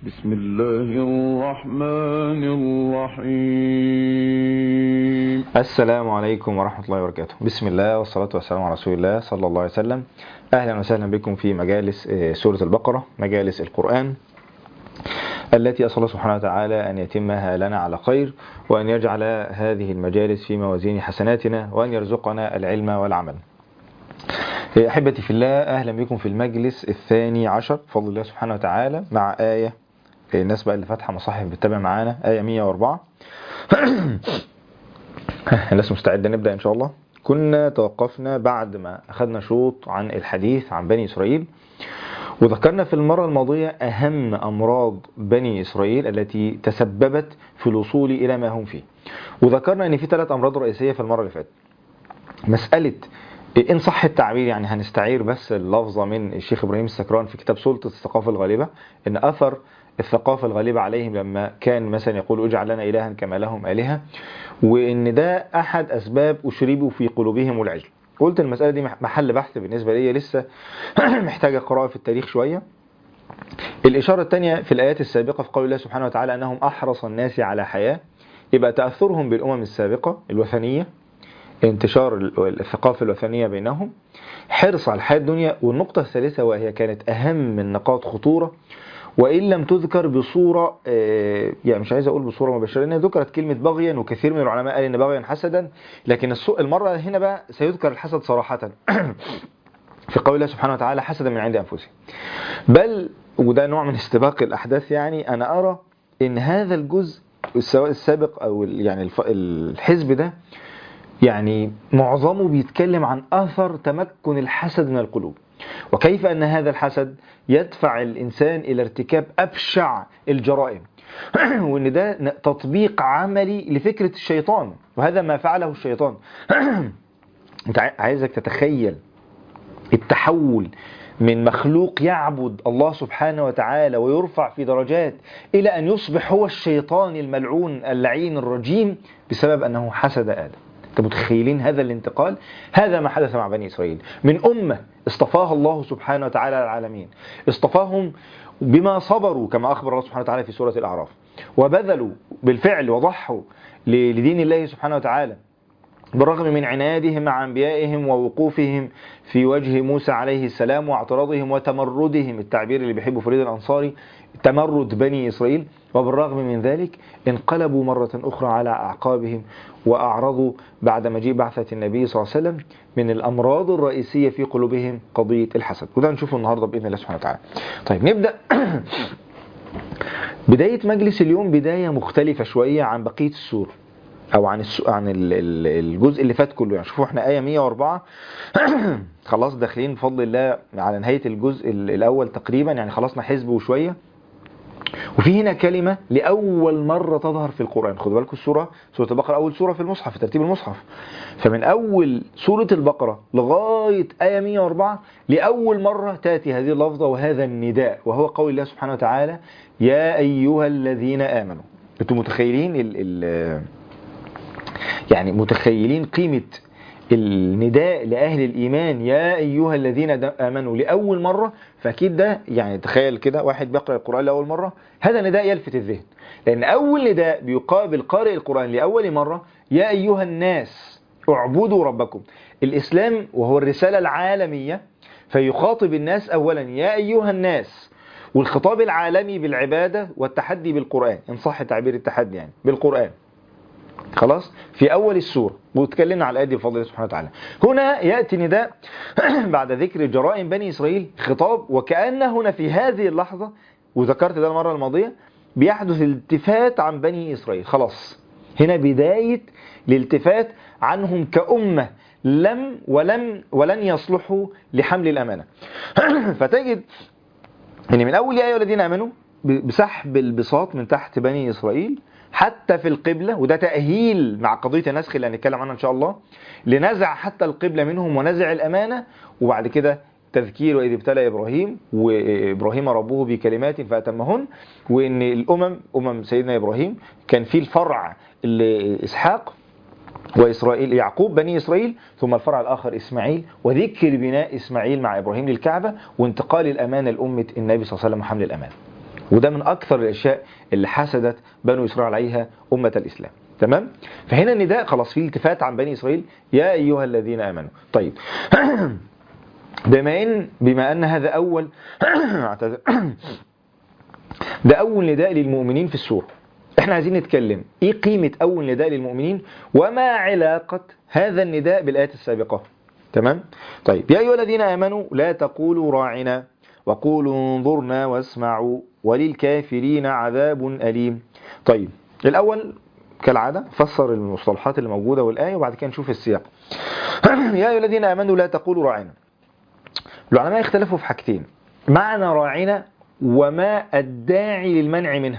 بسم الله الرحمن الرحيم السلام عليكم ورحمة الله وبركاته بسم الله والصلاة والسلام على رسول الله صلى الله عليه وسلم أهلا وسهلا بكم في مجالس آه، سورة البقرة مجالس القرآن التي أسأل الله سبحانه وتعالى أن يتمها لنا على خير وأن يجعل هذه المجالس في موازين حسناتنا وأن يرزقنا العلم والعمل آه، أحبتي في الله أهلا بكم في المجلس الثاني عشر بفضل الله سبحانه وتعالى مع آية آه، الناس بقى اللي فاتحة مصاحف بتتابع معانا آية 104 الناس مستعدة نبدأ إن شاء الله كنا توقفنا بعد ما أخذنا شوط عن الحديث عن بني إسرائيل وذكرنا في المرة الماضية أهم أمراض بني إسرائيل التي تسببت في الوصول إلى ما هم فيه وذكرنا أن في ثلاث أمراض رئيسية في المرة اللي فاتت مسألة إن صح التعبير يعني هنستعير بس اللفظة من الشيخ إبراهيم السكران في كتاب سلطة الثقافة الغالبة إن أثر الثقافة الغالبة عليهم لما كان مثلا يقول اجعل لنا إلها كما لهم آلهة وإن ده أحد أسباب أشربوا في قلوبهم العجل قلت المسألة دي محل بحث بالنسبة لي لسه محتاجة قراءة في التاريخ شوية الإشارة الثانية في الآيات السابقة في قول الله سبحانه وتعالى أنهم أحرص الناس على حياة يبقى تأثرهم بالأمم السابقة الوثنية انتشار الثقافة الوثنية بينهم حرص على الحياة الدنيا والنقطة الثالثة وهي كانت أهم النقاط خطورة وإن لم تذكر بصورة آه، يعني مش عايز أقول بصورة مباشرة لأنها ذكرت كلمة بغيا وكثير من العلماء قال إن بغيا حسدا لكن السو- المرة هنا بقى سيذكر الحسد صراحة في قول الله سبحانه وتعالى حسدا من عند أنفسهم بل وده نوع من استباق الأحداث يعني أنا أرى إن هذا الجزء سواء السابق أو ال- يعني الف- الحزب ده يعني معظمه بيتكلم عن أثر تمكن الحسد من القلوب وكيف أن هذا الحسد يدفع الإنسان إلى ارتكاب أبشع الجرائم وأن ده ن- تطبيق عملي لفكرة الشيطان وهذا ما فعله الشيطان أنت عاي- عايزك تتخيل التحول من مخلوق يعبد الله سبحانه وتعالى ويرفع في درجات إلى أن يصبح هو الشيطان الملعون اللعين الرجيم بسبب أنه حسد آدم أنت متخيلين هذا الانتقال هذا ما حدث مع بني إسرائيل من أمة اصطفاها الله سبحانه وتعالى العالمين اصطفاهم بما صبروا كما أخبر الله سبحانه وتعالى في سورة الأعراف وبذلوا بالفعل وضحوا ل- لدين الله سبحانه وتعالى بالرغم من عنادهم مع أنبيائهم ووقوفهم في وجه موسى عليه السلام واعتراضهم وتمردهم التعبير اللي بيحبه فريد الأنصاري تمرد بني إسرائيل وبالرغم من ذلك انقلبوا مرة أخرى على أعقابهم وأعرضوا بعد مجيء بعثة النبي صلى الله عليه وسلم من الأمراض الرئيسية في قلوبهم قضية الحسد وده نشوفه النهاردة بإذن الله سبحانه وتعالى طيب نبدأ بداية مجلس اليوم بداية مختلفة شوية عن بقية السور او عن الس... عن ال- ال- الجزء اللي فات كله يعني شوفوا احنا ايه 104 خلاص داخلين بفضل الله على نهايه الجزء ال- الاول تقريبا يعني خلصنا حزب وشويه وفي هنا كلمة لأول مرة تظهر في القرآن خدوا بالكم السورة سورة البقرة أول سورة في المصحف في ترتيب المصحف فمن أول سورة البقرة لغاية آية 104 لأول مرة تأتي هذه اللفظة وهذا النداء وهو قول الله سبحانه وتعالى يا أيها الذين آمنوا أنتم متخيلين ال ال يعني متخيلين قيمة النداء لأهل الإيمان يا أيها الذين د- آمنوا لأول مرة فأكيد ده يعني تخيل كده واحد بيقرأ القرآن لأول مرة هذا نداء يلفت الذهن لأن أول نداء بيقابل قارئ القرآن لأول مرة يا أيها الناس اعبدوا ربكم الإسلام وهو الرسالة العالمية فيخاطب الناس أولا يا أيها الناس والخطاب العالمي بالعبادة والتحدي بالقرآن إن صح تعبير التحدي يعني بالقرآن خلاص في أول السورة وتكلمنا على الآية دي بفضل الله سبحانه وتعالى هنا يأتي نداء بعد ذكر جرائم بني إسرائيل خطاب وكأن هنا في هذه اللحظة وذكرت ده المرة الماضية بيحدث التفات عن بني إسرائيل خلاص هنا بداية الالتفات عنهم كأمة لم ولم ولن يصلحوا لحمل الأمانة فتجد ان من اول يا ايها الذين امنوا ب- بسحب البساط من تحت بني اسرائيل حتى في القبلة وده تأهيل مع قضية النسخ اللي هنتكلم عنها إن شاء الله لنزع حتى القبلة منهم ونزع الأمانة وبعد كده تذكير وإذ ابتلى إبراهيم وإبراهيم ربه بكلمات فأتمهن وإن الأمم أمم سيدنا إبراهيم كان في الفرع اللي إسحاق وإسرائيل يعقوب بني إسرائيل ثم الفرع الآخر إسماعيل وذكر بناء إسماعيل مع إبراهيم للكعبة وانتقال الأمانة لأمة النبي صلى الله عليه وسلم وحمل الأمانة وده من أكثر الأشياء اللي حسدت بنو إسرائيل عليها أمة الإسلام تمام فهنا النداء خلاص في التفات عن بني إسرائيل يا أيها الذين آمنوا طيب بما إن بما أن هذا أول أعتذر. ده أول نداء للمؤمنين في السورة احنا عايزين نتكلم ايه قيمة أول نداء للمؤمنين وما علاقة هذا النداء بالآيات السابقة تمام طيب يا أيها الذين آمنوا لا تقولوا راعنا وقولوا انظرنا واسمعوا وللكافرين عذاب أليم طيب الأول كالعادة فسر المصطلحات اللي موجودة والآية وبعد كده نشوف السياق يا أيها الذين آمنوا لا تقولوا راعنا العلماء اختلفوا في حاجتين معنى راعنا وما الداعي للمنع منها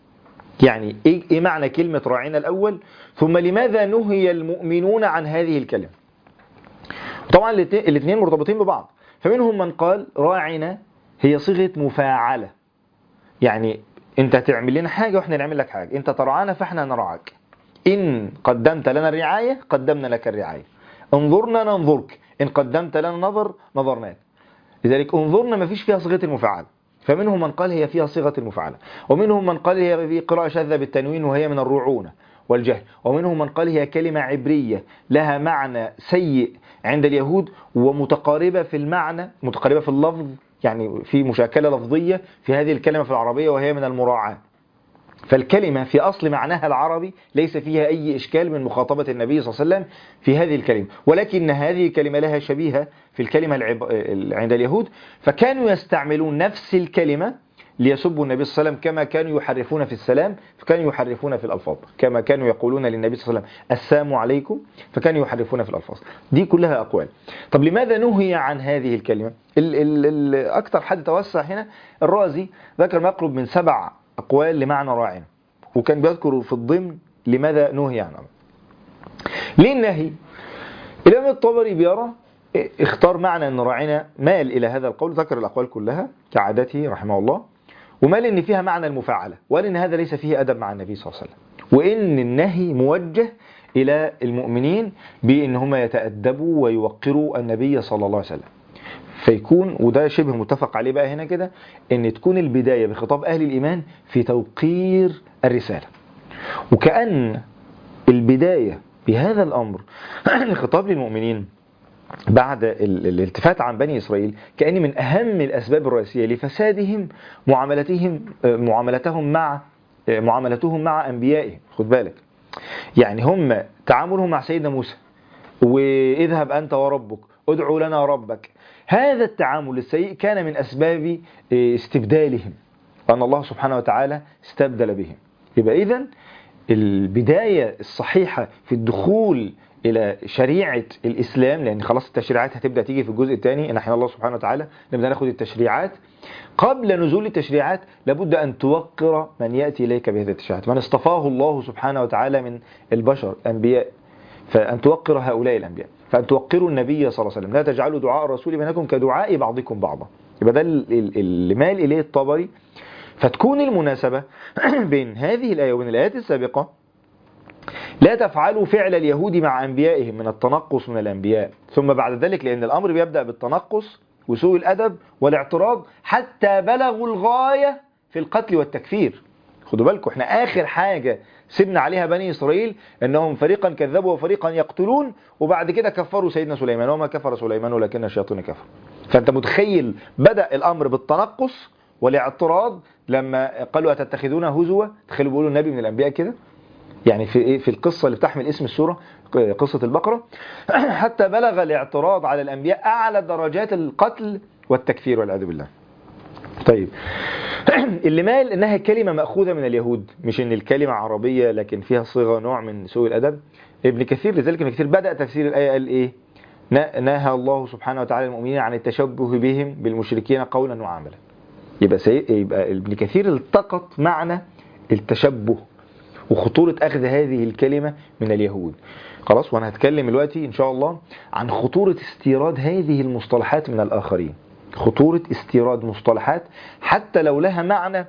يعني ايه إيه معنى كلمة راعنا الأول ثم لماذا نهي المؤمنون عن هذه الكلمة طبعا الاثنين مرتبطين ببعض فمنهم من قال راعنا هي صيغة مفاعلة يعني انت تعمل لنا حاجة واحنا نعمل لك حاجة انت ترعانا فاحنا نرعاك ان قدمت لنا الرعاية قدمنا لك الرعاية انظرنا ننظرك ان قدمت لنا نظر نظرناك لذلك انظرنا ما فيش فيها صيغة المفاعلة فمنهم من قال هي فيها صيغة المفاعلة ومنهم من قال هي في قراءة شاذة بالتنوين وهي من الرعونة والجهل ومنهم من قال هي كلمة عبرية لها معنى سيء عند اليهود ومتقاربة في المعنى متقاربة في اللفظ يعني في مشاكلة لفظية في هذه الكلمة في العربية وهي من المراعاة فالكلمة في أصل معناها العربي ليس فيها أي إشكال من مخاطبة النبي صلى الله عليه وسلم في هذه الكلمة ولكن هذه الكلمة لها شبيهة في الكلمة العب... عند اليهود فكانوا يستعملون نفس الكلمة ليسبوا النبي صلى الله عليه وسلم كما كانوا يحرفون في السلام فكانوا يحرفون في الألفاظ كما كانوا يقولون للنبي صلى الله عليه وسلم السلام عليكم فكانوا يحرفون في الألفاظ دي كلها أقوال طب لماذا نهي عن هذه الكلمة ال ال ال أكثر حد توسع هنا الرازي ذكر ما يقرب من سبع أقوال لمعنى راعنا وكان بيذكر في الضمن لماذا نهي عنه ليه النهي الإمام الطبري بيرى اختار معنى أن راعنا مال إلى هذا القول ذكر الأقوال كلها كعادته رحمه الله ومال ان فيها معنى المفاعلة وقال ان هذا ليس فيه ادب مع النبي صلى الله عليه وسلم وان النهي موجه الى المؤمنين بان هم يتأدبوا ويوقروا النبي صلى الله عليه وسلم فيكون وده شبه متفق عليه بقى هنا كده ان تكون البداية بخطاب اهل الايمان في توقير الرسالة وكأن البداية بهذا الامر الخطاب للمؤمنين بعد الالتفات عن بني إسرائيل كأن من أهم الأسباب الرئيسية لفسادهم معاملتهم معاملتهم مع معاملتهم مع أنبيائهم خد بالك يعني هم تعاملهم مع سيدنا موسى واذهب أنت وربك ادعوا لنا ربك هذا التعامل السيء كان من أسباب استبدالهم أن الله سبحانه وتعالى استبدل بهم يبقى إذن البداية الصحيحة في الدخول الى شريعه الاسلام لان خلاص التشريعات هتبدا تيجي في الجزء الثاني ان احنا الله سبحانه وتعالى نبدا ناخد التشريعات قبل نزول التشريعات لابد ان توقر من ياتي اليك بهذه التشريعات من اصطفاه الله سبحانه وتعالى من البشر انبياء فان توقر هؤلاء الانبياء فان توقروا النبي صلى الله عليه وسلم لا تجعلوا دعاء الرسول بينكم كدعاء بعضكم بعضا يبقى ده اللي مال اليه الطبري فتكون المناسبه بين هذه الايه وبين الايات السابقه لا تفعلوا فعل اليهود مع أنبيائهم من التنقص من الأنبياء ثم بعد ذلك لأن الأمر بيبدأ بالتنقص وسوء الأدب والاعتراض حتى بلغوا الغاية في القتل والتكفير خدوا بالكم احنا آخر حاجة سبنا عليها بني إسرائيل أنهم فريقا كذبوا وفريقا يقتلون وبعد كده كفروا سيدنا سليمان وما كفر سليمان ولكن الشياطين كفر فأنت متخيل بدأ الأمر بالتنقص والاعتراض لما قالوا أتتخذون هزوا تخيلوا بيقولوا النبي من الأنبياء كده يعني في ايه في القصه اللي بتحمل اسم السوره قصه البقره حتى بلغ الاعتراض على الانبياء اعلى درجات القتل والتكفير والعياذ بالله. طيب اللي مال انها كلمه ماخوذه من اليهود مش ان الكلمه عربيه لكن فيها صيغه نوع من سوء الادب ابن كثير لذلك ابن كثير بدا تفسير الايه قال ايه؟ نهى الله سبحانه وتعالى المؤمنين عن التشبه بهم بالمشركين قولا وعملا. يبقى سي... يبقى ابن كثير التقط معنى التشبه وخطورة أخذ هذه الكلمة من اليهود خلاص وأنا هتكلم دلوقتي إن شاء الله عن خطورة استيراد هذه المصطلحات من الآخرين خطورة استيراد مصطلحات حتى لو لها معنى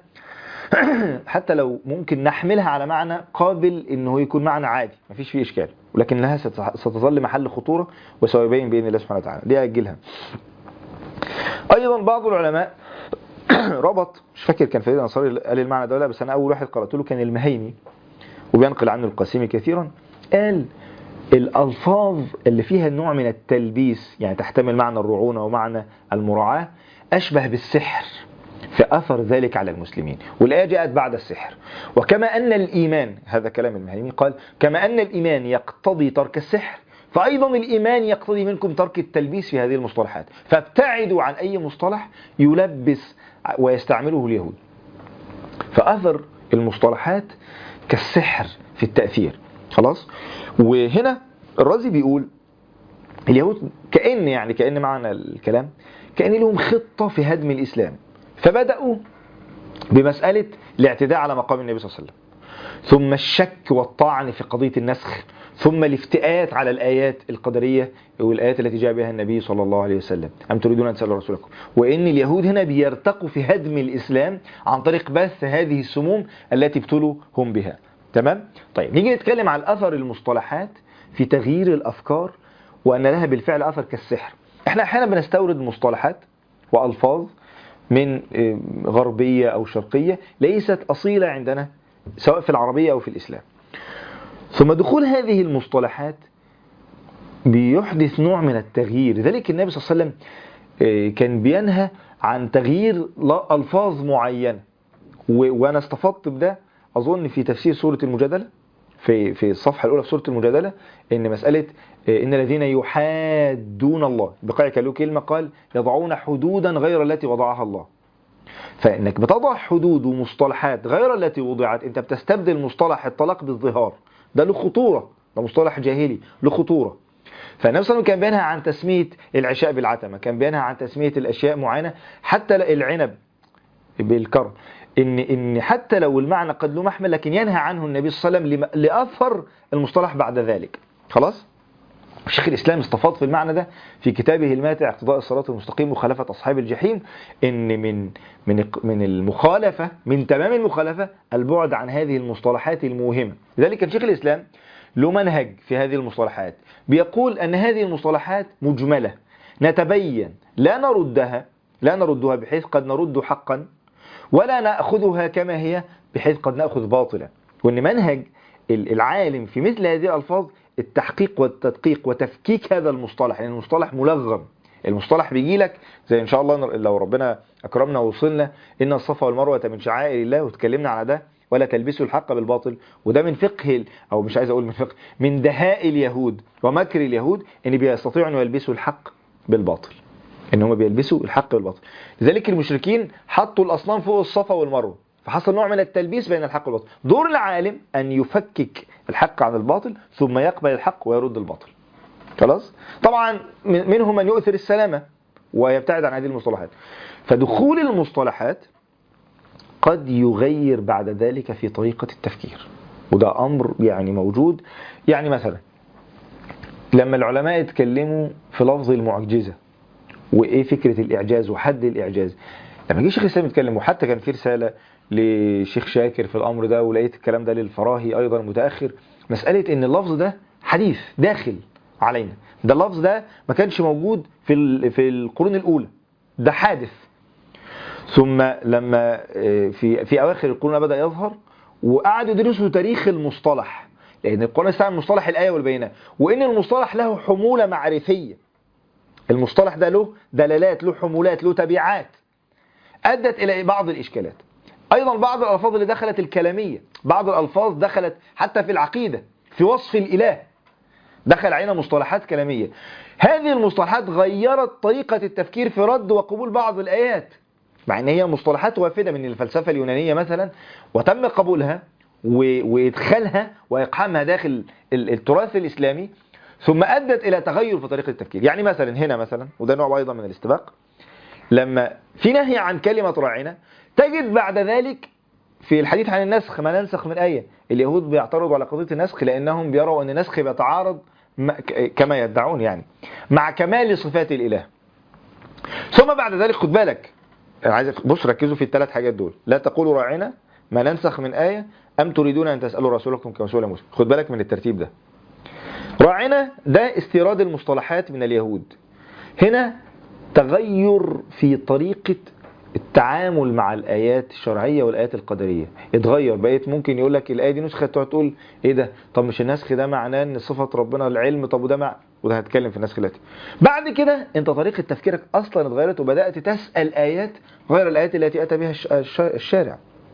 حتى لو ممكن نحملها على معنى قابل انه يكون معنى عادي مفيش فيه اشكال ولكنها ستظل محل خطوره وسيبين باذن الله سبحانه وتعالى دي اجلها ايضا بعض العلماء ربط مش فاكر كان فريد الانصاري قال المعنى ده ولا بس انا اول واحد قراته له كان المهيمي وبينقل عنه القاسمي كثيرا قال الالفاظ اللي فيها نوع من التلبيس يعني تحتمل معنى الرعونه ومعنى المراعاه اشبه بالسحر في اثر ذلك على المسلمين والايه جاءت بعد السحر وكما ان الايمان هذا كلام المهيمي قال كما ان الايمان يقتضي ترك السحر فأيضا الإيمان يقتضي منكم ترك التلبيس في هذه المصطلحات فابتعدوا عن أي مصطلح يلبس ويستعمله اليهود فأثر المصطلحات كالسحر في التأثير خلاص وهنا الرازي بيقول اليهود كأن يعني كأن معنى الكلام كأن لهم خطة في هدم الإسلام فبدأوا بمسألة الاعتداء على مقام النبي صلى الله عليه وسلم ثم الشك والطعن في قضية النسخ ثم الافتئات على الآيات القدرية والآيات التي جاء بها النبي صلى الله عليه وسلم أم تريدون أن تسألوا رسولكم وإن اليهود هنا بيرتقوا في هدم الإسلام عن طريق بث هذه السموم التي ابتلوا هم بها تمام؟ طيب نيجي نتكلم عن أثر المصطلحات في تغيير الأفكار وأن لها بالفعل أثر كالسحر احنا أحيانا بنستورد مصطلحات وألفاظ من غربية أو شرقية ليست أصيلة عندنا سواء في العربية أو في الإسلام ثم دخول هذه المصطلحات بيحدث نوع من التغيير لذلك النبي صلى الله عليه وسلم كان بينهى عن تغيير ألفاظ معينة وأنا استفدت بده أظن في تفسير سورة المجادلة في في الصفحة الأولى في سورة المجادلة إن مسألة إن الذين يحادون الله بقاع كان له كلمة قال يضعون حدودا غير التي وضعها الله فإنك بتضع حدود ومصطلحات غير التي وضعت أنت بتستبدل مصطلح الطلاق بالظهار ده له خطورة ده مصطلح جاهلي له خطورة فالنبي صلى الله عليه وسلم كان بينهى عن تسمية العشاء بالعتمة كان بينهى عن تسمية الأشياء معينة حتى العنب بالكرم إن إن حتى لو المعنى قد له محمل لكن ينهى عنه النبي صلى الله عليه وسلم لأثر المصطلح بعد ذلك خلاص شيخ الإسلام استفاض في المعنى ده في كتابه الماتع اقتضاء الصراط المستقيم وخلافة أصحاب الجحيم إن من من من المخالفة من تمام المخالفة البعد عن هذه المصطلحات الموهمة لذلك كان شيخ الإسلام له منهج في هذه المصطلحات بيقول أن هذه المصطلحات مجملة نتبين لا نردها لا نردها بحيث قد نرد حقا ولا نأخذها كما هي بحيث قد نأخذ باطلا وأن منهج العالم في مثل هذه الألفاظ التحقيق والتدقيق وتفكيك هذا المصطلح لأن يعني المصطلح ملغم المصطلح بيجي لك زي إن شاء الله لو ربنا أكرمنا ووصلنا إن الصفا والمروة من شعائر الله وتكلمنا على ده ولا تلبسوا الحق بالباطل وده من فقه او مش عايز اقول من فقه من دهاء اليهود ومكر اليهود ان بيستطيعوا ان يلبسوا الحق بالباطل ان هم بيلبسوا الحق بالباطل لذلك المشركين حطوا الاصنام فوق الصفا والمروه فحصل نوع من التلبيس بين الحق والباطل دور العالم ان يفكك الحق عن الباطل ثم يقبل الحق ويرد الباطل خلاص طبعا منهم من يؤثر السلامه ويبتعد عن هذه المصطلحات فدخول المصطلحات قد يغير بعد ذلك في طريقة التفكير وده أمر يعني موجود يعني مثلا لما العلماء يتكلموا في لفظ المعجزة وإيه فكرة الإعجاز وحد الإعجاز لما جه شيخ الإسلام يتكلم وحتى كان في رسالة لشيخ شاكر في الأمر ده ولقيت الكلام ده للفراهي أيضا متأخر مسألة إن اللفظ ده حديث داخل علينا ده اللفظ ده ما كانش موجود في في القرون الأولى ده حادث ثم لما في في اواخر القرون بدا يظهر وقعدوا يدرسوا تاريخ المصطلح لان القران استعمل مصطلح الايه والبينه وان المصطلح له حموله معرفيه المصطلح ده له دلالات له حمولات له تبعات ادت الى بعض الاشكالات ايضا بعض الالفاظ اللي دخلت الكلاميه بعض الالفاظ دخلت حتى في العقيده في وصف الاله دخل علينا مصطلحات كلاميه هذه المصطلحات غيرت طريقه التفكير في رد وقبول بعض الايات مع ان هي مصطلحات وافده من الفلسفه اليونانيه مثلا وتم قبولها وادخالها واقحامها داخل التراث الاسلامي ثم ادت الى تغير في طريقه التفكير يعني مثلا هنا مثلا وده نوع ايضا من الاستباق لما في نهي عن كلمه راعنا تجد بعد ذلك في الحديث عن النسخ ما ننسخ من ايه اليهود بيعترضوا على قضيه النسخ لانهم بيروا ان النسخ بيتعارض كما يدعون يعني مع كمال صفات الاله ثم بعد ذلك خد بالك انا عايز بص ركزوا في الثلاث حاجات دول لا تقولوا راعنا ما ننسخ من آية أم تريدون أن تسألوا رسولكم كما سئل موسى خد بالك من الترتيب ده راعنا ده استيراد المصطلحات من اليهود هنا تغير في طريقة التعامل مع الآيات الشرعية والآيات القدرية اتغير بقيت ممكن يقول لك الآية دي نسخة تقعد تقول إيه ده طب مش النسخ ده معناه إن صفة ربنا العلم طب وده مع وده هتكلم في النسخ دلوقتي بعد كده أنت طريقة تفكيرك أصلا اتغيرت وبدأت تسأل آيات غير الآيات التي أتى بها الش- الش- الشارع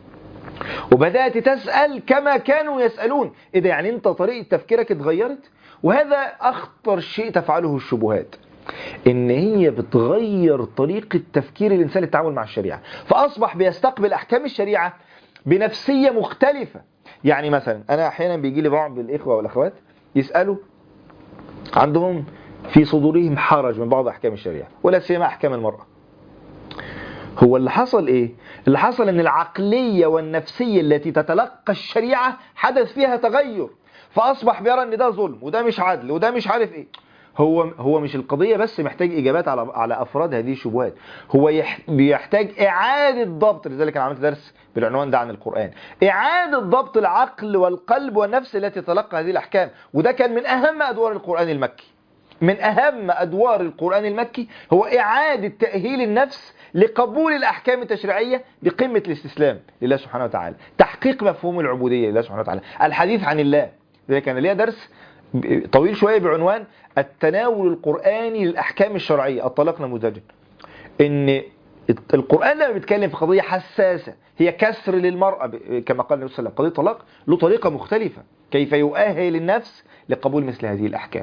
وبدأت تسأل كما كانوا يسألون إيه ده يعني أنت طريقة تفكيرك اتغيرت وهذا أخطر شيء تفعله الشبهات ان هي بتغير طريقة تفكير الانسان للتعامل مع الشريعة فاصبح بيستقبل احكام الشريعة بنفسية مختلفة يعني مثلا انا احيانا بيجي لي بعض الاخوة والاخوات يسألوا عندهم في صدورهم حرج من بعض احكام الشريعة ولا سيما احكام المرأة هو اللي حصل ايه اللي حصل ان العقلية والنفسية التي تتلقى الشريعة حدث فيها تغير فاصبح بيرى ان ده ظلم وده مش عدل وده مش عارف ايه هو هو مش القضية بس محتاج إجابات على على أفراد هذه الشبهات هو يح بيحتاج إعادة ضبط لذلك أنا عملت درس بالعنوان ده عن القرآن إعادة ضبط العقل والقلب والنفس التي تتلقى هذه الأحكام وده كان من أهم أدوار القرآن المكي من أهم أدوار القرآن المكي هو إعادة تأهيل النفس لقبول الأحكام التشريعية بقمة الاستسلام لله سبحانه وتعالى تحقيق مفهوم العبودية لله سبحانه وتعالى الحديث عن الله لذلك كان ليا درس طويل شوية بعنوان التناول القرآني للأحكام الشرعية الطلاق نموذجا ان القرآن لما بيتكلم في قضية حساسة هي كسر للمرأة ب- كما قال النبي صلى الله عليه وسلم قضية الطلاق له طريقة مختلفة كيف يؤهل النفس لقبول مثل هذه الأحكام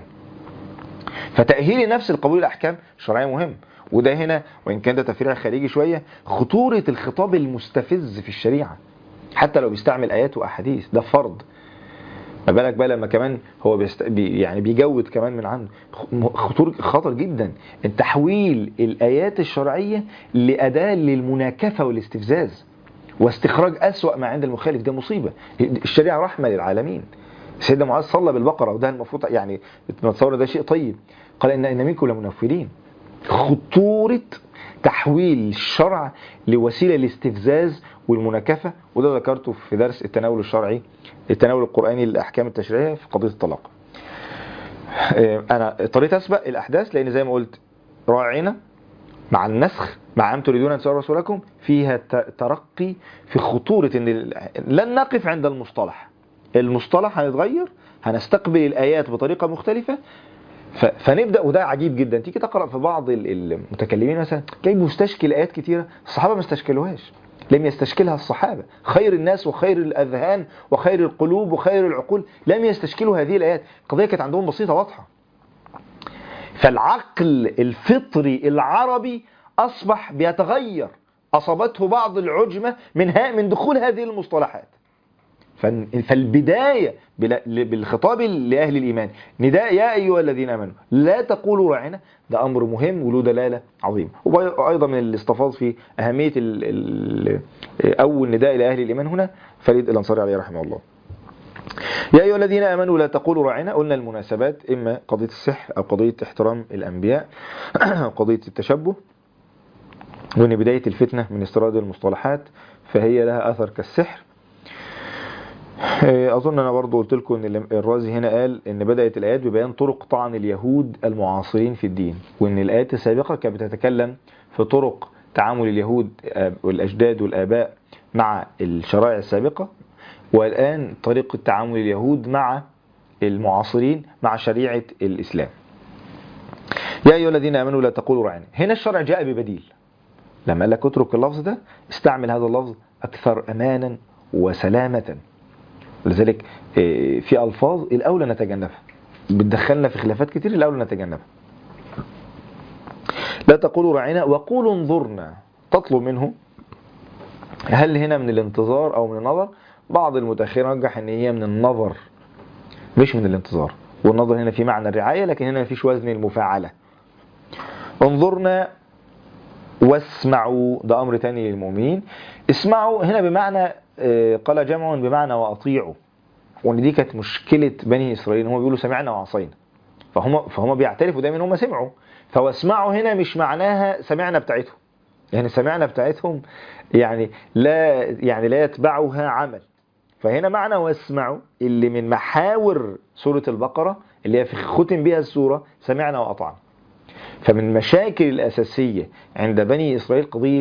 فتأهيل النفس لقبول الأحكام الشرعية مهم وده هنا وإن كان ده تفريع خارجي شوية خطورة الخطاب المستفز في الشريعة حتى لو بيستعمل آيات وأحاديث ده فرض ما بالك بقى لما كمان هو بيست... بي يعني بيجود كمان من عنده خ- خطور خطر جدا تحويل الآيات الشرعية لأداة للمناكفة والاستفزاز واستخراج أسوأ ما عند المخالف ده مصيبة الشريعة رحمة للعالمين سيدنا معاذ صلى بالبقرة وده المفروض يعني نتصور ده شيء طيب قال إن إن منكم لمنفرين خطورة تحويل الشرع لوسيلة لاستفزاز والمناكفة وده ذكرته في درس التناول الشرعي التناول القرآني للأحكام التشريعية في قضية الطلاق آه، أنا اضطريت أسبق الأحداث لأن زي ما قلت راعينا مع النسخ مع أم تريدون أن تسألوا رسولكم فيها ت- ترقي في خطورة أن ال- لن نقف عند المصطلح المصطلح هيتغير هنستقبل الآيات بطريقة مختلفة ف- فنبدا وده عجيب جدا تيجي تقرا في بعض ال- المتكلمين مثلا تلاقي مستشكل ايات كتيره الصحابه ما استشكلوهاش لم يستشكلها الصحابه خير الناس وخير الاذهان وخير القلوب وخير العقول لم يستشكلوا هذه الايات القضيه كانت عندهم بسيطه واضحه فالعقل الفطري العربي اصبح بيتغير اصابته بعض العجمه من ها من دخول هذه المصطلحات فن- فالبداية بلا- بالخطاب لأهل الإيمان نداء يا أيها الذين آمنوا لا تقولوا راعنا ده أمر مهم وله دلالة عظيمة وأيضا من الاستفاض في أهمية ال ال أول نداء لأهل الإيمان هنا فريد الأنصاري عليه رحمه الله يا أيها الذين آمنوا لا تقولوا راعنا قلنا المناسبات إما قضية السحر أو قضية احترام الأنبياء أو قضية التشبه وإن بداية الفتنة من استيراد المصطلحات فهي لها أثر كالسحر أظن أنا برضو قلت لكم أن الرازي هنا قال أن بدأت الآيات ببيان طرق طعن اليهود المعاصرين في الدين وأن الآيات السابقة كانت بتتكلم في طرق تعامل اليهود والأجداد والآباء مع الشرائع السابقة والآن طريقة تعامل اليهود مع المعاصرين مع شريعة الإسلام يا أيها الذين آمنوا لا تقولوا راعنا هنا الشرع جاء ببديل لما قال لك اترك اللفظ ده استعمل هذا اللفظ أكثر أمانا وسلامة لذلك في ألفاظ الأولى نتجنبها بتدخلنا في خلافات كتير الأولى نتجنبها لا تقولوا راعنا وقولوا انظرنا تطلب منه هل هنا من الانتظار أو من النظر بعض المتأخرين رجح ان هي من النظر مش من الانتظار والنظر هنا في معنى الرعاية لكن هنا مفيش وزن المفاعلة انظرنا واسمعوا ده أمر تاني للمؤمنين اسمعوا هنا بمعنى قال جمع بمعنى وأطيعوا وان دي كانت مشكلة بني إسرائيل هم بيقولوا سمعنا وعصينا فهم فهم بيعترفوا دايما هم سمعوا فواسمعوا هنا مش معناها سمعنا بتاعتهم يعني سمعنا بتاعتهم يعني لا يعني لا يتبعها عمل فهنا معنى واسمعوا اللي من محاور سورة البقرة اللي هي في ختم بها السورة سمعنا وأطعنا فمن المشاكل الأساسية عند بني إسرائيل قضية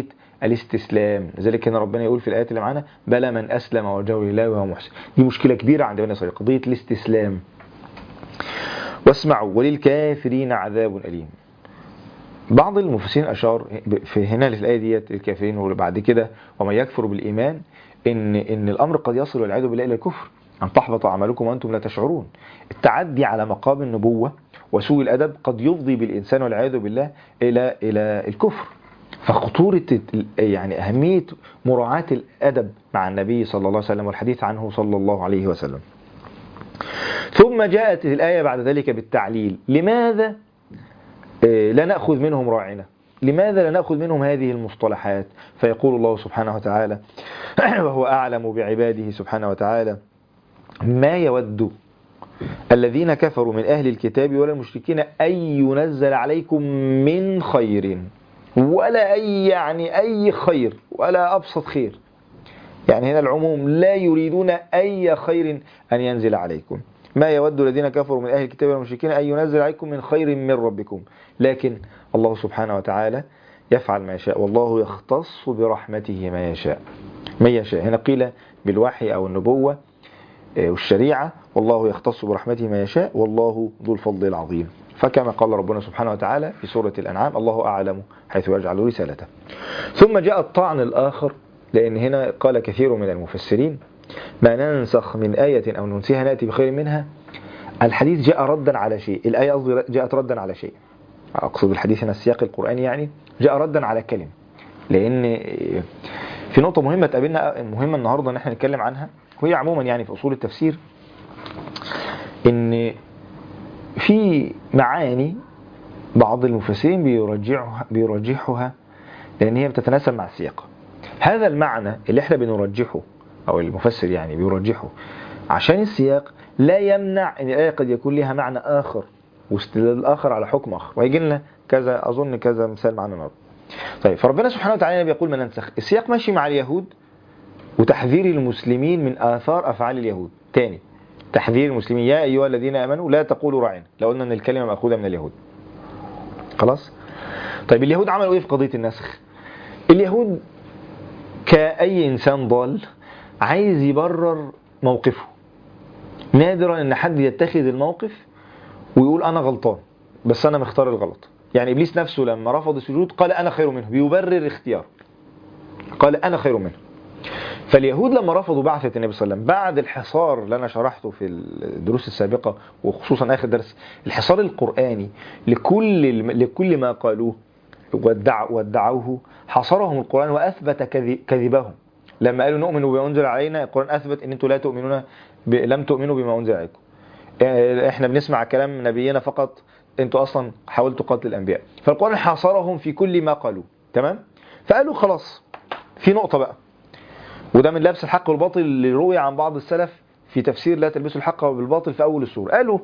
الاستسلام لذلك هنا ربنا يقول في الآيات اللي معانا بلى من أسلم وجهه لله وهو محسن دي مشكلة كبيرة عند بني إسرائيل قضية الاستسلام واسمعوا وللكافرين عذاب أليم بعض المفسرين أشار في هنا في الآية ديت الكافرين وبعد كده ومن يكفر بالإيمان إن إن الأمر قد يصل والعياذ بالله إلى الكفر أن تحبط أعمالكم وأنتم لا تشعرون التعدي على مقام النبوة وسوء الأدب قد يفضي بالإنسان والعياذ بالله إلى إلى الكفر فخطورة يعني أهمية مراعاة الأدب مع النبي صلى الله عليه وسلم والحديث عنه صلى الله عليه وسلم ثم جاءت الآية بعد ذلك بالتعليل لماذا لا نأخذ منهم راعنا لماذا لا نأخذ منهم هذه المصطلحات فيقول الله سبحانه وتعالى وهو أعلم بعباده سبحانه وتعالى ما يود الذين كفروا من أهل الكتاب ولا المشركين أن ينزل عليكم من خير ولا أي يعني أي خير ولا أبسط خير يعني هنا العموم لا يريدون أي خير أن ينزل عليكم ما يود الذين كفروا من أهل الكتاب والمشركين أن ينزل عليكم من خير من ربكم لكن الله سبحانه وتعالى يفعل ما يشاء والله يختص برحمته ما يشاء ما يشاء هنا قيل بالوحي أو النبوة والشريعة والله يختص برحمته ما يشاء والله ذو الفضل العظيم فكما قال ربنا سبحانه وتعالى في سورة الأنعام الله أعلم حيث يجعل رسالته ثم جاء الطعن الآخر لأن هنا قال كثير من المفسرين ما ننسخ من آية أو ننسيها نأتي بخير منها الحديث جاء ردا على شيء الآية قصدي جاءت ردا على شيء أقصد الحديث هنا السياق القرآني يعني جاء ردا على كلمة لأن في نقطة مهمة تقابلنا مهمة النهاردة ان احنا نتكلم عنها وهي عموما يعني في أصول التفسير ان في معاني بعض المفسرين بيرجحها, بيرجحها لأن هي بتتناسب مع السياق هذا المعنى اللي احنا بنرجحه أو المفسر يعني بيرجحه عشان السياق لا يمنع أن الآية قد يكون لها معنى آخر واستدلال آخر على حكم آخر ويجي لنا كذا أظن كذا مثال معنا النهارده طيب فربنا سبحانه وتعالى بيقول ما ننسخ السياق ماشي مع اليهود وتحذير المسلمين من آثار أفعال اليهود تاني تحذير المسلمين يا أيها الذين آمنوا لا تقولوا راعنا لو قلنا أن الكلمة مأخوذة من اليهود خلاص طيب اليهود عملوا إيه في قضية النسخ اليهود كأي إنسان ضال عايز يبرر موقفه نادرا ان حد يتخذ الموقف ويقول انا غلطان بس انا مختار الغلط يعني ابليس نفسه لما رفض السجود قال انا خير منه بيبرر اختيار قال انا خير منه فاليهود لما رفضوا بعثة النبي صلى الله عليه وسلم بعد الحصار اللي انا شرحته في الدروس السابقة وخصوصا اخر درس الحصار القرآني لكل لكل ما قالوه وادعوه حصرهم القرآن واثبت كذبهم لما قالوا نؤمن بما انزل علينا القرآن اثبت ان انتم لا تؤمنون ب... لم تؤمنوا بما انزل عليكم احنا بنسمع كلام نبينا فقط انتوا اصلا حاولتوا قتل الانبياء فالقرآن حاصرهم في كل ما قالوا تمام فقالوا خلاص في نقطة بقى وده من لبس الحق والباطل اللي روي عن بعض السلف في تفسير لا تلبسوا الحق بالباطل في اول السورة قالوا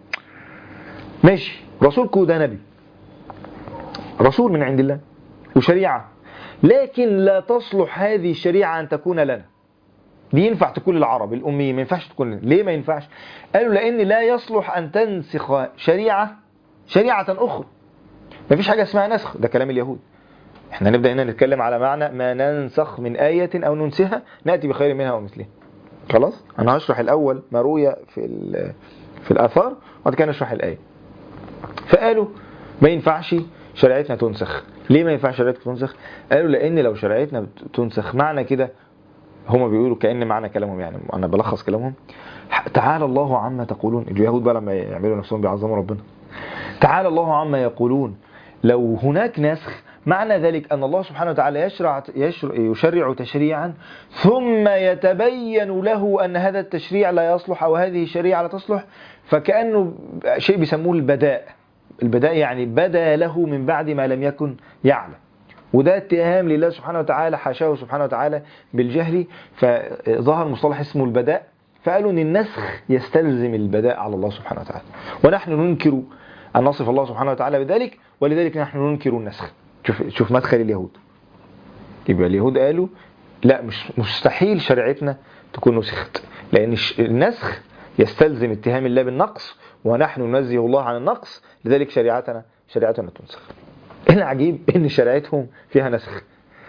ماشي رسولكم ده نبي رسول من عند الله وشريعة لكن لا تصلح هذه الشريعة أن تكون لنا دي ينفع تكون للعرب الأمية ما ينفعش تكون لنا ليه ما ينفعش قالوا لأن لا يصلح أن تنسخ شريعة شريعة أخرى ما فيش حاجة اسمها نسخ ده كلام اليهود احنا نبدأ هنا نتكلم على معنى ما ننسخ من آية أو ننسها نأتي بخير منها ومثلها خلاص أنا هشرح الأول ما روي في في الآثار وبعد كده نشرح الآية فقالوا ما ينفعش شريعتنا تنسخ ليه ما ينفعش شريعتنا تنسخ قالوا لان لو شريعتنا تنسخ معنى كده هما بيقولوا كأن معنى كلامهم يعني انا بلخص كلامهم تعالى الله عما تقولون اليهود بقى لما يعملوا نفسهم بيعظموا ربنا تعالى الله عما يقولون لو هناك نسخ معنى ذلك أن الله سبحانه وتعالى يشرع, يشرع يشرع تشريعا ثم يتبين له أن هذا التشريع لا يصلح أو هذه الشريعة لا تصلح فكأنه شيء بيسموه البداء البداء يعني بدا له من بعد ما لم يكن يعلم وده اتهام لله سبحانه وتعالى حاشاه سبحانه وتعالى بالجهل فظهر مصطلح اسمه البداء فقالوا ان النسخ يستلزم البداء على الله سبحانه وتعالى ونحن ننكر أن نصف الله سبحانه وتعالى بذلك ولذلك نحن ننكر النسخ شوف, شوف مدخل اليهود يبقى اليهود قالوا لا مش مستحيل شريعتنا تكون نسخت لأن النسخ يستلزم اتهام الله بالنقص ونحن ننزه الله عن النقص لذلك شريعتنا شريعتنا تنسخ العجيب ان شريعتهم فيها نسخ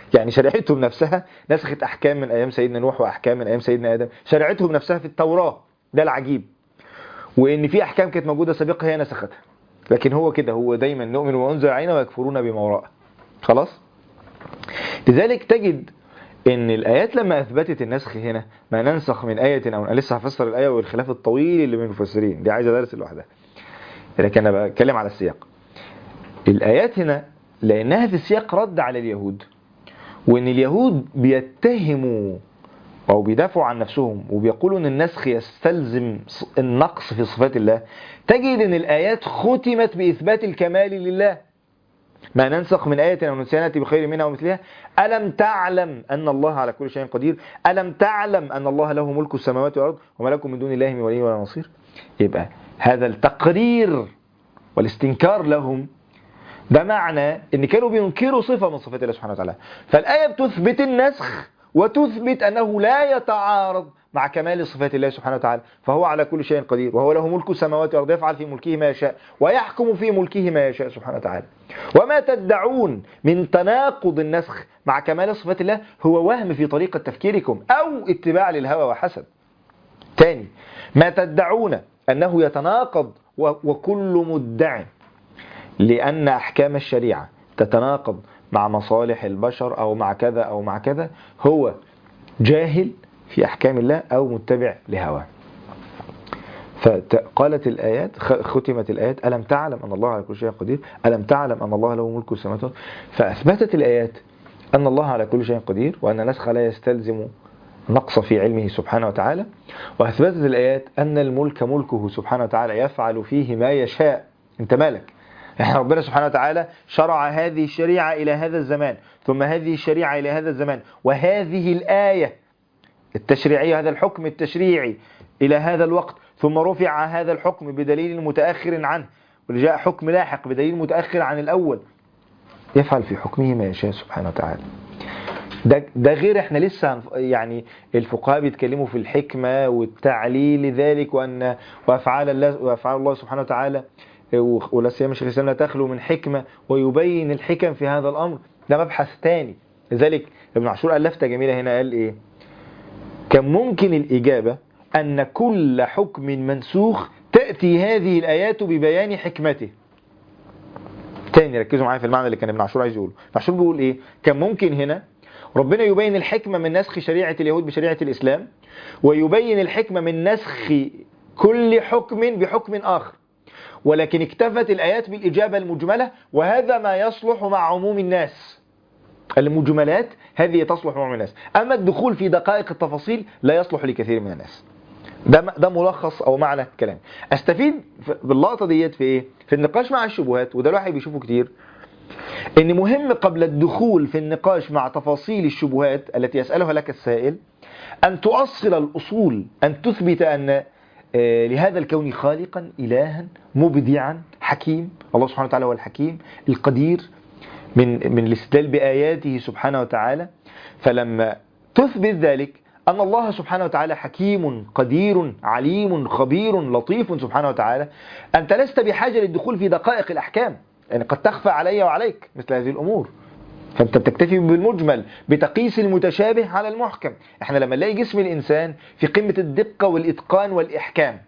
يعني شريعتهم نفسها نسخت أحكام من أيام سيدنا نوح وأحكام من أيام سيدنا آدم شريعتهم نفسها في التوراة ده العجيب وإن في أحكام كانت موجودة سابقة هي نسختها لكن هو كده هو دايما نؤمن وأنزل علينا ويكفرون بما وراءه خلاص لذلك تجد ان الايات لما اثبتت النسخ هنا ما ننسخ من ايه او أنا لسه هفسر الايه والخلاف الطويل اللي بين المفسرين دي عايزه درس لوحدها لكن انا بتكلم على السياق الايات هنا لانها في السياق رد على اليهود وان اليهود بيتهموا او بيدافعوا عن نفسهم وبيقولوا ان النسخ يستلزم النقص في صفات الله تجد ان الايات ختمت باثبات الكمال لله ما ننسخ من آية أو ننسيها نأتي بخير منها ومثلها ألم تعلم أن الله على كل شيء قدير ألم تعلم أن الله له ملك السماوات والأرض وما لكم من دون الله من ولي ولا نصير يبقى هذا التقرير والاستنكار لهم ده معنى ان كانوا بينكروا صفة من صفات الله سبحانه وتعالى فالآية بتثبت النسخ وتثبت أنه لا يتعارض مع كمال صفات الله سبحانه وتعالى فهو على كل شيء قدير وهو له ملك السماوات والأرض يفعل في ملكه ما يشاء ويحكم في ملكه ما يشاء سبحانه وتعالى وما تدعون من تناقض النسخ مع كمال صفات الله هو وهم في طريقة تفكيركم أو اتباع للهوى وحسب تاني ما تدعون أنه يتناقض وكل مدع لأن أحكام الشريعة تتناقض مع مصالح البشر أو مع كذا أو مع كذا هو جاهل في أحكام الله أو متبع لهواه فقالت الآيات ختمت الآيات ألم تعلم أن الله على كل شيء قدير ألم تعلم أن الله له ملك السماوات فأثبتت الآيات أن الله على كل شيء قدير وأن نسخ لا يستلزم نقص في علمه سبحانه وتعالى وأثبتت الآيات أن الملك ملكه سبحانه وتعالى يفعل فيه ما يشاء أنت مالك يعني ربنا سبحانه وتعالى شرع هذه الشريعة إلى هذا الزمان ثم هذه الشريعة إلى هذا الزمان وهذه الآية التشريعية هذا الحكم التشريعي إلى هذا الوقت ثم رفع هذا الحكم بدليل متأخر عنه وجاء حكم لاحق بدليل متأخر عن الأول يفعل في حكمه ما يشاء سبحانه وتعالى ده, ده غير احنا لسه يعني الفقهاء بيتكلموا في الحكمة والتعليل لذلك وأن وأفعال الله, وأفعال الله سبحانه وتعالى ولا سيما شيخ الإسلام لا تخلو من حكمة ويبين الحكم في هذا الأمر ده مبحث ثاني لذلك ابن عاشور قال لفتة جميلة هنا قال إيه كان ممكن الإجابة أن كل حكم منسوخ تأتي هذه الآيات ببيان حكمته تاني ركزوا معايا في المعنى اللي كان ابن عاشور عايز يقوله ابن عاشور بيقول ايه كان ممكن هنا ربنا يبين الحكمة من نسخ شريعة اليهود بشريعة الإسلام ويبين الحكمة من نسخ كل حكم بحكم آخر ولكن اكتفت الآيات بالإجابة المجملة وهذا ما يصلح مع عموم الناس المجملات هذه تصلح مع عموم الناس أما الدخول في دقائق التفاصيل لا يصلح لكثير من الناس ده ده ملخص او معنى الكلام استفيد باللقطه ديت في ايه في النقاش مع الشبهات وده الواحد بيشوفه كتير ان مهم قبل الدخول في النقاش مع تفاصيل الشبهات التي يسالها لك السائل ان تؤصل الاصول ان تثبت ان لهذا الكون خالقا الها مبدعا حكيم الله سبحانه وتعالى هو الحكيم القدير من من الاستدلال باياته سبحانه وتعالى فلما تثبت ذلك أن الله سبحانه وتعالى حكيم قدير عليم خبير لطيف سبحانه وتعالى أنت لست بحاجة للدخول في دقائق الأحكام يعني قد تخفى علي وعليك مثل هذه الأمور فأنت بتكتفي بالمجمل بتقيس المتشابه على المحكم احنا لما نلاقي جسم الإنسان في قمة الدقة والإتقان والإحكام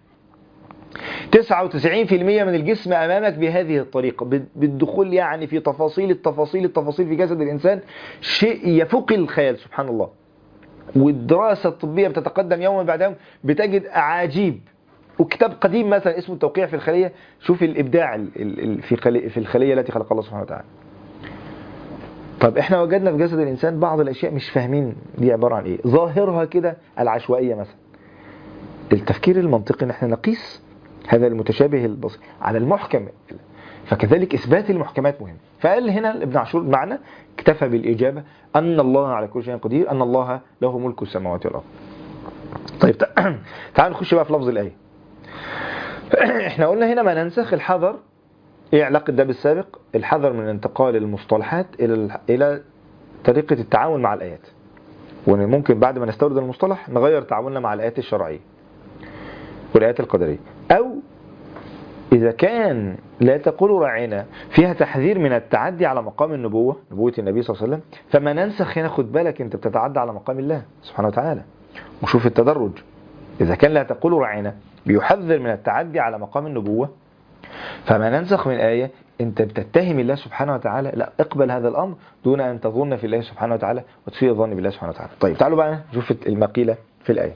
99% من الجسم أمامك بهذه الطريقة بالدخول يعني في تفاصيل التفاصيل التفاصيل في جسد الإنسان شيء يفوق الخيال سبحان الله والدراسة الطبية بتتقدم يوما بعد يوم بتجد أعاجيب وكتاب قديم مثلا اسمه التوقيع في الخلية شوف الإبداع في في الخلية التي خلق الله سبحانه وتعالى طب احنا وجدنا في جسد الإنسان بعض الأشياء مش فاهمين دي عبارة عن إيه ظاهرها كده العشوائية مثلا التفكير المنطقي ان احنا نقيس هذا المتشابه البسيط على المحكم فكذلك إثبات المحكمات مهم فقال هنا ابن عاشور معنى اكتفى بالإجابة أن الله على كل شيء قدير أن الله له ملك السماوات والأرض طيب تعالوا نخش بقى في لفظ الآية احنا قلنا هنا ما ننسخ الحذر ايه علاقة ده بالسابق الحذر من انتقال المصطلحات إلى إلى طريقة التعامل مع الآيات وان ممكن بعد ما نستورد المصطلح نغير تعاملنا مع الآيات الشرعية والآيات القدرية أو إذا كان لا تقول راعنا فيها تحذير من التعدي على مقام النبوة نبوة النبي صلى الله عليه وسلم فما ننسخ هنا خد بالك أنت بتتعدى على مقام الله سبحانه وتعالى وشوف التدرج إذا كان لا تقول راعنا بيحذر من التعدي على مقام النبوة فما ننسخ من آية أنت بتتهم الله سبحانه وتعالى لا اقبل هذا الأمر دون أن تظن في الله سبحانه وتعالى وتسيء الظن بالله سبحانه وتعالى طيب تعالوا بقى نشوف المقيلة في الآية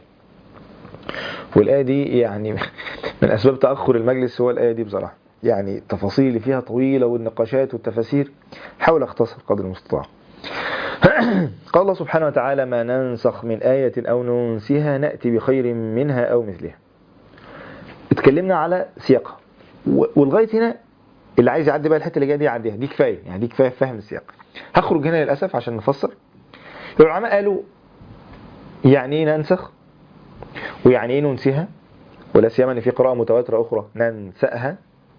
والآية دي يعني من أسباب تأخر المجلس هو الآية دي بصراحة يعني التفاصيل اللي فيها طويلة والنقاشات والتفاسير حاول أختصر قدر المستطاع قال الله سبحانه وتعالى ما ننسخ من آية أو ننسها نأتي بخير منها أو مثلها اتكلمنا على سياقها و- ولغاية هنا اللي عايز يعدي بقى الحتة اللي جايه دي يعديها دي كفاية يعني دي كفاية فهم السياق هخرج هنا للأسف عشان نفسر العلماء قالوا يعني ايه ننسخ ويعني ايه ننسيها ولا سيما ان في قراءة متواترة أخرى ننسأها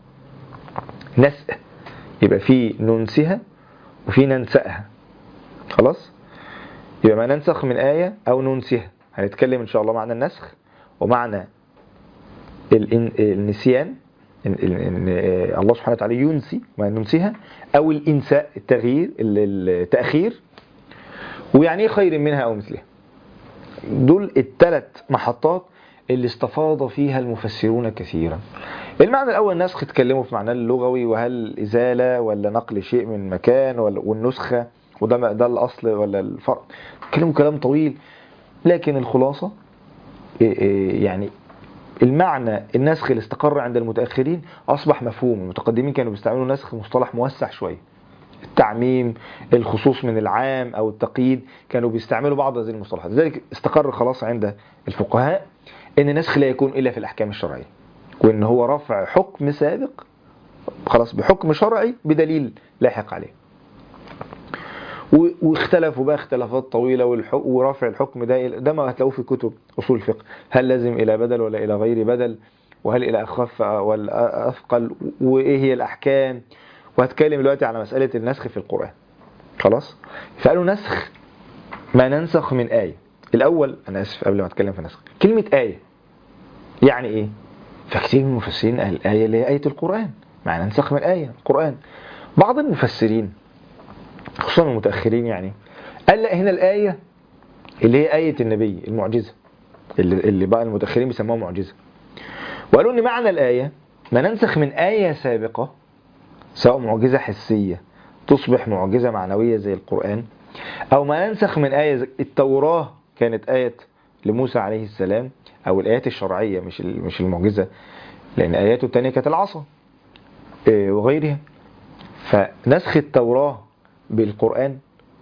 نسأ يبقى في ننسها وفي ننسأها خلاص يبقى ما ننسخ من آية أو ننسها هنتكلم إن شاء الله معنى النسخ ومعنى الإن- النسيان إن- إن- إن الله سبحانه وتعالى ينسي ما ننسيها أو الإنساء التغيير ال- التأخير ويعني ايه خير منها أو مثلها دول الثلاث محطات اللي استفاض فيها المفسرون كثيرا المعنى الأول نسخ اتكلموا في معناه اللغوي وهل إزالة ولا نقل شيء من مكان ولا والنسخة وده ما- ده الأصل ولا الفرق اتكلموا كلام طويل لكن الخلاصة إيه إيه يعني المعنى النسخ اللي استقر عند المتأخرين أصبح مفهوم المتقدمين كانوا بيستعملوا نسخ مصطلح موسع شوية التعميم الخصوص من العام أو التقييد كانوا بيستعملوا بعض هذه المصطلحات لذلك استقر خلاص عند الفقهاء أن النسخ لا يكون إلا في الأحكام الشرعية وأن هو رفع حكم سابق خلاص بحكم شرعي بدليل لاحق عليه و- واختلفوا بقى اختلافات طويلة والح- ورفع الحكم ده إلى- ده ما هتلاقوه في كتب أصول الفقه هل لازم إلى بدل ولا إلى غير بدل وهل إلى أخف ولا أثقل وإيه هي الأحكام وهتكلم دلوقتي على مسألة النسخ في القرآن خلاص فقالوا نسخ ما ننسخ من آية الأول أنا آسف قبل ما أتكلم في نسخ كلمة آية يعني إيه فكثير من المفسرين قال الآية اللي هي آية القرآن معنى ننسخ من آية القرآن بعض المفسرين خصوصا المتأخرين يعني قال لا هنا الآية اللي هي آية النبي المعجزة اللي, اللي بقى المتأخرين بيسموها معجزة وقالوا ان معنى الآية ما ننسخ من آية سابقة سواء معجزة حسية تصبح معجزة معنوية زي القرآن أو ما ننسخ من آية زي التوراة كانت آية لموسى عليه السلام أو الآيات الشرعية مش ال- مش المعجزة لأن آياته التانية كانت العصا إيه، وغيرها فنسخ التوراة بالقرآن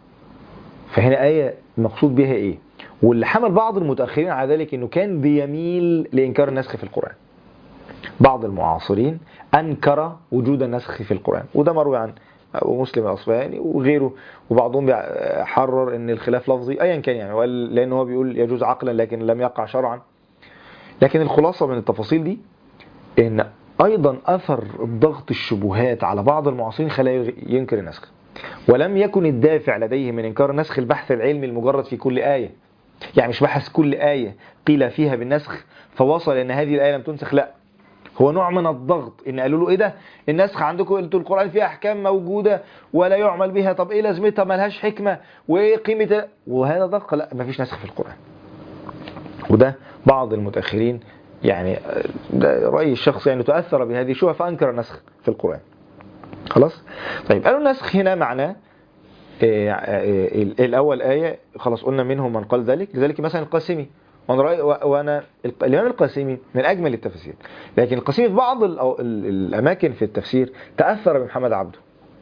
فهنا آية المقصود بها إيه واللي حمل بعض المتأخرين على ذلك أنه كان بيميل لإنكار النسخ في القرآن بعض المعاصرين أنكر وجود النسخ في القرآن وده مروي عن أبو مسلم الأصفهاني وغيره وبعضهم بيع- حرر أن الخلاف لفظي أيا كان يعني وقال لأنه هو بيقول يجوز عقلا لكن لم يقع شرعا لكن الخلاصة من التفاصيل دي أن أيضا أثر ضغط الشبهات على بعض المعاصرين خلاه ينكر النسخ ولم يكن الدافع لديه من إنكار النسخ البحث العلمي المجرد في كل آية يعني مش بحث كل آية قيل فيها بالنسخ فوصل أن هذه الآية لم تنسخ لا هو نوع من الضغط ان قالوا له ايه ده النسخ عندكم انتوا القران فيه احكام موجوده ولا يعمل بها طب ايه لازمتها ملهاش حكمه وايه قيمه وهذا ضغط لا مفيش نسخ في القران وده بعض المتاخرين يعني ده رايي الشخصي يعني تاثر بهذه الشبهه فانكر النسخ في القران خلاص طيب قالوا النسخ هنا معناه إيه، إيه، الاول ايه خلاص قلنا منهم من قال ذلك لذلك مثلا القاسمي وانا رأي وانا الامام القاسمي من اجمل التفاسير لكن القاسمي في بعض ال- ال- الاماكن في التفسير تاثر بمحمد عبده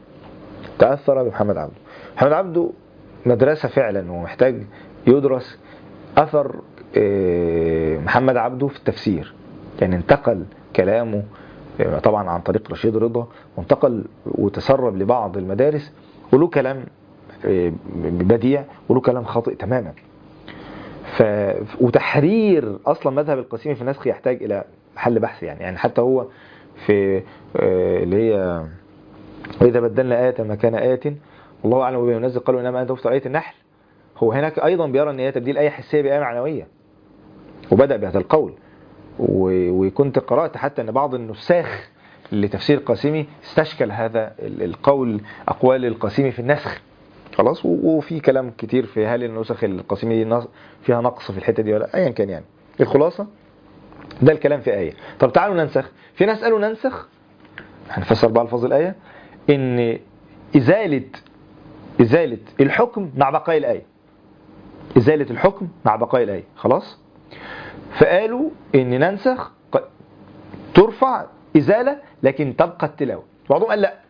تاثر بمحمد عبده محمد عبده مدرسه فعلا ومحتاج يدرس اثر إيه، محمد عبده في التفسير يعني انتقل كلامه إيه، طبعا عن طريق رشيد رضا وانتقل وتسرب لبعض المدارس وله كلام إيه، بديع وله كلام خاطئ تماما ف... وتحرير اصلا مذهب القاسمي في النسخ يحتاج الى حل بحث يعني يعني حتى هو في آه، اللي هي واذا بدلنا آية مكان آية والله اعلم بما ينزل قالوا انما انت مفتر آية النحل هو هناك ايضا بيرى ان هي تبديل آية حسية بآية معنوية وبدأ بهذا القول و... وكنت قرأت حتى ان بعض النساخ لتفسير القاسمي استشكل هذا ال- القول أقوال القاسمي في النسخ خلاص و- وفي كلام كتير في هل النسخ القاسمي دي نص- فيها نقص في الحتة دي ولا أيا كان يعني الخلاصة ده الكلام في آية طب تعالوا ننسخ في ناس قالوا ننسخ هنفسر بقى الفاظ الآية إن إزالة إزالة الحكم مع بقاء الآية إزالة الحكم مع بقاء الآية خلاص فقالوا إن ننسخ ق- ترفع إزالة لكن تبقى التلاوة بعضهم قال لا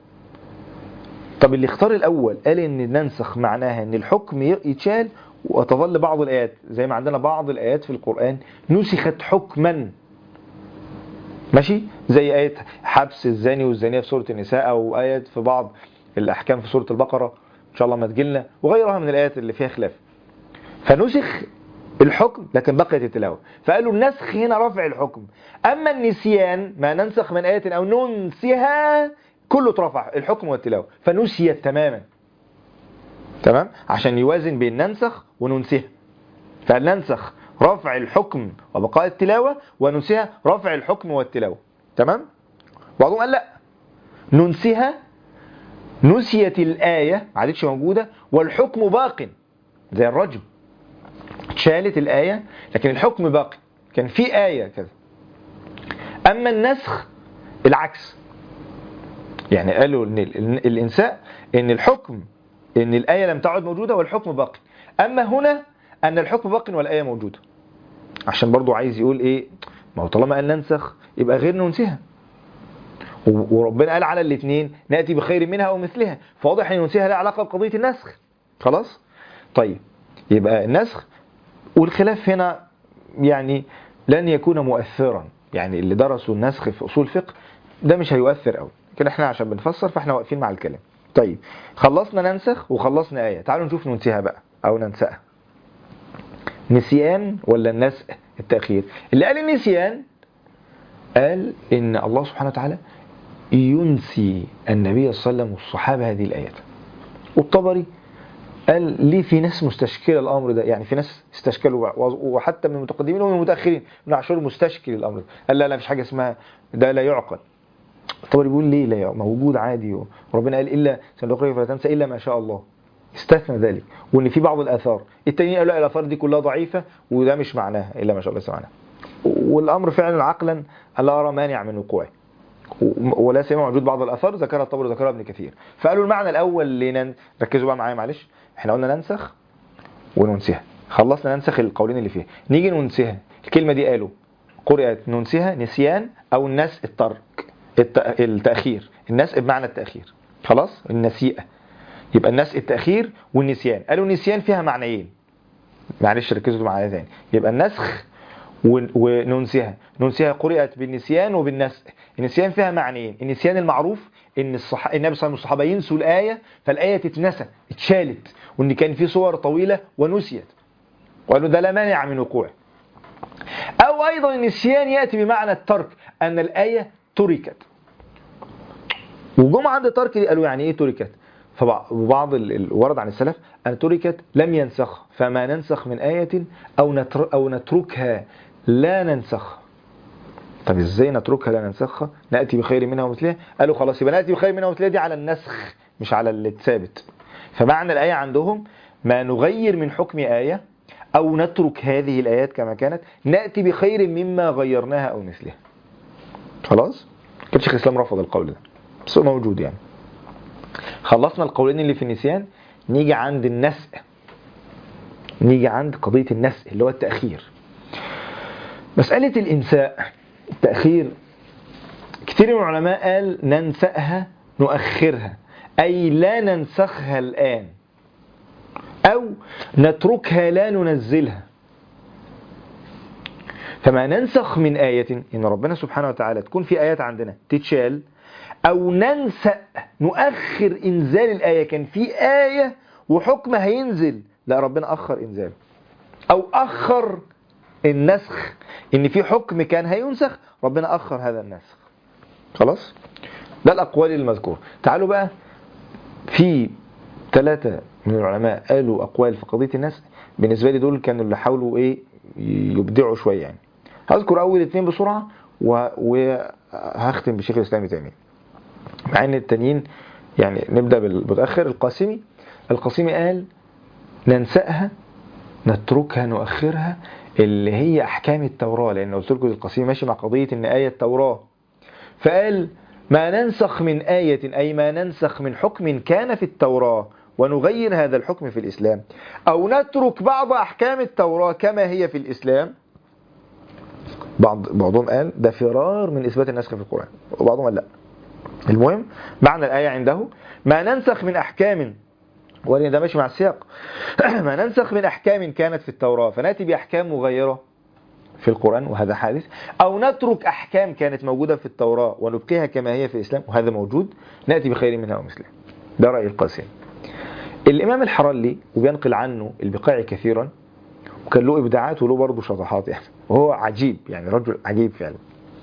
طب اللي اختار الأول قال إن ننسخ معناها إن الحكم ي- يتشال وتظل بعض الآيات زي ما عندنا بعض الآيات في القرآن نسخت حكما ماشي زي آية حبس الزاني والزانية في سورة النساء أو آيات في بعض الأحكام في سورة البقرة إن شاء الله ما تجيلنا وغيرها من الآيات اللي فيها خلاف فنسخ الحكم لكن بقيت التلاوة فقالوا النسخ هنا رفع الحكم أما النسيان ما ننسخ من آية أو ننسها كله اترفع الحكم والتلاوة فنسيت تماما تمام عشان يوازن بين ننسخ وننسها فننسخ رفع الحكم وبقاء التلاوة وننسها رفع الحكم والتلاوة تمام بعضهم قال لا ننسها نسيت الآية ما عادتش موجودة والحكم باق زي الرجم اتشالت الآية لكن الحكم باقي كان في آية كذا أما النسخ العكس يعني قالوا ان ال- ال- الانساء ان الحكم ان الايه لم تعد موجوده والحكم باقي اما هنا ان الحكم باق والايه موجوده عشان برضو عايز يقول ايه ما هو طالما قال ننسخ يبقى غير ننسها و- وربنا قال على الاثنين ناتي بخير منها او مثلها فواضح ان ننسها لها علاقه بقضيه النسخ خلاص طيب يبقى النسخ والخلاف هنا يعني لن يكون مؤثرا يعني اللي درسوا النسخ في اصول فقه ده مش هيؤثر قوي لكن احنا عشان بنفسر فاحنا واقفين مع الكلام طيب خلصنا ننسخ وخلصنا آية تعالوا نشوف ننسيها بقى أو ننسأها نسيان ولا النسخ التأخير اللي قال النسيان قال إن الله سبحانه وتعالى ينسي النبي صلى الله عليه وسلم والصحابة هذه الآيات والطبري قال ليه في ناس مستشكلة الأمر ده يعني في ناس استشكلوا وحتى من المتقدمين ومن المتأخرين ابن عاشور مستشكل الأمر ده قال لا لا مفيش حاجة اسمها ده لا يعقل الطبري بيقول ليه لا يعقل موجود عادي وربنا قال إلا سنقرئ فلا تنسى إلا ما شاء الله استثنى ذلك وان في بعض الاثار التانيين قالوا لا الاثار دي كلها ضعيفه وده مش معناها الا ما شاء الله معناها والامر فعلا عقلا لا ارى مانع من وقوعه ولا سيما موجود بعض الاثار ذكرها الطبري ذكرها ابن كثير فقالوا المعنى الاول لنن... ركزوا بقى معايا معلش احنا قلنا ننسخ وننسها خلصنا ننسخ القولين اللي فيها نيجي ننسها الكلمه دي قالوا قرأت ننسها نسيان او النس الترك الت... التاخير النس بمعنى التاخير خلاص النسيئه يبقى الناس التأخير والنسيان قالوا النسيان فيها معنيين معلش ركزوا معايا ثاني يبقى النسخ وننسيها ننسيها قرئت بالنسيان وبالنسخ النسيان فيها معنيين النسيان المعروف ان الصح... النبي صلى الله عليه وسلم والصحابه ينسوا الايه فالايه تتنسى اتشالت وان كان في صور طويله ونسيت وقالوا ده لا مانع من وقوعه او ايضا النسيان ياتي بمعنى الترك ان الايه تركت وجم عند ترك دي قالوا يعني ايه تركت فبعض الورد عن السلف أن تركت لم ينسخ فما ننسخ من آية أو, نتر أو نتركها لا ننسخ طب ازاي نتركها لا ننسخها نأتي بخير منها ومثلها قالوا خلاص يبقى نأتي بخير منها ومثلها دي على النسخ مش على الثابت فمعنى الآية عندهم ما نغير من حكم آية أو نترك هذه الآيات كما كانت نأتي بخير مما غيرناها أو مثلها خلاص كان شيخ الإسلام رفض القول ده بس هو موجود يعني خلصنا القولين اللي في النسيان نيجي عند النسق نيجي عند قضية النسق اللي هو التأخير مسألة الإنساء التأخير كثير من العلماء قال ننسأها نؤخرها أي لا ننسخها الآن أو نتركها لا ننزلها فما ننسخ من آية إن ربنا سبحانه وتعالى تكون في آيات عندنا تتشال أو ننسى نؤخر إنزال الآية كان في آية وحكم هينزل لا ربنا أخر إنزاله أو أخر النسخ إن في حكم كان هينسخ ربنا أخر هذا النسخ خلاص ده الأقوال المذكورة تعالوا بقى في ثلاثة من العلماء قالوا أقوال في قضية النسخ بالنسبة لي دول كانوا اللي حاولوا إيه يبدعوا شوية يعني هذكر أول اثنين بسرعة و- وهختم بشيخ الاسلام تيميه مع ان التانيين يعني نبدا بالمتاخر القاسمي القاسمي قال ننساها نتركها نؤخرها اللي هي احكام التوراه لان قلت لكم القاسمي ماشي مع قضيه ان ايه التوراه فقال ما ننسخ من آية أي ما ننسخ من حكم كان في التوراة ونغير هذا الحكم في الإسلام أو نترك بعض أحكام التوراة كما هي في الإسلام بعض بعضهم قال ده فرار من إثبات النسخ في القرآن وبعضهم قال لا المهم معنى الآية عنده ما ننسخ من أحكام ولأن ده ماشي مع السياق ما ننسخ من أحكام كانت في التوراة فنأتي بأحكام مغيرة في القرآن وهذا حادث أو نترك أحكام كانت موجودة في التوراة ونبقيها كما هي في الإسلام وهذا موجود نأتي بخير منها ومثلها ده رأي القاسم الإمام الحرلي وبينقل عنه البقاعي كثيرا وكان له إبداعات وله برضه شطحات يعني وهو عجيب يعني رجل عجيب فعلا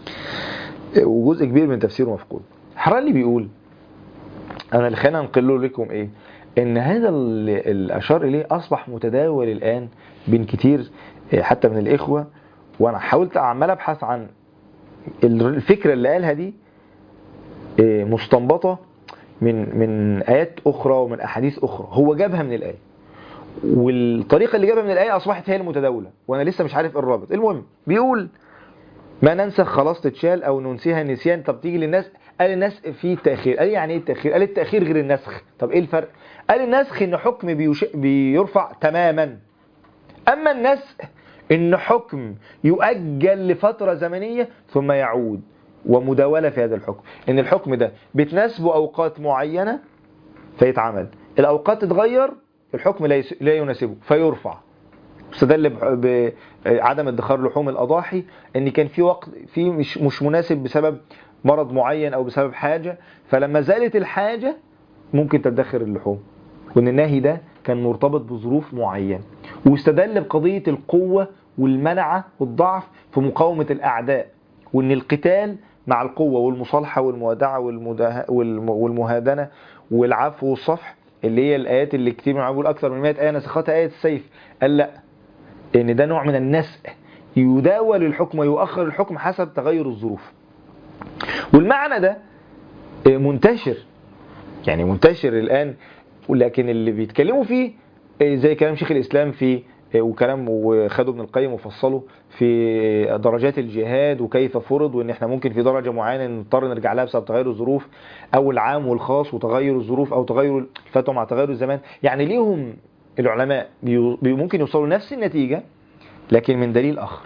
وجزء كبير من تفسيره مفقود حرلي بيقول أنا اللي خلينا أنقل له لكم إيه إن هذا اللي اللي أشار إليه أصبح متداول الآن بين كتير إيه، حتى من الإخوة وأنا حاولت عمال أبحث عن الفكرة اللي قالها دي إيه، مستنبطة من من آيات أخرى ومن أحاديث أخرى هو جابها من الآية والطريقة اللي جابها من الآية أصبحت هي المتداولة وأنا لسه مش عارف إيه الرابط المهم بيقول ما ننسخ خلاص تتشال أو ننسيها نسيان طب تيجي للناس قال الناس في تأخير قال يعني إيه التأخير قال التأخير غير النسخ طب إيه الفرق قال النسخ إن حكم بيش... بيرفع تماما أما النسخ إن حكم يؤجل لفترة زمنية ثم يعود ومداولة في هذا الحكم إن الحكم ده بتناسبه أوقات معينة فيتعمل الأوقات تتغير الحكم لا يس- لا يناسبه فيرفع استدل ب- بعدم ادخار لحوم الأضاحي إن كان في وقت في مش مش مناسب بسبب مرض معين أو بسبب حاجة فلما زالت الحاجة ممكن تدخر اللحوم وإن النهي ده كان مرتبط بظروف معينة واستدل بقضية القوة والمنعة والضعف في مقاومة الأعداء وإن القتال مع القوة والمصالحة والموادعة والمداه- والم- والمهادنة والعفو والصفح اللي هي الآيات اللي كتير من العلماء بيقول أكثر من 100 آية نسختها آية السيف قال لا إن ده نوع من النسق يداول الحكم ويؤخر الحكم حسب تغير الظروف والمعنى ده منتشر يعني منتشر الآن ولكن اللي بيتكلموا فيه زي كلام شيخ الإسلام في وكلام وخدوا ابن القيم وفصلوا في درجات الجهاد وكيف فرض وان احنا ممكن في درجه معينه نضطر نرجع لها بسبب تغير الظروف او العام والخاص وتغير الظروف او تغير الفتوى مع تغير الزمان يعني ليهم العلماء بي- بي- ممكن يوصلوا لنفس النتيجه لكن من دليل اخر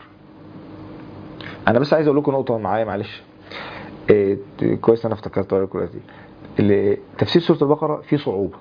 انا بس عايز اقول لكم نقطه معايا معلش إيه كويس انا افتكرت اقول لكم دلوقتي اللي- تفسير سوره البقره فيه صعوبه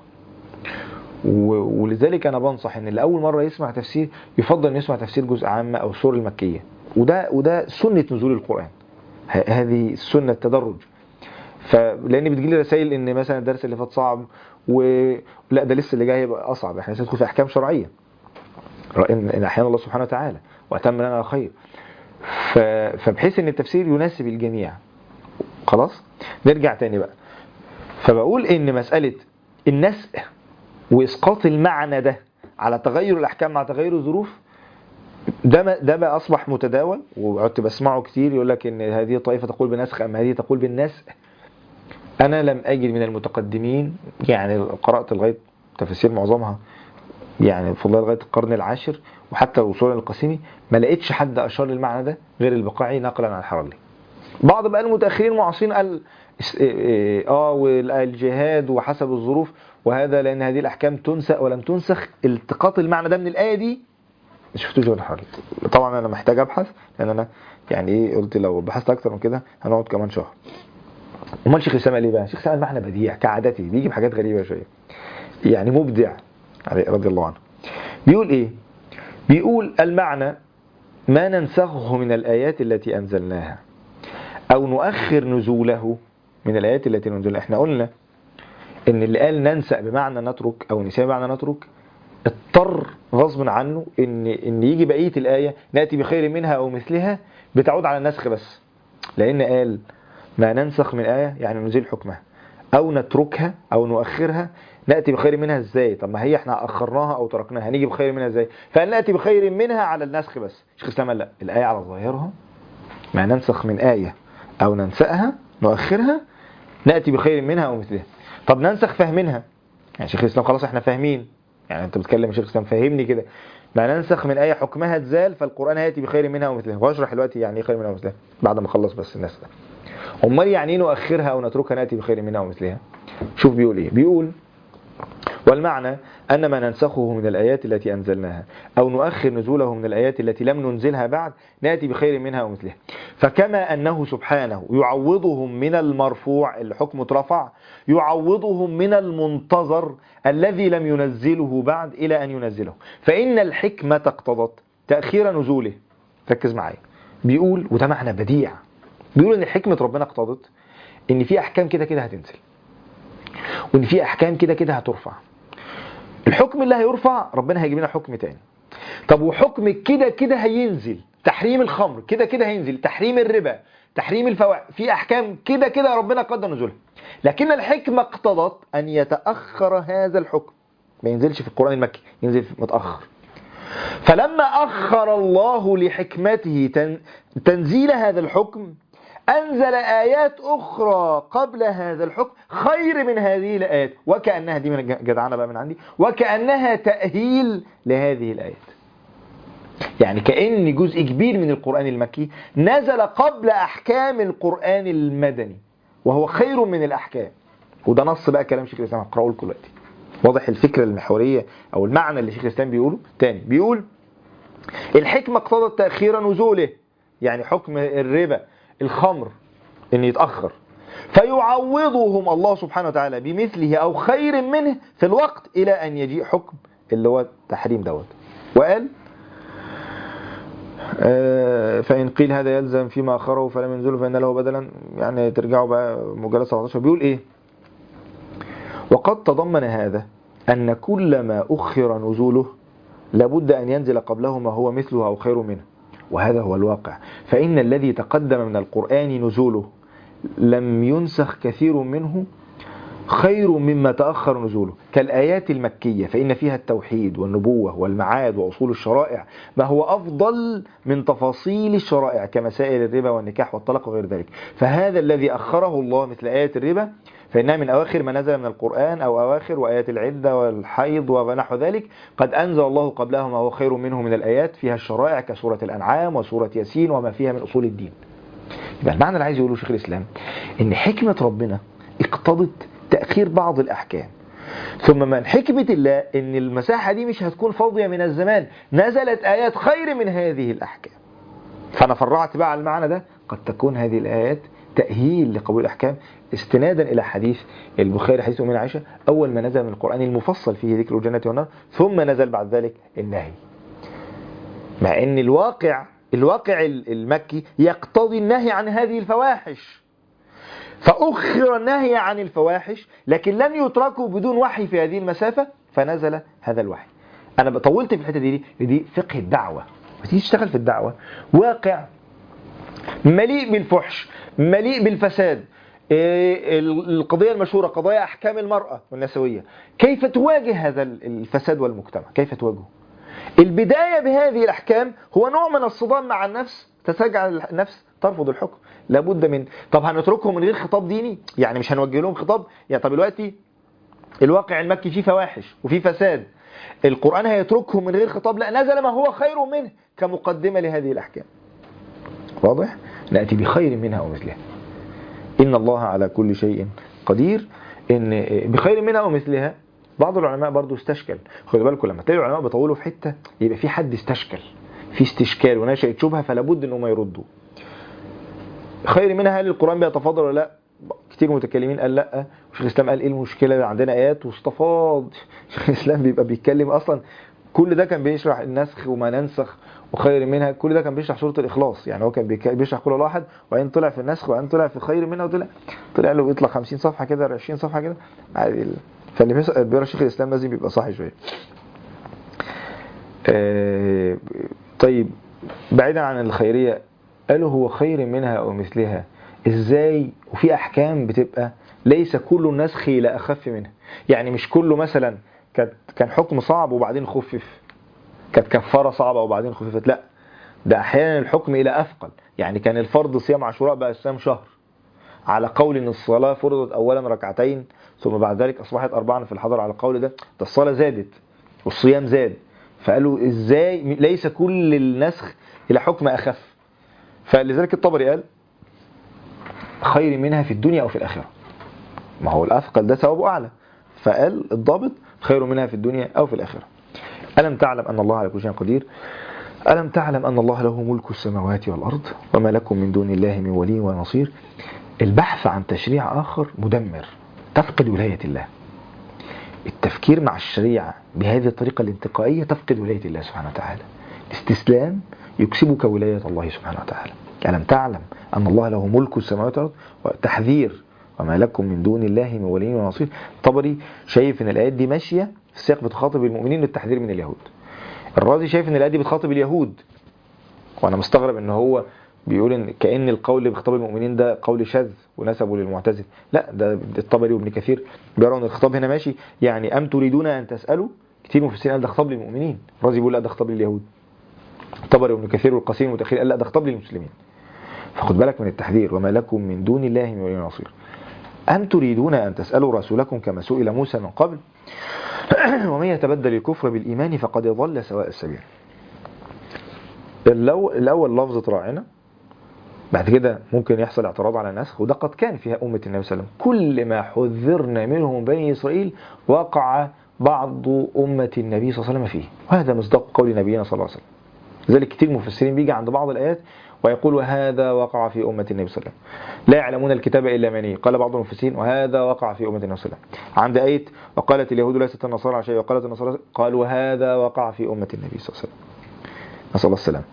و- ولذلك انا بنصح ان اللي اول مره يسمع تفسير يفضل انه يسمع تفسير جزء عامه او السور المكيه وده وده سنه نزول القران ه- هذه سنه التدرج فلان بتجيلي رسائل ان مثلا الدرس اللي فات صعب ولا ده لسه اللي جاي هيبقى اصعب احنا لسه ندخل في احكام شرعيه ان إن احيانا الله سبحانه وتعالى واتم لنا خير ف... فبحيث ان التفسير يناسب الجميع خلاص نرجع تاني بقى فبقول ان مساله النسق واسقاط المعنى ده على تغير الاحكام مع تغير الظروف ده ما- ده بقى اصبح متداول وقعدت بسمعه كتير يقول لك ان هذه الطائفه تقول بنسخ اما هذه تقول بالنسخ انا لم اجد من المتقدمين يعني قرات لغايه تفاسير معظمها يعني في الله لغايه القرن العاشر وحتى وصولا للقاسمي ما لقيتش حد اشار للمعنى ده غير البقاعي نقلا عن الحرلي بعض بقى المتاخرين المعاصرين قال اس- إيه- إيه- اه والجهاد وحسب الظروف وهذا لان هذه الاحكام تنسخ ولم تنسخ التقاط المعنى ده من الايه دي ما شفتوش ولا حاجه طبعا انا محتاج ابحث لان انا يعني ايه قلت لو بحثت اكتر من كده هنقعد كمان شهر امال شيخ الاسلام قال ايه بقى شيخ الاسلام المعنى بديع كعادته بيجي بحاجات غريبه شويه يعني مبدع عليه رضي الله عنه بيقول ايه بيقول المعنى ما ننسخه من الايات التي انزلناها او نؤخر نزوله من الايات التي ننزلها احنا قلنا ان اللي قال ننسى بمعنى نترك او نساء بمعنى نترك اضطر غصب عنه ان ان يجي بقيه الايه ناتي بخير منها او مثلها بتعود على النسخ بس لان قال ما ننسخ من ايه يعني نزيل حكمها او نتركها او نؤخرها ناتي بخير منها ازاي طب ما هي احنا اخرناها او تركناها هنيجي بخير منها ازاي فقال ناتي بخير منها على النسخ بس شيخ الاسلام قال لا الايه على ظاهرها ما ننسخ من آية أو ننسأها نؤخرها نأتي بخير منها أو مثلها طب ننسخ فهمنها يعني شيخ الإسلام خلاص احنا فاهمين يعني انت بتكلم يا شيخ الإسلام فهمني كده ما ننسخ من آية حكمها تزال فالقرآن يأتي بخير منها أو مثلها واشرح دلوقتي يعني ايه خير منها أو مثلها بعد ما اخلص بس الناس ده امال يعني ايه نؤخرها أو نتركها نأتي بخير منها أو مثلها شوف بيقول ايه بيقول والمعنى أن ما ننسخه من الآيات التي أنزلناها أو نؤخر نزوله من الآيات التي لم ننزلها بعد نأتي بخير منها ومثلها فكما أنه سبحانه يعوضهم من المرفوع الحكم اترفع يعوضهم من المنتظر الذي لم ينزله بعد إلى أن ينزله فإن الحكمة اقتضت تأخير نزوله ركز معايا بيقول وده معنى بديع بيقول ان حكمة ربنا اقتضت ان في احكام كده كده هتنزل وان في احكام كده كده هترفع الحكم اللي هيرفع ربنا هيجيب لنا حكم تاني طب وحكم كده كده هينزل تحريم الخمر كده كده هينزل تحريم الربا تحريم الفواحش في احكام كده كده ربنا قدر نزولها لكن الحكمه اقتضت ان يتاخر هذا الحكم ما ينزلش في القران المكي ينزل متاخر فلما اخر الله لحكمته تن- تنزيل هذا الحكم أنزل آيات أخرى قبل هذا الحكم خير من هذه الآيات وكأنها دي من الج- جدعانة بقى من عندي وكأنها تأهيل لهذه الآيات يعني كأن جزء كبير من القرآن المكي نزل قبل أحكام القرآن المدني وهو خير من الأحكام وده نص بقى كلام شيخ الإسلام هقرأه لكم دلوقتي واضح الفكرة المحورية أو المعنى اللي شيخ الإسلام بيقوله تاني بيقول الحكمة اقتضت تأخير نزوله يعني حكم الربا الخمر ان يتأخر فيعوضهم الله سبحانه وتعالى بمثله او خير منه في الوقت الى ان يجيء حكم اللي هو التحريم دوت وقال آه، فإن قيل هذا يلزم فيما أخره فلم ينزله فإن له بدلا يعني ترجعوا بقى مجلد 17 بيقول إيه وقد تضمن هذا أن كل ما أخر نزوله لابد أن ينزل قبله ما هو مثله أو خير منه وهذا هو الواقع فإن الذي تقدم من القرآن نزوله لم ينسخ كثير منه خير مما تأخر نزوله كالآيات المكية فإن فيها التوحيد والنبوة والمعاد وأصول الشرائع ما هو أفضل من تفاصيل الشرائع كمسائل الربا والنكاح والطلاق وغير ذلك فهذا الذي أخره الله مثل آيات الربا فإنها من أواخر ما نزل من القرآن أو أواخر وآيات العدة والحيض ونحو ذلك قد أنزل الله قبلها ما هو خير منه من الآيات فيها الشرائع كسورة الأنعام وسورة ياسين وما فيها من أصول الدين يبقى المعنى اللي عايز يقوله شيخ الإسلام إن حكمة ربنا اقتضت تأخير بعض الأحكام ثم من حكمة الله إن المساحة دي مش هتكون فاضية من الزمان نزلت آيات خير من هذه الأحكام فأنا فرعت بقى على المعنى ده قد تكون هذه الآيات تأهيل لقبول الأحكام استنادا إلى حديث البخاري حديث أمنا عائشة أول ما نزل من القرآن المفصل فيه ذكر الجنة والنار ثم نزل بعد ذلك النهي مع أن الواقع الواقع المكي يقتضي النهي عن هذه الفواحش فأخر النهي عن الفواحش لكن لم يتركوا بدون وحي في هذه المسافة فنزل هذا الوحي أنا طولت في الحتة دي دي, دي فقه الدعوة تيجي تشتغل في الدعوة واقع مليء بالفحش مليء بالفساد إيه القضية المشهورة قضايا أحكام المرأة والنسوية كيف تواجه هذا الفساد والمجتمع كيف تواجهه البداية بهذه الأحكام هو نوع من الصدام مع النفس تتجعل النفس ترفض الحكم لابد من طب هنتركهم من غير خطاب ديني يعني مش هنوجه لهم خطاب يعني طب دلوقتي الواقع المكي فيه فواحش وفيه فساد القرآن هيتركهم من غير خطاب لا نزل ما هو خير منه كمقدمة لهذه الأحكام واضح؟ نأتي بخير منها ومثلها إن الله على كل شيء قدير إن بخير منها ومثلها بعض العلماء برضو استشكل خدوا بالكم لما تلاقي العلماء بيطولوا في حتة يبقى في حد استشكل في استشكال ونشأت شبهة فلا بد ان هم يردوا خير منها هل القرآن بيتفاضل ولا لا كتير متكلمين قال لا وشيخ الاسلام قال ايه المشكله عندنا ايات واستفاض شيخ الاسلام بيبقى بيتكلم اصلا كل ده كان بيشرح النسخ وما ننسخ وخير منها كل ده كان بيشرح سوره الاخلاص يعني هو كان بيشرح كل واحد وبعدين طلع في النسخ وبعدين طلع في خير منها وطلع طلع له بيطلع 50 صفحه كده 20 صفحه كده عادي فاللي بيقرا شيخ الاسلام لازم يبقى صاحي شويه آه طيب بعيدا عن الخيريه قالوا هو خير منها او مثلها ازاي وفي احكام بتبقى ليس كل النسخ لا اخف منها يعني مش كله مثلا كان حكم صعب وبعدين خفف كانت كفاره صعبه وبعدين خففت لا ده احيانا الحكم الى اثقل يعني كان الفرض صيام عاشوراء بقى صيام شهر على قول ان الصلاه فرضت اولا ركعتين ثم بعد ذلك اصبحت اربعا في الحضر على القول ده ده الصلاه زادت والصيام زاد فقالوا ازاي ليس كل النسخ الى حكم اخف فلذلك الطبري قال خير منها في الدنيا او في الاخره ما هو الاثقل ده ثوابه اعلى فقال الضابط خير منها في الدنيا او في الاخره الم تعلم ان الله على كل شيء قدير ألم تعلم أن الله له ملك السماوات والأرض وما لكم من دون الله من ولي ولا نصير البحث عن تشريع آخر مدمر تفقد ولاية الله التفكير مع الشريعة بهذه الطريقة الانتقائية تفقد ولاية الله سبحانه وتعالى الاستسلام يكسبك ولاية الله سبحانه وتعالى ألم تعلم أن الله له ملك السماوات والأرض وتحذير وما لكم من دون الله من ولي ولا نصير طبري شايف ان الايات دي ماشيه في سياق بتخاطب المؤمنين للتحذير من اليهود الرازي شايف ان الايه دي بتخاطب اليهود وانا مستغرب ان هو بيقول ان كان القول اللي بخطاب المؤمنين ده قول شاذ ونسبه للمعتزله لا ده الطبري وابن كثير بيروا ان الخطاب هنا ماشي يعني ام تريدون ان تسالوا كتير مفسرين قال ده خطاب للمؤمنين الرازي بيقول لا ده خطاب لليهود الطبري وابن كثير والقاسم والمتاخر قال لا ده خطاب للمسلمين فخد بالك من التحذير وما لكم من دون الله من ولي نصير أم تريدون أن تسألوا رسولكم كما سئل موسى من قبل ومن يتبدل الكفر بالإيمان فقد ضل سواء السبيل الأول لفظة راعنا بعد كده ممكن يحصل اعتراض على النسخ وده قد كان فيها أمة النبي صلى الله عليه وسلم كل ما حذرنا منه من بني إسرائيل وقع بعض أمة النبي صلى الله عليه وسلم فيه وهذا مصداق قول نبينا صلى الله عليه وسلم لذلك كتير مفسرين بيجي عند بعض الآيات ويقول وهذا وقع في أمة النبي صلى الله عليه وسلم لا يعلمون الكتاب إلا مني قال بعض المفسرين وهذا وقع في أمة النبي صلى الله عليه وسلم عند آية وقالت اليهود ليست النصارى على شيء وقالت النصارى قال وهذا وقع في أمة النبي صلى الله عليه وسلم نسأل الله السلام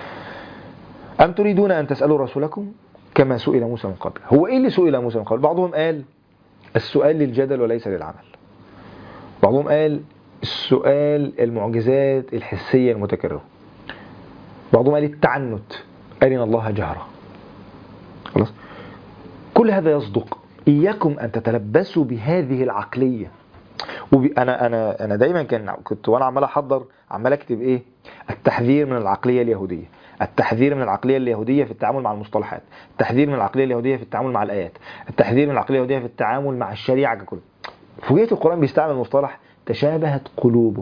أم تريدون أن تسألوا رسولكم كما سئل موسى من قبل هو إيه اللي سئل موسى من قبل بعضهم قال السؤال للجدل وليس للعمل بعضهم قال السؤال المعجزات الحسية المتكررة بعضهم قال التعنت أرنا الله جهرة خلاص كل هذا يصدق إياكم أن تتلبسوا بهذه العقلية وبي أنا أنا أنا دايما كان كنت وأنا عمال أحضر عمال أكتب إيه التحذير من العقلية اليهودية التحذير من العقلية اليهودية في التعامل مع المصطلحات التحذير من العقلية اليهودية في التعامل مع الآيات التحذير من العقلية اليهودية في التعامل مع الشريعة ككل فوجئت القرآن بيستعمل مصطلح تشابهت قلوبه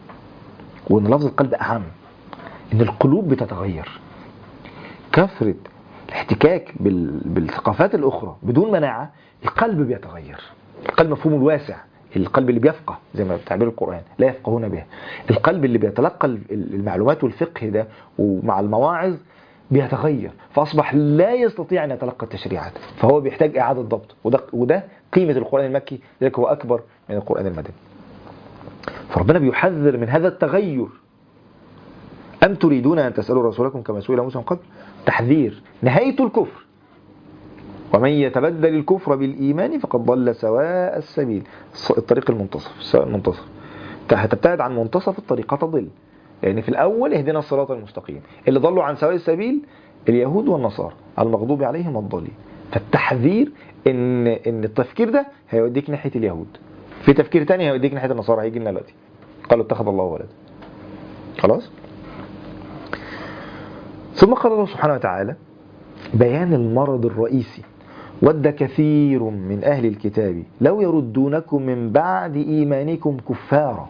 وإن لفظ القلب أهم إن القلوب بتتغير كثرة الاحتكاك بال... بالثقافات الأخرى بدون مناعة القلب بيتغير القلب مفهوم الواسع القلب اللي بيفقه زي ما بتعبير القرآن لا يفقهون بها القلب اللي بيتلقى المعلومات والفقه ده ومع المواعظ بيتغير فأصبح لا يستطيع أن يتلقى التشريعات فهو بيحتاج إعادة ضبط وده, وده قيمة القرآن المكي لذلك هو أكبر من القرآن المدني فربنا بيحذر من هذا التغير أم تريدون أن تسألوا رسولكم كما سئل موسى من قبل تحذير نهاية الكفر ومن يتبدل الكفر بالإيمان فقد ضل سواء السبيل الطريق المنتصف السواء المنتصف هتبتعد عن منتصف الطريق تضل لأن في الأول اهدنا الصراط المستقيم اللي ضلوا عن سواء السبيل اليهود والنصارى المغضوب عليهم الضالين فالتحذير ان ان التفكير ده هيوديك ناحيه اليهود في تفكير تاني هيوديك ناحيه النصارى هيجي لنا دلوقتي قالوا اتخذ الله ولدا خلاص ثم قال الله سبحانه وتعالى بيان المرض الرئيسي ود كثير من أهل الكتاب لو يردونكم من بعد إيمانكم كفارا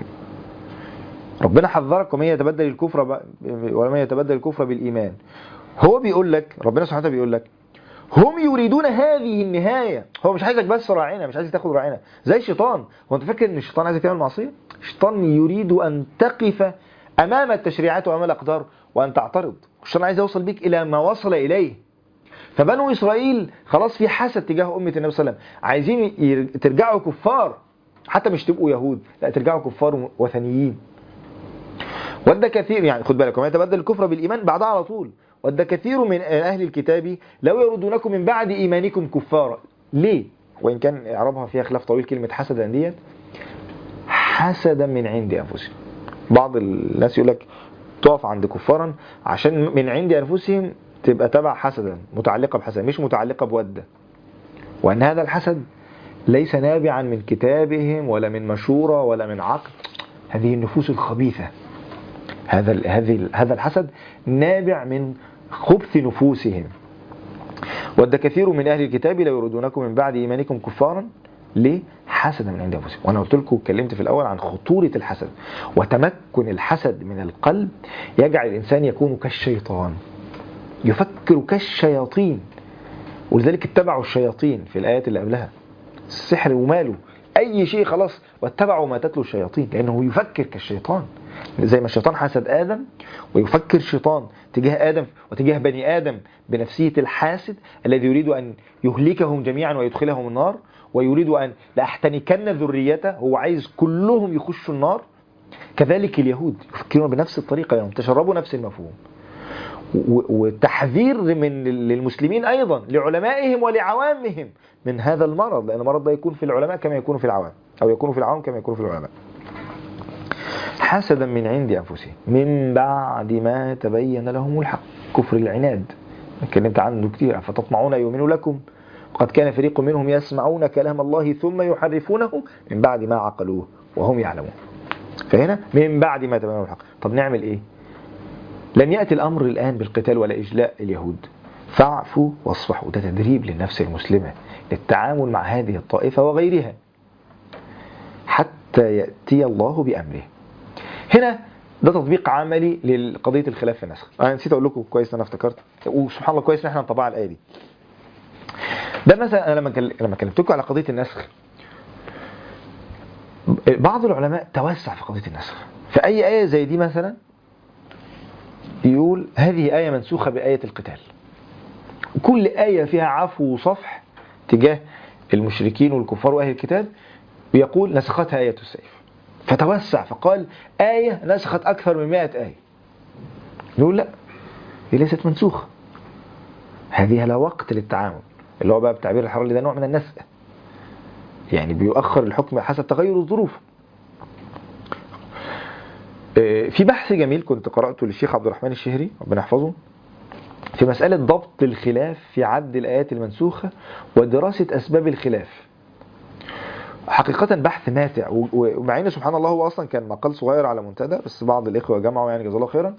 ربنا حذرك ومن يتبدل الكفر ب... ومن يتبدل الكفر بالإيمان هو بيقول لك ربنا سبحانه وتعالى بيقول لك هم يريدون هذه النهاية هو مش عايزك بس راعينا مش عايزك تاخد راعينا زي الشيطان هو انت فاكر ان الشيطان عايزك تعمل معصية الشيطان يريد ان تقف امام التشريعات وامام الاقدار وان تعترض الشيطان عايز يوصل بيك الى ما وصل اليه فبنو اسرائيل خلاص في حسد تجاه امه النبي صلى الله عليه وسلم عايزين ير- ترجعوا كفار حتى مش تبقوا يهود لا ترجعوا كفار وثنيين ود كثير يعني خد بالك وما يتبدل الكفر بالايمان بعدها على طول ود كثير من اهل الكتاب لو يردونكم من بعد ايمانكم كفارا ليه وان كان اعرابها فيها خلاف طويل كلمه حسدا ديت حسدا من عند انفسهم بعض الناس يقول لك تقف عند كفارا عشان من عند انفسهم تبقى تبع حسدا متعلقه بحسد مش متعلقه بوده وان هذا الحسد ليس نابعا من كتابهم ولا من مشوره ولا من عقل هذه النفوس الخبيثه هذا ال- هذه ال- هذا الحسد نابع من خبث نفوسهم ود كثير من اهل الكتاب لو يريدونكم من بعد ايمانكم كفارا ليه؟ حسدا من عند انفسهم وانا قلت لكم اتكلمت في الاول عن خطوره الحسد وتمكن الحسد من القلب يجعل الانسان يكون كالشيطان يفكر كالشياطين ولذلك اتبعوا الشياطين في الايات اللي قبلها السحر وماله اي شيء خلاص واتبعوا ما تتلو الشياطين لانه يفكر كالشيطان زي ما الشيطان حسد ادم ويفكر الشيطان تجاه ادم وتجاه بني ادم بنفسيه الحاسد الذي يريد ان يهلكهم جميعا ويدخلهم النار ويريد ان لاحتنكن ذريته هو عايز كلهم يخشوا النار كذلك اليهود يفكرون بنفس الطريقه يعني تشربوا نفس المفهوم و- وتحذير من للمسلمين ايضا لعلمائهم ولعوامهم من هذا المرض لان المرض ده يكون في العلماء كما يكون في العوام او يكون في العوام كما يكون في العلماء حسدا من عند انفسهم من بعد ما تبين لهم الحق كفر العناد اتكلمت عنه كتير فتطمعون يؤمنوا لكم قد كان فريق منهم يسمعون كلام الله ثم يحرفونه من بعد ما عقلوه وهم يعلمون فهنا من بعد ما تبين لهم الحق طب نعمل ايه لن يأتي الأمر الآن بالقتال ولا إجلاء اليهود فاعفوا واصفحوا ده تدريب للنفس المسلمة للتعامل مع هذه الطائفة وغيرها حتى يأتي الله بأمره هنا ده تطبيق عملي لقضية الخلاف في النسخ أنا نسيت أقول لكم كويس إن أنا افتكرت وسبحان الله كويس إن إحنا نطبع الآية دي ده مثلا أنا لما كل- لما كلمتكم على قضية النسخ بعض العلماء توسع في قضية النسخ في أي آية زي دي مثلا يقول هذه آية منسوخة بآية القتال كل آية فيها عفو وصفح تجاه المشركين والكفار وأهل الكتاب يقول نسختها آية السيف فتوسع فقال آية نسخت أكثر من مائة آية نقول لا هي ليست منسوخة هذه لا وقت للتعامل اللي هو بقى بتعبير الحراري ده نوع من النسخ يعني بيؤخر الحكم حسب تغير الظروف آه، في بحث جميل كنت قرأته للشيخ عبد الرحمن الشهري ربنا يحفظه في مسألة ضبط الخلاف في عد الآيات المنسوخة ودراسة أسباب الخلاف حقيقة بحث ماتع و- و- ومع ان سبحان الله هو اصلا كان مقال صغير على منتدى بس بعض الاخوه جمعوا يعني جزاه الله خيرا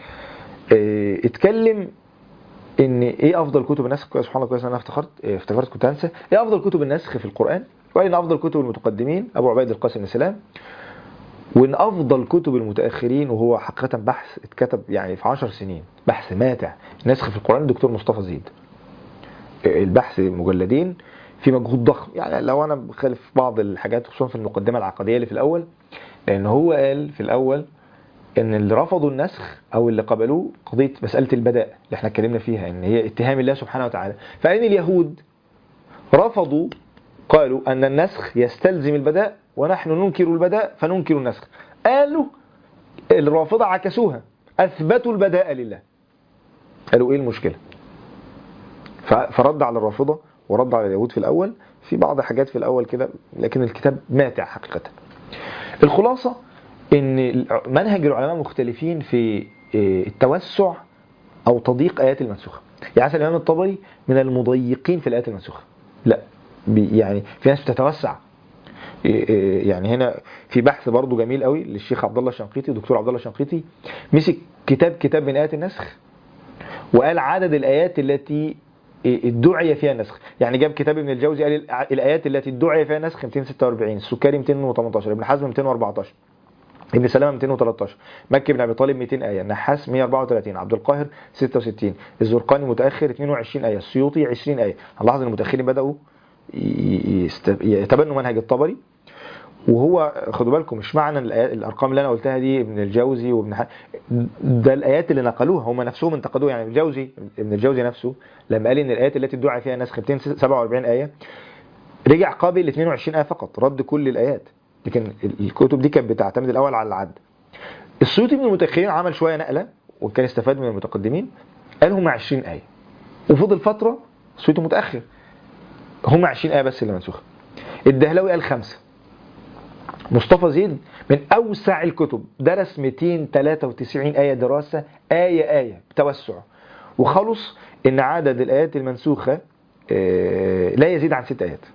آه، اتكلم ان ايه افضل كتب النسخ سبحان الله كويس إن انا افتكرت آه، افتكرت كنت انسى ايه افضل كتب النسخ في القران وقال ان افضل كتب المتقدمين ابو عبيد القاسم بن سلام وان افضل كتب المتاخرين وهو حقيقه بحث اتكتب يعني في عشر سنين بحث ماتع نسخ في القران الدكتور مصطفى زيد البحث مجلدين في مجهود ضخم يعني لو انا بخالف بعض الحاجات خصوصا في المقدمه العقديه اللي في الاول لان هو قال في الاول ان اللي رفضوا النسخ او اللي قبلوه قضيه مساله البداء اللي احنا اتكلمنا فيها ان هي اتهام الله سبحانه وتعالى فان اليهود رفضوا قالوا ان النسخ يستلزم البداء ونحن ننكر البداء فننكر النسخ قالوا الرافضه عكسوها اثبتوا البداء لله قالوا ايه المشكله ف- فرد على الرافضه ورد على اليهود في الاول في بعض حاجات في الاول كده لكن الكتاب ماتع حقيقه الخلاصه ان منهج العلماء مختلفين في إيه، التوسع او تضييق ايات المنسوخه يعني مثلا الامام الطبري من المضيقين في الايات المنسوخه لا بي- يعني في ناس بتتوسع إيه، إيه، يعني هنا في بحث برضه جميل قوي للشيخ عبد الله الشنقيطي دكتور عبد الله الشنقيطي مسك كتاب كتاب من ايات النسخ وقال عدد الايات التي ادعي فيها النسخ يعني جاب كتاب ابن الجوزي قال الع- الايات التي ادعي فيها النسخ 246 السكري 218 ابن حزم 214 ابن سلامه 213 مكي بن ابي طالب 200 ايه النحاس 134 عبد القاهر 66 الزرقاني متاخر 22 ايه السيوطي 20 ايه هنلاحظ ان المتاخرين بداوا ي- يست- يتبنوا منهج الطبري وهو خدوا بالكم مش معنى الآيات الارقام اللي انا قلتها دي ابن الجوزي وابن ح... ده الايات اللي نقلوها هم نفسهم انتقدوها يعني الجوزي ابن الجوزي نفسه لما قال ان الايات التي ادعى فيها نسخ 247 ايه رجع قابل 22 ايه فقط رد كل الايات لكن ال- الكتب دي كانت بتعتمد الاول على العد السيوطي من المتاخرين عمل شويه نقله وكان استفاد من المتقدمين قال هم 20 ايه وفضل فتره السيوطي متاخر هم 20 ايه بس اللي منسوخه الدهلوي قال خمسه مصطفى زيد من اوسع الكتب درس 293 ايه دراسه ايه ايه بتوسع وخلص ان عدد الايات المنسوخه آه، لا يزيد عن ست ايات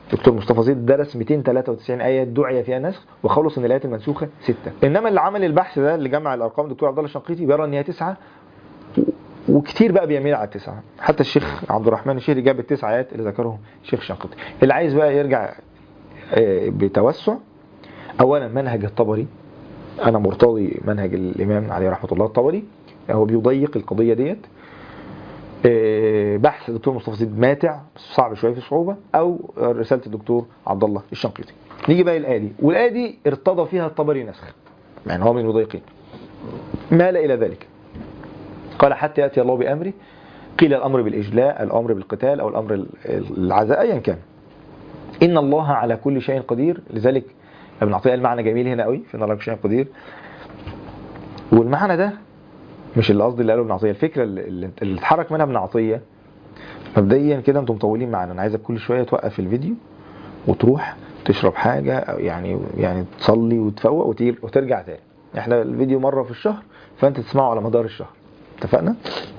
دكتور مصطفى زيد درس 293 آية دعي فيها نسخ وخلص ان الآيات المنسوخة ستة إنما اللي عمل البحث ده اللي جمع الأرقام دكتور عبد الله الشنقيطي بيرى ان هي تسعة وكتير بقى بيميل على التسعة حتى الشيخ عبد الرحمن الشهري جاب التسع آيات اللي ذكرهم الشيخ الشنقيطي اللي عايز بقى يرجع آه، بتوسع أولا منهج الطبري أنا مرتضي منهج الإمام عليه رحمة الله الطبري هو بيضيق القضية ديت آه، بحث الدكتور مصطفى زيد ماتع صعب شويه في الصعوبه او رساله الدكتور عبد الله الشنقيطي نيجي بقى الايه دي والايه دي ارتضى فيها الطبري نسخ يعني هو من المضايقين مال الى ذلك قال حتى ياتي الله بامره قيل الامر بالاجلاء الامر بالقتال او الامر ال- العزاء ايا كان ان الله على كل شيء قدير لذلك ابن عطيه المعنى جميل هنا قوي في ان الله على كل شيء قدير والمعنى ده مش اللي قصدي اللي قاله ابن عطيه الفكره اللي, اللي اتحرك منها ابن عطيه مبدئيا كده انتم مطولين معانا انا عايزك كل شويه توقف الفيديو وتروح تشرب حاجه أو يعني يعني تصلي وتفوق وتير- وترجع تاني احنا الفيديو مره في الشهر فانت تسمعه على مدار الشهر اتفقنا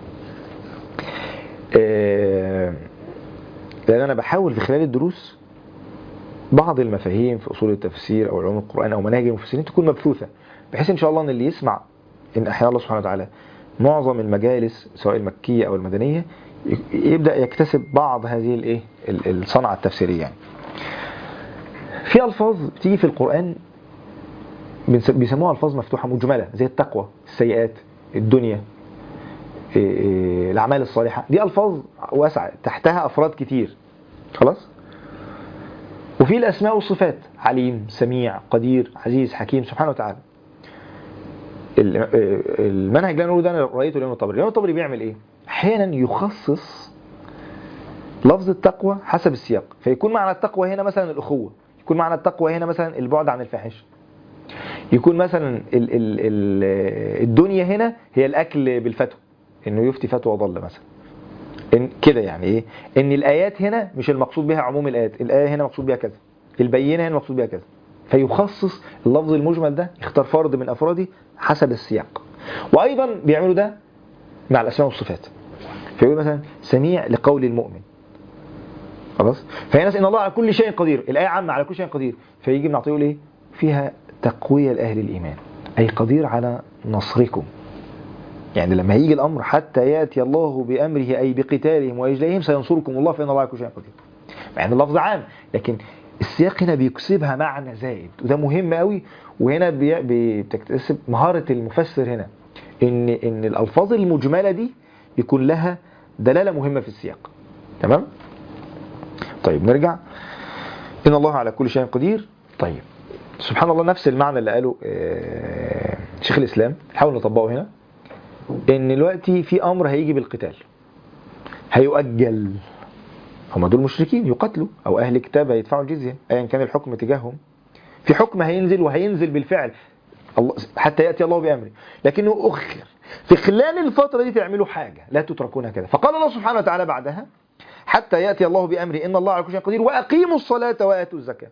آه، لان انا بحاول في خلال الدروس بعض المفاهيم في اصول التفسير او علوم القران او مناهج المفسرين تكون مبثوثه بحيث ان شاء الله ان اللي يسمع ان احيانا الله سبحانه وتعالى معظم المجالس سواء المكيه او المدنيه ي- يبدا يكتسب بعض هذه الايه ال- الصنعه التفسيريه يعني. في الفاظ بتيجي في القران بنس- بيسموها الفاظ مفتوحه مجمله زي التقوى السيئات الدنيا إيه، إيه، الاعمال الصالحه دي الفاظ واسعه تحتها افراد كتير خلاص وفي الاسماء والصفات عليم سميع قدير عزيز حكيم سبحانه وتعالى ال- آه، المنهج اللي انا بقوله ده انا رايته الامام الطبري الامام الطبري بيعمل ايه احيانا يخصص لفظ التقوى حسب السياق فيكون معنى التقوى هنا مثلا الاخوه يكون معنى التقوى هنا مثلا البعد عن الفاحشه يكون مثلا ال ال ال الدنيا هنا هي الاكل بالفتوى انه يفتي فتوى ضل مثلا إن كده يعني ايه ان الايات هنا مش المقصود بها عموم الايات الايه هنا مقصود بها كذا البينه هنا مقصود بها كذا فيخصص اللفظ المجمل ده يختار فرد من افراده حسب السياق وايضا بيعملوا ده مع الاسماء والصفات فيقول مثلا سميع لقول المؤمن خلاص فهي ناس ان الله على كل شيء قدير الايه عامه على كل شيء قدير فيجي ابن عطيه يقول ايه فيها تقويه لاهل الايمان اي قدير على نصركم يعني لما هيجي الامر حتى ياتي الله بامره اي بقتالهم واجلائهم سينصركم الله فان الله على كل شيء قدير مع ان اللفظ عام لكن السياق هنا بيكسبها معنى زائد وده مهم قوي وهنا بي- بي- بتكتسب مهاره المفسر هنا ان ان الالفاظ المجمله دي يكون لها دلاله مهمه في السياق تمام طيب نرجع ان الله على كل شيء قدير طيب سبحان الله نفس المعنى اللي قاله آه، شيخ الاسلام نحاول نطبقه هنا ان دلوقتي في امر هيجي بالقتال هيؤجل هم دول مشركين يقتلوا او اهل كتاب هيدفعوا الجزيه ايا كان الحكم تجاههم في حكم هينزل وهينزل بالفعل الله حتى ياتي الله بامره لكنه اخر في خلال الفتره دي تعملوا حاجه لا تتركون كذا فقال الله سبحانه وتعالى بعدها حتى ياتي الله بامره ان الله على كل شيء قدير واقيموا الصلاه واتوا الزكاه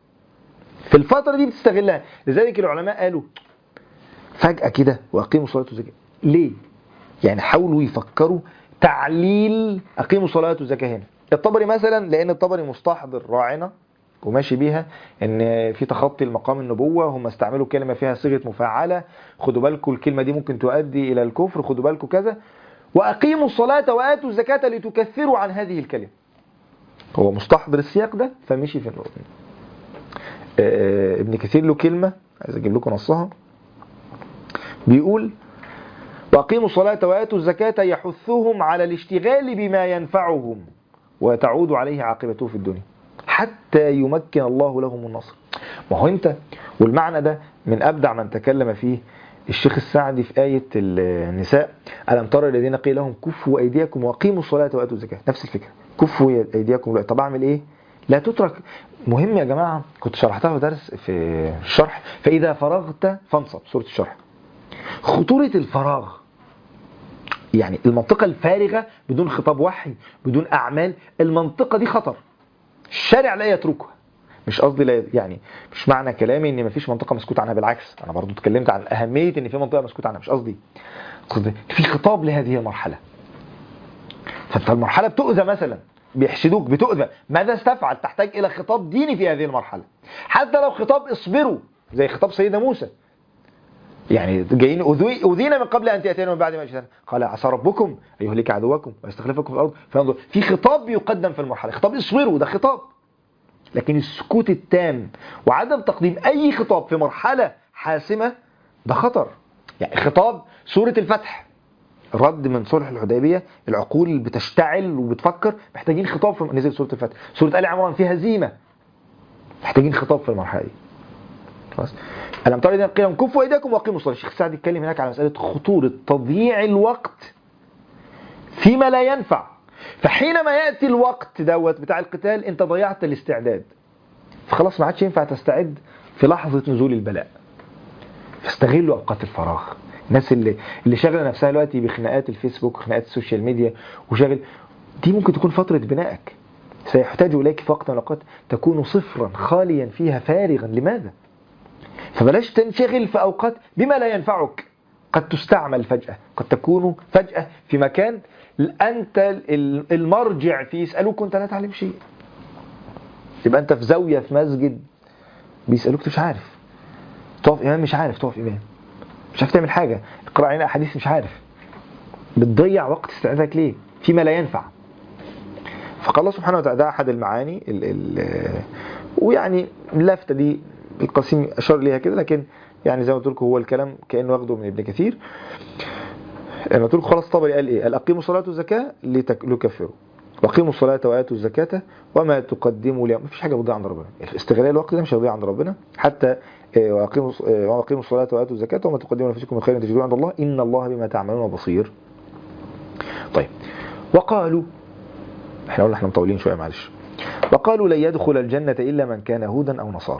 في الفتره دي بتستغلها لذلك العلماء قالوا فجاه كده واقيموا الصلاه والزكاه ليه يعني حاولوا يفكروا تعليل اقيموا الصلاه والزكاه هنا الطبري مثلا لان الطبري مستحضر راعنا وماشي بيها ان في تخطي المقام النبوه هم استعملوا كلمه فيها صيغه مفعله خدوا بالكم الكلمه دي ممكن تؤدي الى الكفر خدوا بالكم كذا واقيموا الصلاه واتوا الزكاه لتكثروا عن هذه الكلمه هو مستحضر السياق ده فمشي في النقطه آه، ابن كثير له كلمه عايز اجيب لكم نصها بيقول واقيموا الصلاه واتوا الزكاه يحثهم على الاشتغال بما ينفعهم وتعود عليه عاقبته في الدنيا حتى يمكن الله لهم النصر ما هو انت والمعنى ده من ابدع من تكلم فيه الشيخ السعدي في آية النساء ألم ترى الذين قيل لهم كفوا أيديكم وأقيموا الصلاة وآتوا الزكاة نفس الفكرة كفوا أيديكم طب أعمل إيه؟ لا تترك مهم يا جماعة كنت شرحتها في درس في الشرح فإذا فرغت فانصب سورة الشرح خطورة الفراغ يعني المنطقة الفارغة بدون خطاب وحي بدون أعمال المنطقة دي خطر الشارع لا يتركها مش قصدي لا يعني مش معنى كلامي ان مفيش منطقه مسكوت عنها بالعكس انا برضو اتكلمت عن اهميه ان في منطقه مسكوت عنها مش قصدي قصدي في خطاب لهذه المرحله فانت المرحله بتؤذى مثلا بيحسدوك بتؤذى ماذا تفعل تحتاج الى خطاب ديني في هذه المرحله حتى لو خطاب اصبروا زي خطاب سيدنا موسى يعني جايين أذوي- أذينا من قبل أن تأتينا من بعد ما جئتنا قال عسى ربكم أن يهلك عدوكم ويستخلفكم في الأرض فانظر في خطاب بيقدم في المرحلة خطاب اصبروا ده خطاب لكن السكوت التام وعدم تقديم أي خطاب في مرحلة حاسمة ده خطر يعني خطاب سورة الفتح رد من صلح الحديبية العقول بتشتعل وبتفكر محتاجين خطاب في نزل سورة الفتح سورة آل عمران فيها هزيمة محتاجين خطاب في المرحلة دي خلاص ألم ترى إذا قيل لهم كفوا أيديكم وأقيموا الصلاة الشيخ سعد يتكلم هناك على مسألة خطورة تضييع الوقت فيما لا ينفع فحينما يأتي الوقت دوت بتاع القتال أنت ضيعت الاستعداد فخلاص ما عادش ينفع تستعد في لحظة نزول البلاء فاستغلوا أوقات الفراغ الناس اللي اللي شاغله نفسها دلوقتي بخناقات الفيسبوك وخناقات السوشيال ميديا وشاغل دي ممكن تكون فترة بنائك سيحتاج إليك في وقت من الأوقات تكون صفرا خاليا فيها فارغا لماذا؟ فبلاش تنشغل في أوقات بما لا ينفعك قد تستعمل فجأة قد تكون فجأة في مكان أنت ال- المرجع فيه يسألوك وأنت لا تعلم شيء يبقى أنت في زاوية في مسجد بيسألوك أنت مش عارف تقف إمام مش عارف تقف إمام مش عارف تعمل حاجة اقرأ علينا أحاديث مش عارف بتضيع وقت استعدادك ليه فيما لا ينفع فقال الله سبحانه وتعالى ده أحد المعاني ال ال ويعني اللفتة دي القاسم أشار ليها كده لكن يعني زي ما قلت لكم هو الكلام كأنه واخده من ابن كثير انا قلت لكم خلاص طبري قال ايه قال اقيموا الصلاه والزكاه لتك- لتكفروا واقيموا الصلاه واتوا الزكاه وما تقدموا لهم مفيش حاجه بتضيع عند ربنا استغلال الوقت ده مش هيضيع عند ربنا حتى آه، واقيموا آه، واقيموا الصلاه واتوا الزكاه وما تقدموا لانفسكم من خير تجدوه عند الله ان الله بما تعملون بصير طيب وقالوا احنا قلنا احنا مطولين شويه معلش وقالوا لن يدخل الجنه الا من كان هودا او نصارى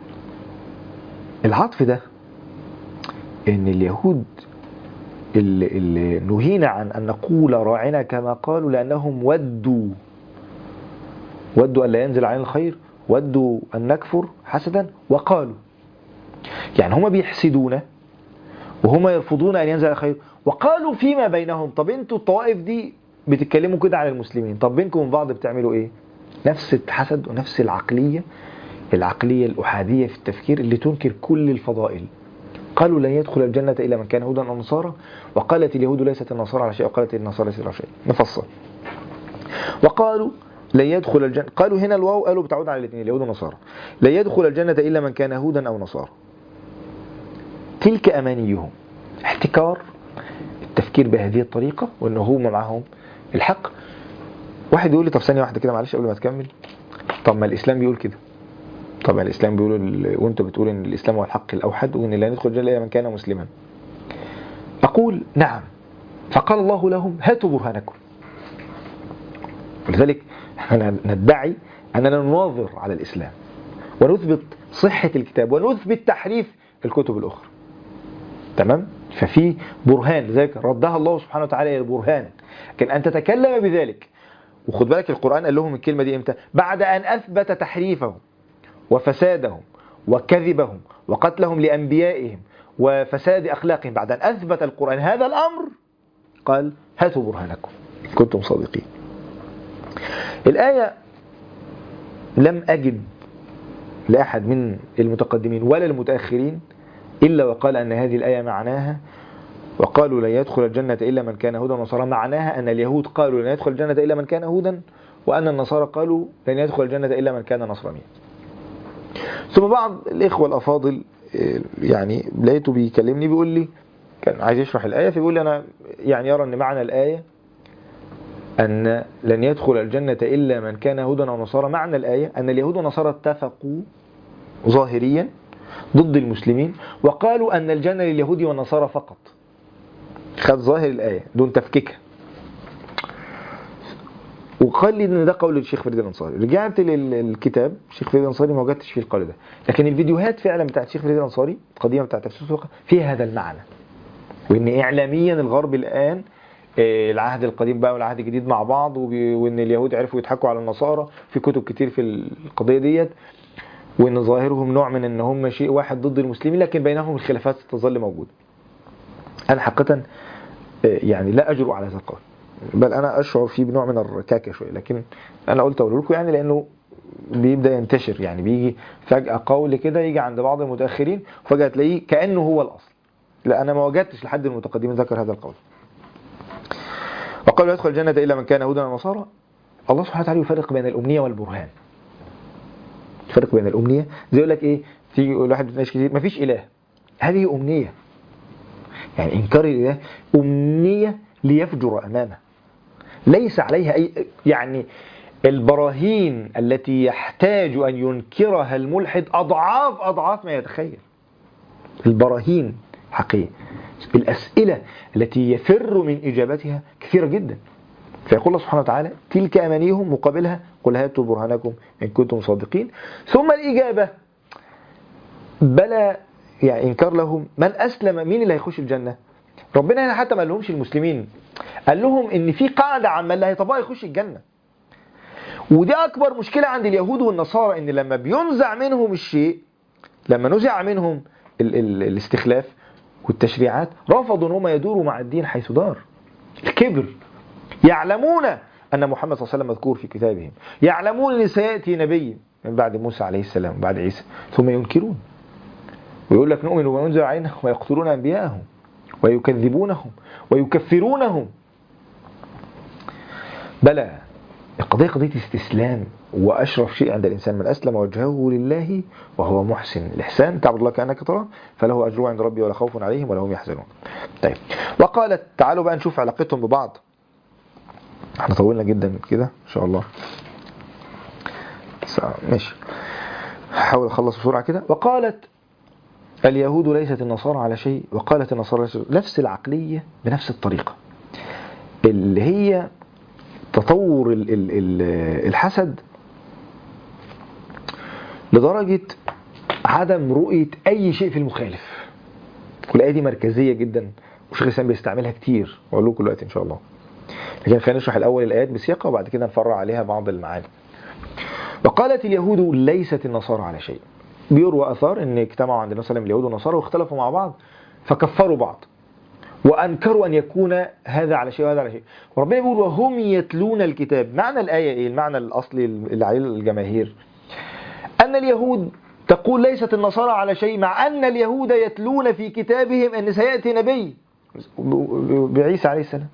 العطف ده ان اليهود اللي, اللي نهينا عن ان نقول راعنا كما قالوا لانهم ودوا ودوا ان لا ينزل علينا الخير ودوا ان نكفر حسدا وقالوا يعني هما بيحسدونا وهما يرفضون ان ينزل الخير وقالوا فيما بينهم طب انتوا الطوائف دي بتتكلموا كده عن المسلمين طب بينكم وبين بعض بتعملوا ايه نفس الحسد ونفس العقليه العقليه الاحاديه في التفكير اللي تنكر كل الفضائل قالوا لن يدخل الجنة إلا من كان هودا أو نصارى وقالت اليهود ليست النصارى على شيء وقالت النصارى ليست على شيء نفصل وقالوا لن يدخل الجنة قالوا هنا الواو قالوا بتعود على الاثنين اليهود والنصارى لن يدخل الجنة إلا من كان هودا أو نصارى تلك أمانيهم احتكار التفكير بهذه الطريقة وأنه هم معهم الحق واحد يقول لي طب ثانية واحدة كده معلش قبل ما تكمل طب ما الإسلام بيقول كده طبعا الاسلام بيقول ال- وانت بتقول ان الاسلام هو الحق الاوحد وان لا يدخل الجنه الا من كان مسلما اقول نعم فقال الله لهم هاتوا برهانكم ولذلك احنا ندعي اننا نناظر على الاسلام ونثبت صحه الكتاب ونثبت تحريف الكتب الاخرى تمام ففي برهان لذلك ردها الله سبحانه وتعالى الى البرهان لكن ان تتكلم بذلك وخد بالك القران قال لهم الكلمه دي امتى بعد ان اثبت تحريفهم وفسادهم وكذبهم وقتلهم لأنبيائهم وفساد أخلاقهم بعد أن أثبت القرآن هذا الأمر قال هاتوا برهانكم إن كنتم صادقين الآية لم أجد لأحد من المتقدمين ولا المتأخرين إلا وقال أن هذه الآية معناها وقالوا لن يدخل الجنة إلا من كان هودا ونصارى معناها أن اليهود قالوا لن يدخل الجنة إلا من كان هودا وأن النصارى قالوا لن يدخل الجنة إلا من كان نصرانيا ثم بعض الإخوة الأفاضل آه، يعني لقيته بيكلمني بيقول لي كان عايز يشرح الآية فبيقول لي أنا يعني يرى أن معنى الآية أن لن يدخل الجنة إلا من كان هودا أو نصارى معنى الآية أن اليهود والنصارى اتفقوا ظاهريا ضد المسلمين وقالوا أن الجنة لليهود والنصارى فقط خد ظاهر الآية دون تفكيكها وقال لي ان ده قول الشيخ فريد الانصاري رجعت للكتاب الشيخ فريد الانصاري ما وجدتش فيه القول ده لكن الفيديوهات فعلا بتاعت الشيخ فريد الانصاري القديمه بتاعت تفسير السوق فيها هذا المعنى وان اعلاميا الغرب الان آه، العهد القديم بقى والعهد الجديد مع بعض وبي- وان اليهود عرفوا يضحكوا على النصارى في كتب كتير في القضيه ديت وان ظاهرهم نوع من ان هم شيء واحد ضد المسلمين لكن بينهم الخلافات تظل موجوده انا حقيقه آه، يعني لا اجرؤ على هذا القول بل انا اشعر فيه بنوع من الركاكه شويه لكن انا قلت اقول لكم يعني لانه بيبدا ينتشر يعني بيجي فجاه قول كده يجي عند بعض المتاخرين وفجاه تلاقيه كانه هو الاصل لا انا ما وجدتش لحد المتقدمين ذكر هذا القول وقالوا يدخل الجنه الا من كان هودا ونصارى الله سبحانه وتعالى يفرق بين الامنيه والبرهان يفرق بين الامنيه زي يقول لك ايه تيجي يقول واحد بتناقش كتير مفيش اله هذه امنيه يعني انكار الاله امنيه ليفجر امامه ليس عليها اي يعني البراهين التي يحتاج ان ينكرها الملحد اضعاف اضعاف ما يتخيل البراهين حقيقيه الاسئله التي يفر من اجابتها كثيره جدا فيقول الله سبحانه وتعالى تلك امانيهم مقابلها قل هاتوا برهانكم ان كنتم صادقين ثم الاجابه بلى يعني انكار لهم من اسلم مين اللي هيخش الجنه ربنا هنا حتى ما قالهمش المسلمين قال لهم ان في قاعده عامه اللي هيطبقها يخش الجنه ودي اكبر مشكله عند اليهود والنصارى ان لما بينزع منهم الشيء لما نزع منهم ال ال الاستخلاف والتشريعات رفضوا ان هم يدوروا مع الدين حيث دار الكبر يعلمون ان محمد صلى الله عليه وسلم مذكور في كتابهم يعلمون ان سياتي نبي من بعد موسى عليه السلام بعد عيسى ثم ينكرون ويقول لك نؤمن بما انزل علينا ويقتلون انبياءهم ويكذبونهم ويكفرونهم بلى القضية قضية استسلام وأشرف شيء عند الإنسان من أسلم وجهه لله وهو محسن الإحسان تعبد الله كأنك تراه فله أجره عند ربي ولا خوف عليهم ولا هم يحزنون طيب وقالت تعالوا بقى نشوف علاقتهم ببعض احنا طولنا جدا كده إن شاء الله ماشي هحاول أخلص بسرعة كده وقالت اليهود ليست النصارى على شيء وقالت النصارى ليست نفس العقلية بنفس الطريقة اللي هي تطور ال ال ال الحسد لدرجة عدم رؤية أي شيء في المخالف والآية دي مركزية جدا وشيخ الإسلام بيستعملها كتير وأقول لكم دلوقتي إن شاء الله لكن خلينا نشرح الأول الآيات بسياقة وبعد كده نفرع عليها بعض المعاني وقالت اليهود ليست النصارى على شيء بيروى اثار ان اجتمعوا عند النبي صلى الله عليه وسلم اليهود والنصارى واختلفوا مع بعض فكفروا بعض وانكروا ان يكون هذا على شيء وهذا على شيء وربنا بيقول وهم يتلون الكتاب معنى الايه ايه المعنى الاصلي اللي عليه الجماهير ان اليهود تقول ليست النصارى على شيء مع ان اليهود يتلون في كتابهم ان سياتي نبي بعيسى عليه السلام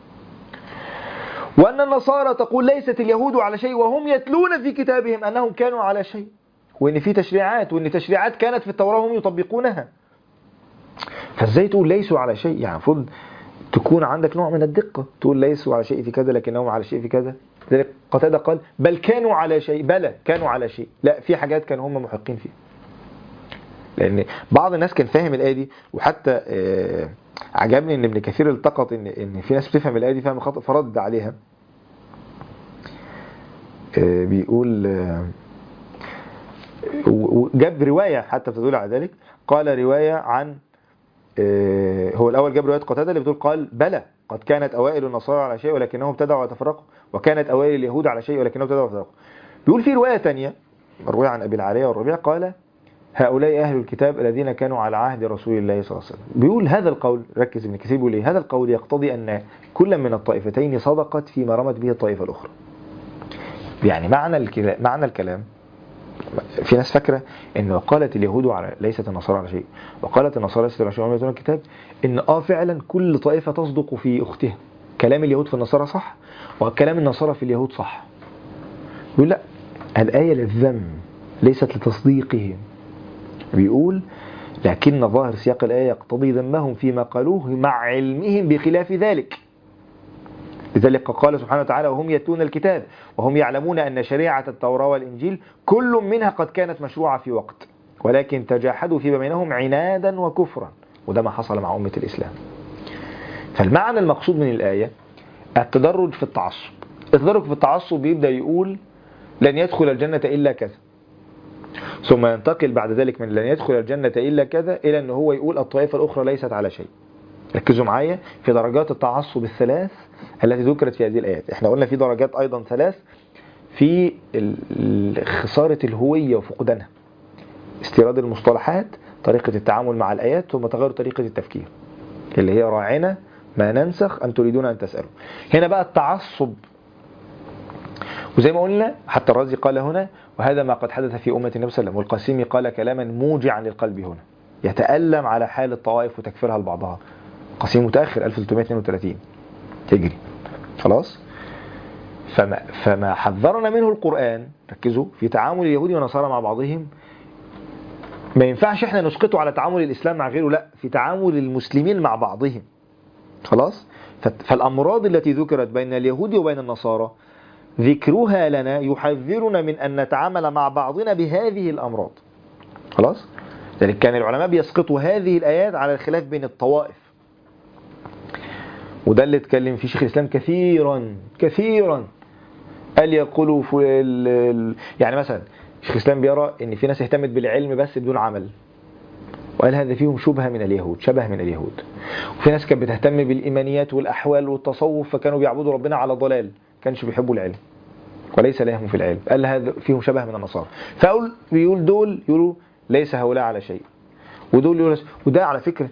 وان النصارى تقول ليست اليهود على شيء وهم يتلون في كتابهم انهم كانوا على شيء وان في تشريعات وان تشريعات كانت في التوراة هم يطبقونها فازاي تقول ليسوا على شيء يعني المفروض تكون عندك نوع من الدقة تقول ليسوا على شيء في كذا لكنهم على شيء في كذا لذلك قتادة قال بل كانوا على شيء بلى كانوا على شيء لا في حاجات كانوا هم محقين فيها لان بعض الناس كان فاهم الايه دي وحتى آه عجبني ان ابن كثير التقط ان ان في ناس بتفهم الايه دي فهم خطا فرد عليها آه بيقول آه وجاب رواية حتى بتدل على ذلك قال رواية عن هو الأول جاب رواية قتادة اللي بتقول قال بلى قد كانت أوائل النصارى على شيء ولكنهم ابتدعوا وتفرقوا وكانت أوائل اليهود على شيء ولكنهم ابتدعوا وتفرقوا بيقول في رواية تانية مروية عن أبي العالية والربيع قال هؤلاء أهل الكتاب الذين كانوا على عهد رسول الله صلى الله عليه وسلم بيقول هذا القول ركز ابن كثير بيقول ايه هذا القول يقتضي أن كل من الطائفتين صدقت فيما رمت به الطائفة الأخرى يعني معنى الكلام معنى الكلام في ناس فاكره ان وقالت اليهود على ليست النصارى على شيء وقالت النصارى ليست على شيء وهم الكتاب ان اه فعلا كل طائفه تصدق في اختها كلام اليهود في النصارى صح وكلام النصارى في اليهود صح يقول لا الايه للذم ليست لتصديقهم بيقول لكن ظاهر سياق الايه يقتضي ذمهم فيما قالوه مع علمهم بخلاف ذلك لذلك قال سبحانه وتعالى وهم يتلون الكتاب وهم يعلمون أن شريعة التوراة والإنجيل كل منها قد كانت مشروعة في وقت ولكن تجاحدوا فيما بينهم عنادا وكفرا وده ما حصل مع أمة الإسلام فالمعنى المقصود من الآية التدرج في التعصب التدرج في التعصب بيبدأ يقول لن يدخل الجنة إلا كذا ثم ينتقل بعد ذلك من لن يدخل الجنة إلا كذا إلى أن هو يقول الطائفة الأخرى ليست على شيء ركزوا معايا في درجات التعصب الثلاث التي ذكرت في هذه الآيات احنا قلنا في درجات أيضا ثلاث في خسارة الهوية وفقدانها استيراد المصطلحات طريقة التعامل مع الآيات ثم تغير طريقة التفكير اللي هي راعنا ما ننسخ أن تريدون أن تسألوا هنا بقى التعصب وزي ما قلنا حتى الرازي قال هنا وهذا ما قد حدث في أمة النبي صلى الله عليه وسلم والقاسمي قال كلاما موجعا للقلب هنا يتألم على حال الطوائف وتكفيرها لبعضها قاسم متأخر 1332 هجري خلاص فما, فما حذرنا منه القرآن ركزوا في تعامل اليهود والنصارى مع بعضهم ما ينفعش احنا نسقطه على تعامل الإسلام مع غيره لا في تعامل المسلمين مع بعضهم خلاص فالأمراض التي ذكرت بين اليهود وبين النصارى ذكرها لنا يحذرنا من أن نتعامل مع بعضنا بهذه الأمراض خلاص لذلك كان العلماء بيسقطوا هذه الآيات على الخلاف بين الطوائف وده اللي اتكلم فيه شيخ الإسلام كثيرا كثيرا قال يقولوا في ال... ال- يعني مثلا شيخ الإسلام بيرى ان في ناس اهتمت بالعلم بس بدون عمل وقال هذا فيهم شبهة من اليهود شبه من اليهود وفي ناس كانت بتهتم بالإيمانيات والأحوال والتصوف فكانوا بيعبدوا ربنا على ضلال كانش بيحبوا العلم وليس لهم في العلم قال هذا فيهم شبه من النصارى فأقول بيقول دول يقولوا ليس هؤلاء على شيء ودول يقولوا وده على فكرة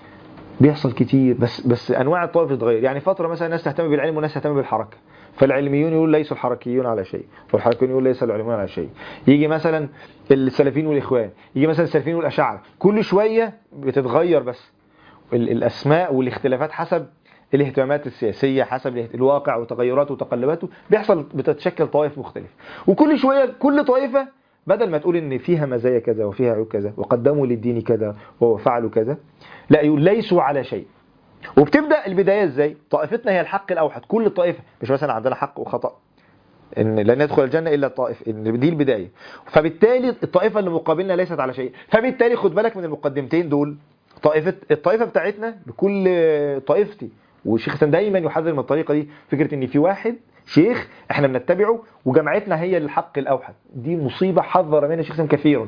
بيحصل كتير بس بس انواع الطوائف بتتغير يعني فتره مثلا ناس تهتم بالعلم وناس تهتم بالحركه فالعلميون يقول ليسوا الحركيون على شيء والحركيون يقول ليس العلميون على شيء يجي مثلا السلفيين والاخوان يجي مثلا السلفيين والاشاعره كل شويه بتتغير بس ال- الاسماء والاختلافات حسب الاهتمامات السياسيه حسب الاهت- الواقع وتغيراته وتقلباته بيحصل بتتشكل طوائف مختلفه وكل شويه كل طائفه بدل ما تقول ان فيها مزايا كذا وفيها عيوب كذا وقدموا للدين كذا وفعلوا كذا لا يقول ليسوا على شيء وبتبدا البدايه ازاي طائفتنا هي الحق الاوحد كل طائفه مش مثلا عندنا حق وخطا ان لن يدخل الجنه الا الطائف ان دي البدايه فبالتالي الطائفه اللي مقابلنا ليست على شيء فبالتالي خد بالك من المقدمتين دول طائفه الطائفه بتاعتنا بكل طائفتي والشيخ حسن دايما يحذر من الطريقه دي فكره ان في واحد شيخ احنا بنتبعه وجماعتنا هي الحق الاوحد دي مصيبه حذر منها الشيخ حسن كثيرا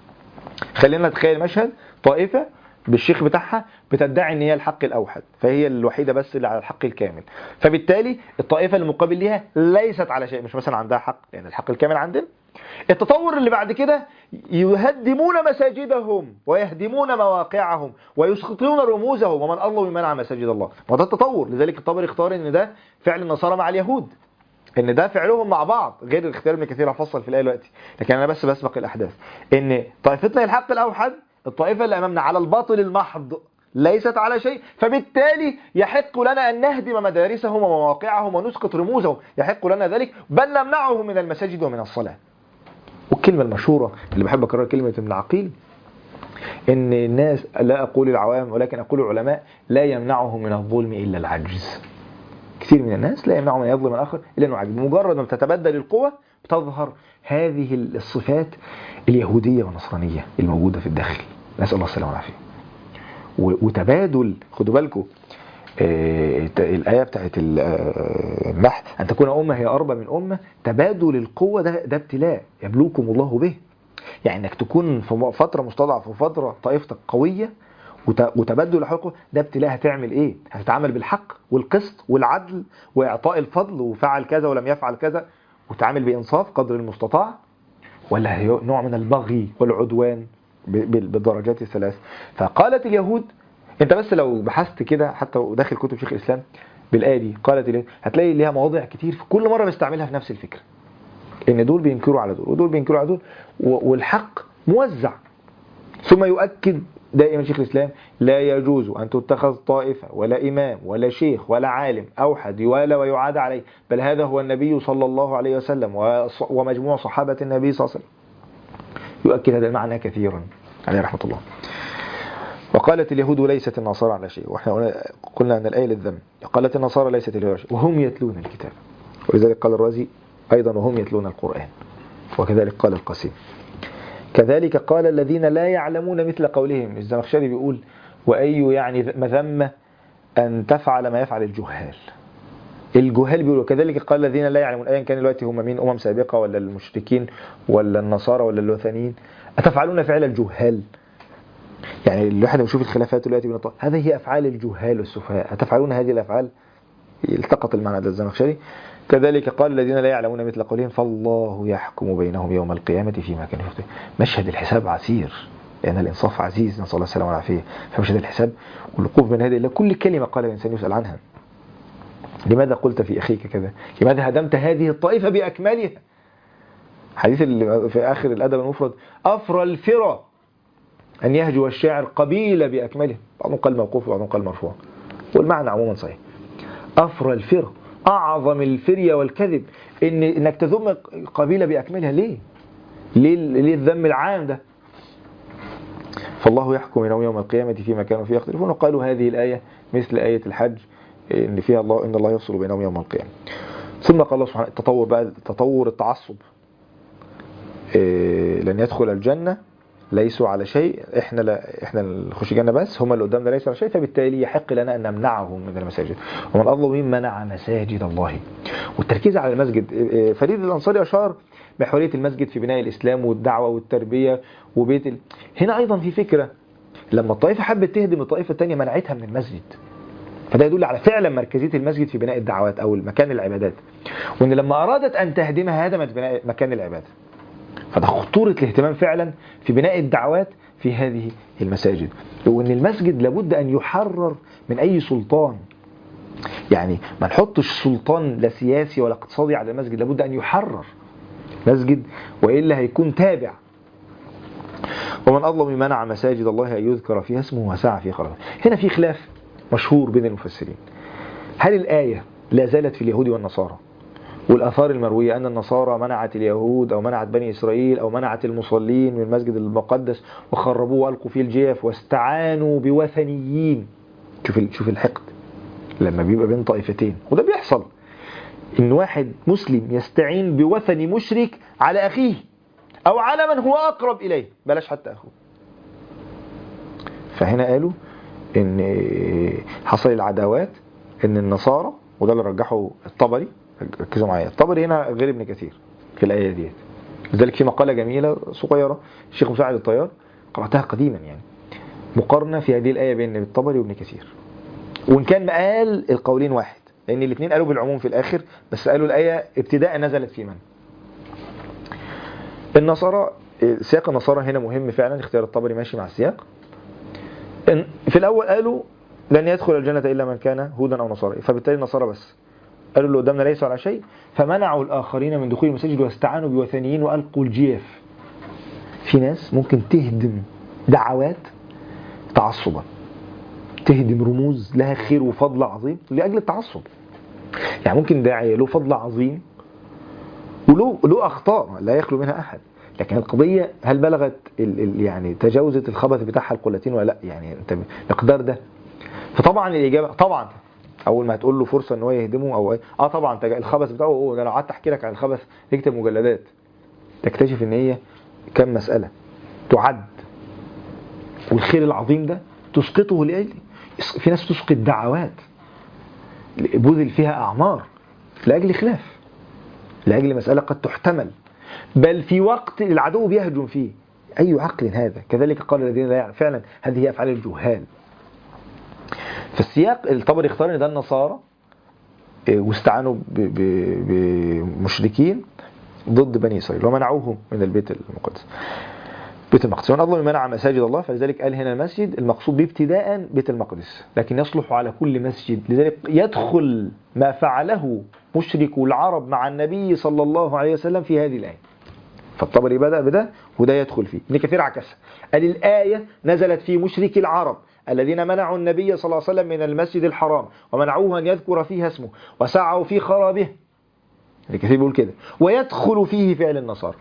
خلينا نتخيل مشهد طائفه بالشيخ بتاعها بتدعي ان هي الحق الاوحد فهي الوحيده بس اللي على الحق الكامل فبالتالي الطائفه المقابل ليها ليست على شيء مش مثلا عندها حق لان الحق الكامل عندنا التطور اللي بعد كده يهدمون مساجدهم ويهدمون مواقعهم ويسقطون رموزهم ومن الله يمنع مساجد الله ما ده التطور لذلك الطبري اختار ان ده فعل النصارى مع اليهود ان ده فعلهم مع بعض غير الاختيار ابن كثير هفصل في الايه دلوقتي لكن انا بس بسبق الاحداث ان طائفتنا هي الحق الاوحد الطائفه اللي امامنا على الباطل المحض ليست على شيء فبالتالي يحق لنا ان نهدم مدارسهم ومواقعهم ونسقط رموزهم يحق لنا ذلك بل نمنعهم من المساجد ومن الصلاه والكلمه المشهوره اللي بحب اكررها كلمه ابن عقيل ان الناس لا اقول العوام ولكن اقول العلماء لا يمنعهم من الظلم الا العجز كثير من الناس لا يمنعهم من يظلم الاخر الا انه عاجز مجرد ما بتتبدل القوه بتظهر هذه الصفات اليهوديه والنصرانيه الموجوده في الداخل نسال الله السلامه والعافيه و- وتبادل خدوا بالكم آه، الآية بتاعت ال- آه، النحل أن تكون أمة هي أربى من أمة تبادل القوة ده, ده ابتلاء يبلوكم الله به يعني انك تكون في فترة مستضعف وفترة طائفتك قوية وت- وتبدل الحقوق ده ابتلاء هتعمل ايه هتتعامل بالحق والقسط والعدل واعطاء الفضل وفعل كذا ولم يفعل كذا وتعامل بانصاف قدر المستطاع ولا هي نوع من البغي والعدوان ب- ب- بالدرجات الثلاث فقالت اليهود انت بس لو بحثت كده حتى داخل كتب شيخ الاسلام بالايه دي قالت اليهود هتلاقي ليها مواضع كتير في كل مره بيستعملها في نفس الفكره ان دول بينكروا على دول ودول بينكروا على دول و- والحق موزع ثم يؤكد دائما شيخ الإسلام لا يجوز أن تتخذ طائفة ولا إمام ولا شيخ ولا عالم أوحد يوالى ويعاد عليه بل هذا هو النبي صلى الله عليه وسلم وص- ومجموع صحابة النبي صلى الله عليه وسلم يؤكد هذا المعنى كثيرا عليه رحمة الله وقالت اليهود ليست النصارى على شيء واحنا قلنا- قلنا أن الآية للذم قالت النصارى ليست اليهود على شيء وهم يتلون الكتاب ولذلك قال الرازي أيضا وهم يتلون القرآن وكذلك قال القاسم كذلك قال الذين لا يعلمون مثل قولهم الزمخشري بيقول وأي يعني مذمة أن تفعل ما يفعل الجهال الجهال بيقولوا كذلك قال الذين لا يعلمون أيا كان دلوقتي هم مين أمم سابقة ولا المشركين ولا النصارى ولا الوثنيين أتفعلون فعل الجهال يعني الواحد لما يشوف الخلافات دلوقتي بين الطوائف هذه هي أفعال الجهال والسفهاء أتفعلون هذه الأفعال التقط المعنى ده الزمخشري كذلك قال الذين لا يعلمون مثل قولهم فالله يحكم بينهم يوم القيامة فيما كانوا يختلفون مشهد الحساب عسير لأن الإنصاف عزيز نسأل الله السلامة والعافية فمشهد الحساب والوقوف بين هذه الله كل كلمة قال الإنسان يسأل عنها لماذا قلت في أخيك كذا لماذا هدمت هذه الطائفة بأكملها حديث اللي في آخر الأدب المفرد أفرى الفرى أن يهجو الشاعر قبيلة بأكمله بعضهم قال موقوف وبعضهم قال مرفوع والمعنى عموما صحيح أفرى الفرى أعظم الفرية والكذب إن إنك تذم قبيلة بأكملها ليه؟ ليه ليه الذم العام ده؟ فالله يحكم بينهم يوم القيامة فيما كانوا فيه يختلفون وقالوا هذه الآية مثل آية الحج إن فيها الله إن الله يفصل بينهم يوم القيامة ثم قال الله سبحانه التطور بقى تطور التعصب إيه، لن يدخل الجنة ليسوا على شيء احنا لا احنا اللي نخش الجنه بس هم اللي قدامنا ليسوا على شيء فبالتالي يحق لنا ان نمنعهم من المساجد ومن اظلم ممن منع مساجد الله والتركيز على المسجد إيه، فريد الانصاري اشار بحريه المسجد في بناء الاسلام والدعوه والتربيه وبيت ال... هنا ايضا في فكره لما الطائفه حبت تهدم الطائفه الثانيه منعتها من المسجد فده يدل على فعلا مركزيه المسجد في بناء الدعوات او مكان العبادات وان لما ارادت ان تهدمها هدمت بناء مكان العباده فده خطورة الاهتمام فعلا في بناء الدعوات في هذه المساجد وان المسجد لابد ان يحرر من اي سلطان يعني ما نحطش سلطان لا سياسي ولا اقتصادي على المسجد لابد ان يحرر مسجد والا هيكون تابع ومن اظلم منع مساجد الله ان يذكر فيها اسمه وسعى في خرابها هنا في خلاف مشهور بين المفسرين هل الايه لا زالت في اليهود والنصارى والآثار المروية أن النصارى منعت اليهود أو منعت بني إسرائيل أو منعت المصلين من المسجد المقدس وخربوه وألقوا فيه الجيف واستعانوا بوثنيين شوف شوف الحقد لما بيبقى بين طائفتين وده بيحصل إن واحد مسلم يستعين بوثني مشرك على أخيه أو على من هو أقرب إليه بلاش حتى أخوه فهنا قالوا إن حصل العداوات إن النصارى وده اللي رجحه الطبري ركزوا معايا الطبري هنا غير ابن كثير في الآية ديت لذلك في مقالة جميلة صغيرة الشيخ مساعد الطيار قرأتها قديما يعني مقارنة في هذه الآية بين الطبري وابن كثير وإن كان قال القولين واحد لأن الاثنين قالوا بالعموم في الآخر بس قالوا الآية ابتداء نزلت في من النصارى سياق النصارى هنا مهم فعلا اختيار الطبري ماشي مع السياق في الأول قالوا لن يدخل الجنة إلا من كان هودا أو نصارى فبالتالي النصارى بس قالوا اللي قدامنا ليسوا على شيء فمنعوا الآخرين من دخول المساجد واستعانوا بوثنيين وألقوا الجيف في ناس ممكن تهدم دعوات تعصبا تهدم رموز لها خير وفضل عظيم لأجل التعصب يعني ممكن داعية له فضل عظيم وله له أخطاء لا يخلو منها أحد لكن القضية هل بلغت ال ال يعني تجاوزت الخبث بتاعها القلتين ولا لا يعني انت المقدار ده فطبعا الإجابة طبعا اول ما هتقول له فرصه ان هو يهدمه او اه طبعا الخبث بتاعه هو ده لو قعدت احكي لك عن الخبث تكتب مجلدات تكتشف ان هي كم مساله تعد والخير العظيم ده تسقطه لاجل في ناس تسقط دعوات بذل فيها اعمار لاجل خلاف لاجل مساله قد تحتمل بل في وقت العدو بيهجم فيه اي عقل هذا كذلك قال الذين لا يعلم فعلا هذه هي افعال الجهال في السياق الطبري اختار ان ده النصارى واستعانوا بمشركين ضد بني اسرائيل ومنعوهم من البيت المقدس بيت المقدس ومن اظلم منع مساجد الله فلذلك قال هنا المسجد المقصود به ابتداء بيت المقدس لكن يصلح على كل مسجد لذلك يدخل ما فعله مشرك العرب مع النبي صلى الله عليه وسلم في هذه الايه فالطبري بدا بده وده يدخل فيه ابن كثير عكسها قال الايه نزلت في مشرك العرب الذين منعوا النبي صلى الله عليه وسلم من المسجد الحرام ومنعوه أن يذكر فيه اسمه وسعوا في خرابه الكثير بيقول كده ويدخل فيه فعل النصارى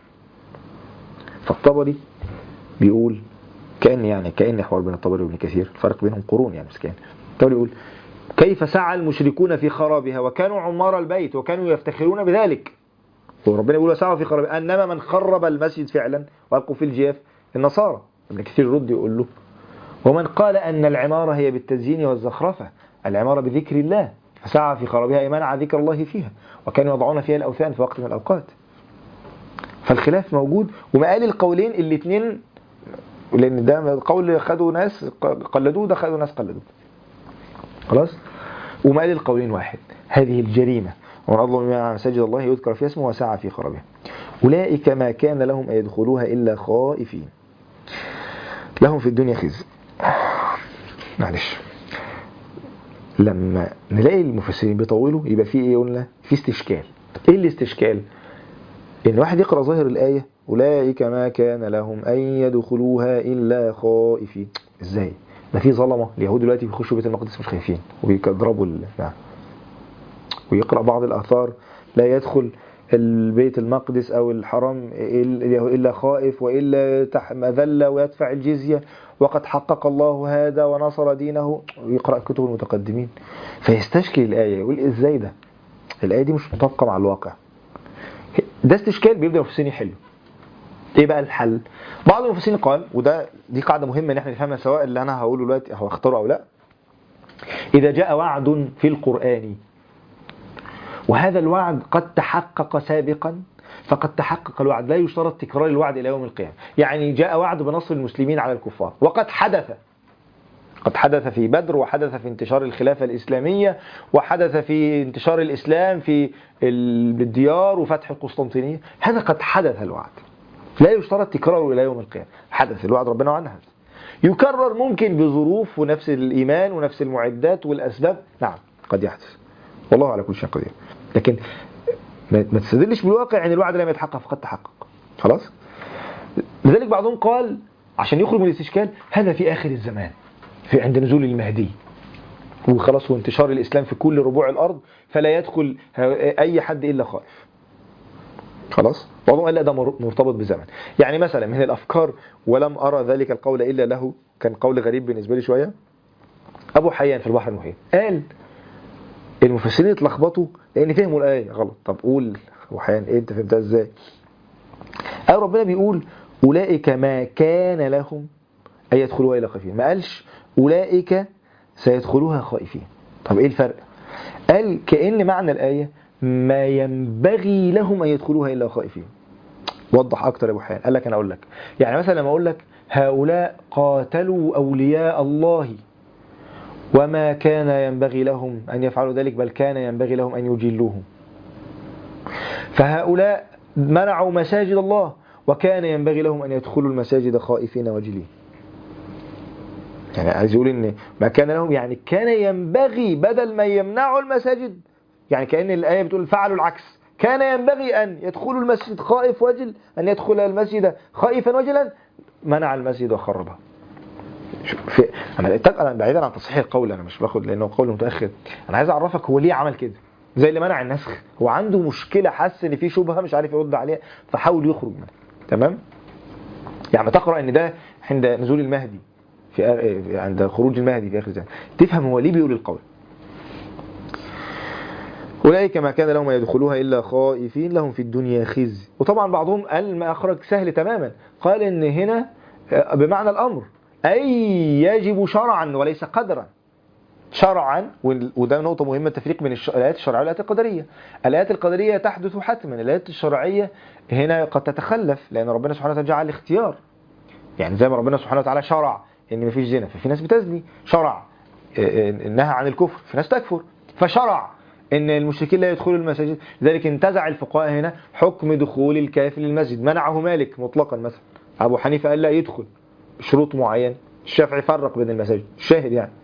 فالطبري بيقول كأن يعني كأن حوار بين الطبري وابن كثير الفرق بينهم قرون يعني مسكين الطبري يقول كيف سعى المشركون في خرابها وكانوا عمار البيت وكانوا يفتخرون بذلك وربنا يقول وسعوا في خرابها انما من خرب المسجد فعلا والقوا في الجيف النصارى ابن كثير يرد يقول له ومن قال أن العمارة هي بالتزيين والزخرفة العمارة بذكر الله فسعى في خرابها أي منع ذكر الله فيها وكانوا يضعون فيها الأوثان في وقت من الأوقات فالخلاف موجود ومقال القولين الاثنين لأن ده قول خدوا ناس قلدوه ده خدوا ناس قلدوه خلاص ومقال القولين واحد هذه الجريمة ومن أظلم مما مساجد الله يذكر في اسمه وسعى في خرابها أولئك ما كان لهم أن يدخلوها إلا خائفين لهم في الدنيا خزي معلش لما نلاقي المفسرين بيطولوا يبقى في ايه قلنا في استشكال ايه الاستشكال ان واحد يقرا ظاهر الايه اولئك ما كان لهم ان يدخلوها الا خائفين ازاي ده في ظلمه اليهود دلوقتي بيخشوا بيت المقدس مش خايفين وبيضربوا ال... نعم. ويقرا بعض الاثار لا يدخل البيت المقدس او الحرم الا خائف والا تحت مذله ويدفع الجزيه وقد حقق الله هذا ونصر دينه ويقرا كتب المتقدمين فيستشكل الايه يقول ازاي ده الايه دي مش مطابقه مع الواقع ده استشكال بيبدا المفسرين يحلوا ايه بقى الحل بعض المفسرين قال وده دي قاعده مهمه ان احنا نفهمها سواء اللي انا هقوله دلوقتي هو اختاره او لا اذا جاء وعد في القران وهذا الوعد قد تحقق سابقا فقد تحقق الوعد لا يشترط تكرار الوعد إلى يوم القيامة يعني جاء وعد بنصر المسلمين على الكفار وقد حدث قد حدث في بدر وحدث في انتشار الخلافة الإسلامية وحدث في انتشار الإسلام في الديار وفتح القسطنطينية هذا قد حدث الوعد لا يشترط تكراره إلى يوم القيامة حدث الوعد ربنا عنها يكرر ممكن بظروف ونفس الإيمان ونفس المعدات والأسباب نعم قد يحدث والله على كل شيء قدير لكن ما تستدلش بالواقع ان الوعد لم يتحقق فقد تحقق خلاص لذلك بعضهم قال عشان يخرج من الاستشكال هذا في اخر الزمان في عند نزول المهدي وخلاص وانتشار الاسلام في كل ربوع الارض فلا يدخل اي حد الا خائف خلاص بعضهم قال لا ده مرتبط بزمن يعني مثلا من الافكار ولم ارى ذلك القول الا له كان قول غريب بالنسبه لي شويه ابو حيان في البحر المحيط قال المفسرين اتلخبطوا لان فهموا الايه غلط طب قول وحيان ايه انت فهمتها ازاي قال ربنا بيقول اولئك ما كان لهم ان يدخلوها الى خائفين ما قالش اولئك سيدخلوها خائفين طب ايه الفرق قال كان معنى الايه ما ينبغي لهم ان يدخلوها الا خائفين وضح اكتر يا ابو حيان قال لك انا اقول لك يعني مثلا لما اقول لك هؤلاء قاتلوا اولياء الله وما كان ينبغي لهم أن يفعلوا ذلك بل كان ينبغي لهم أن يجلوهم فهؤلاء منعوا مساجد الله وكان ينبغي لهم أن يدخلوا المساجد خائفين وجلين يعني عايز يقول ان ما كان لهم يعني كان ينبغي بدل ما يمنعوا المساجد يعني كأن الآية بتقول فعلوا العكس كان ينبغي أن يدخلوا المسجد خائف وجل أن يدخل المسجد خائفا وجلا منع المسجد وخربه في انا انا بعيدا عن تصحيح القول انا مش باخد لانه قول متاخر انا عايز اعرفك هو ليه عمل كده زي اللي منع النسخ هو عنده مشكله حس ان في شبهه مش عارف يرد عليها فحاول يخرج منها تمام يعني تقرا ان ده عند نزول المهدي في عند خروج المهدي في اخر الزمان تفهم هو ليه بيقول القول أولئك ما كان لهم يدخلوها إلا خائفين لهم في الدنيا خزي وطبعا بعضهم قال ما أخرج سهل تماما قال إن هنا بمعنى الأمر أي يجب شرعا وليس قدرا شرعا وده نقطة مهمة التفريق بين الآيات الشرعية والآيات القدرية الآيات القدرية تحدث حتما الآيات الشرعية هنا قد تتخلف لأن ربنا سبحانه وتعالى جعل الاختيار يعني زي ما ربنا سبحانه وتعالى شرع ان مفيش زنا ففي ناس بتزني شرع نهى عن الكفر في ناس تكفر فشرع ان المشركين لا يدخلوا المساجد لذلك انتزع الفقهاء هنا حكم دخول الكافر للمسجد منعه مالك مطلقا مثلا ابو حنيفه قال لا يدخل بشروط معينه الشافعي فرق بين المساجد الشاهد يعني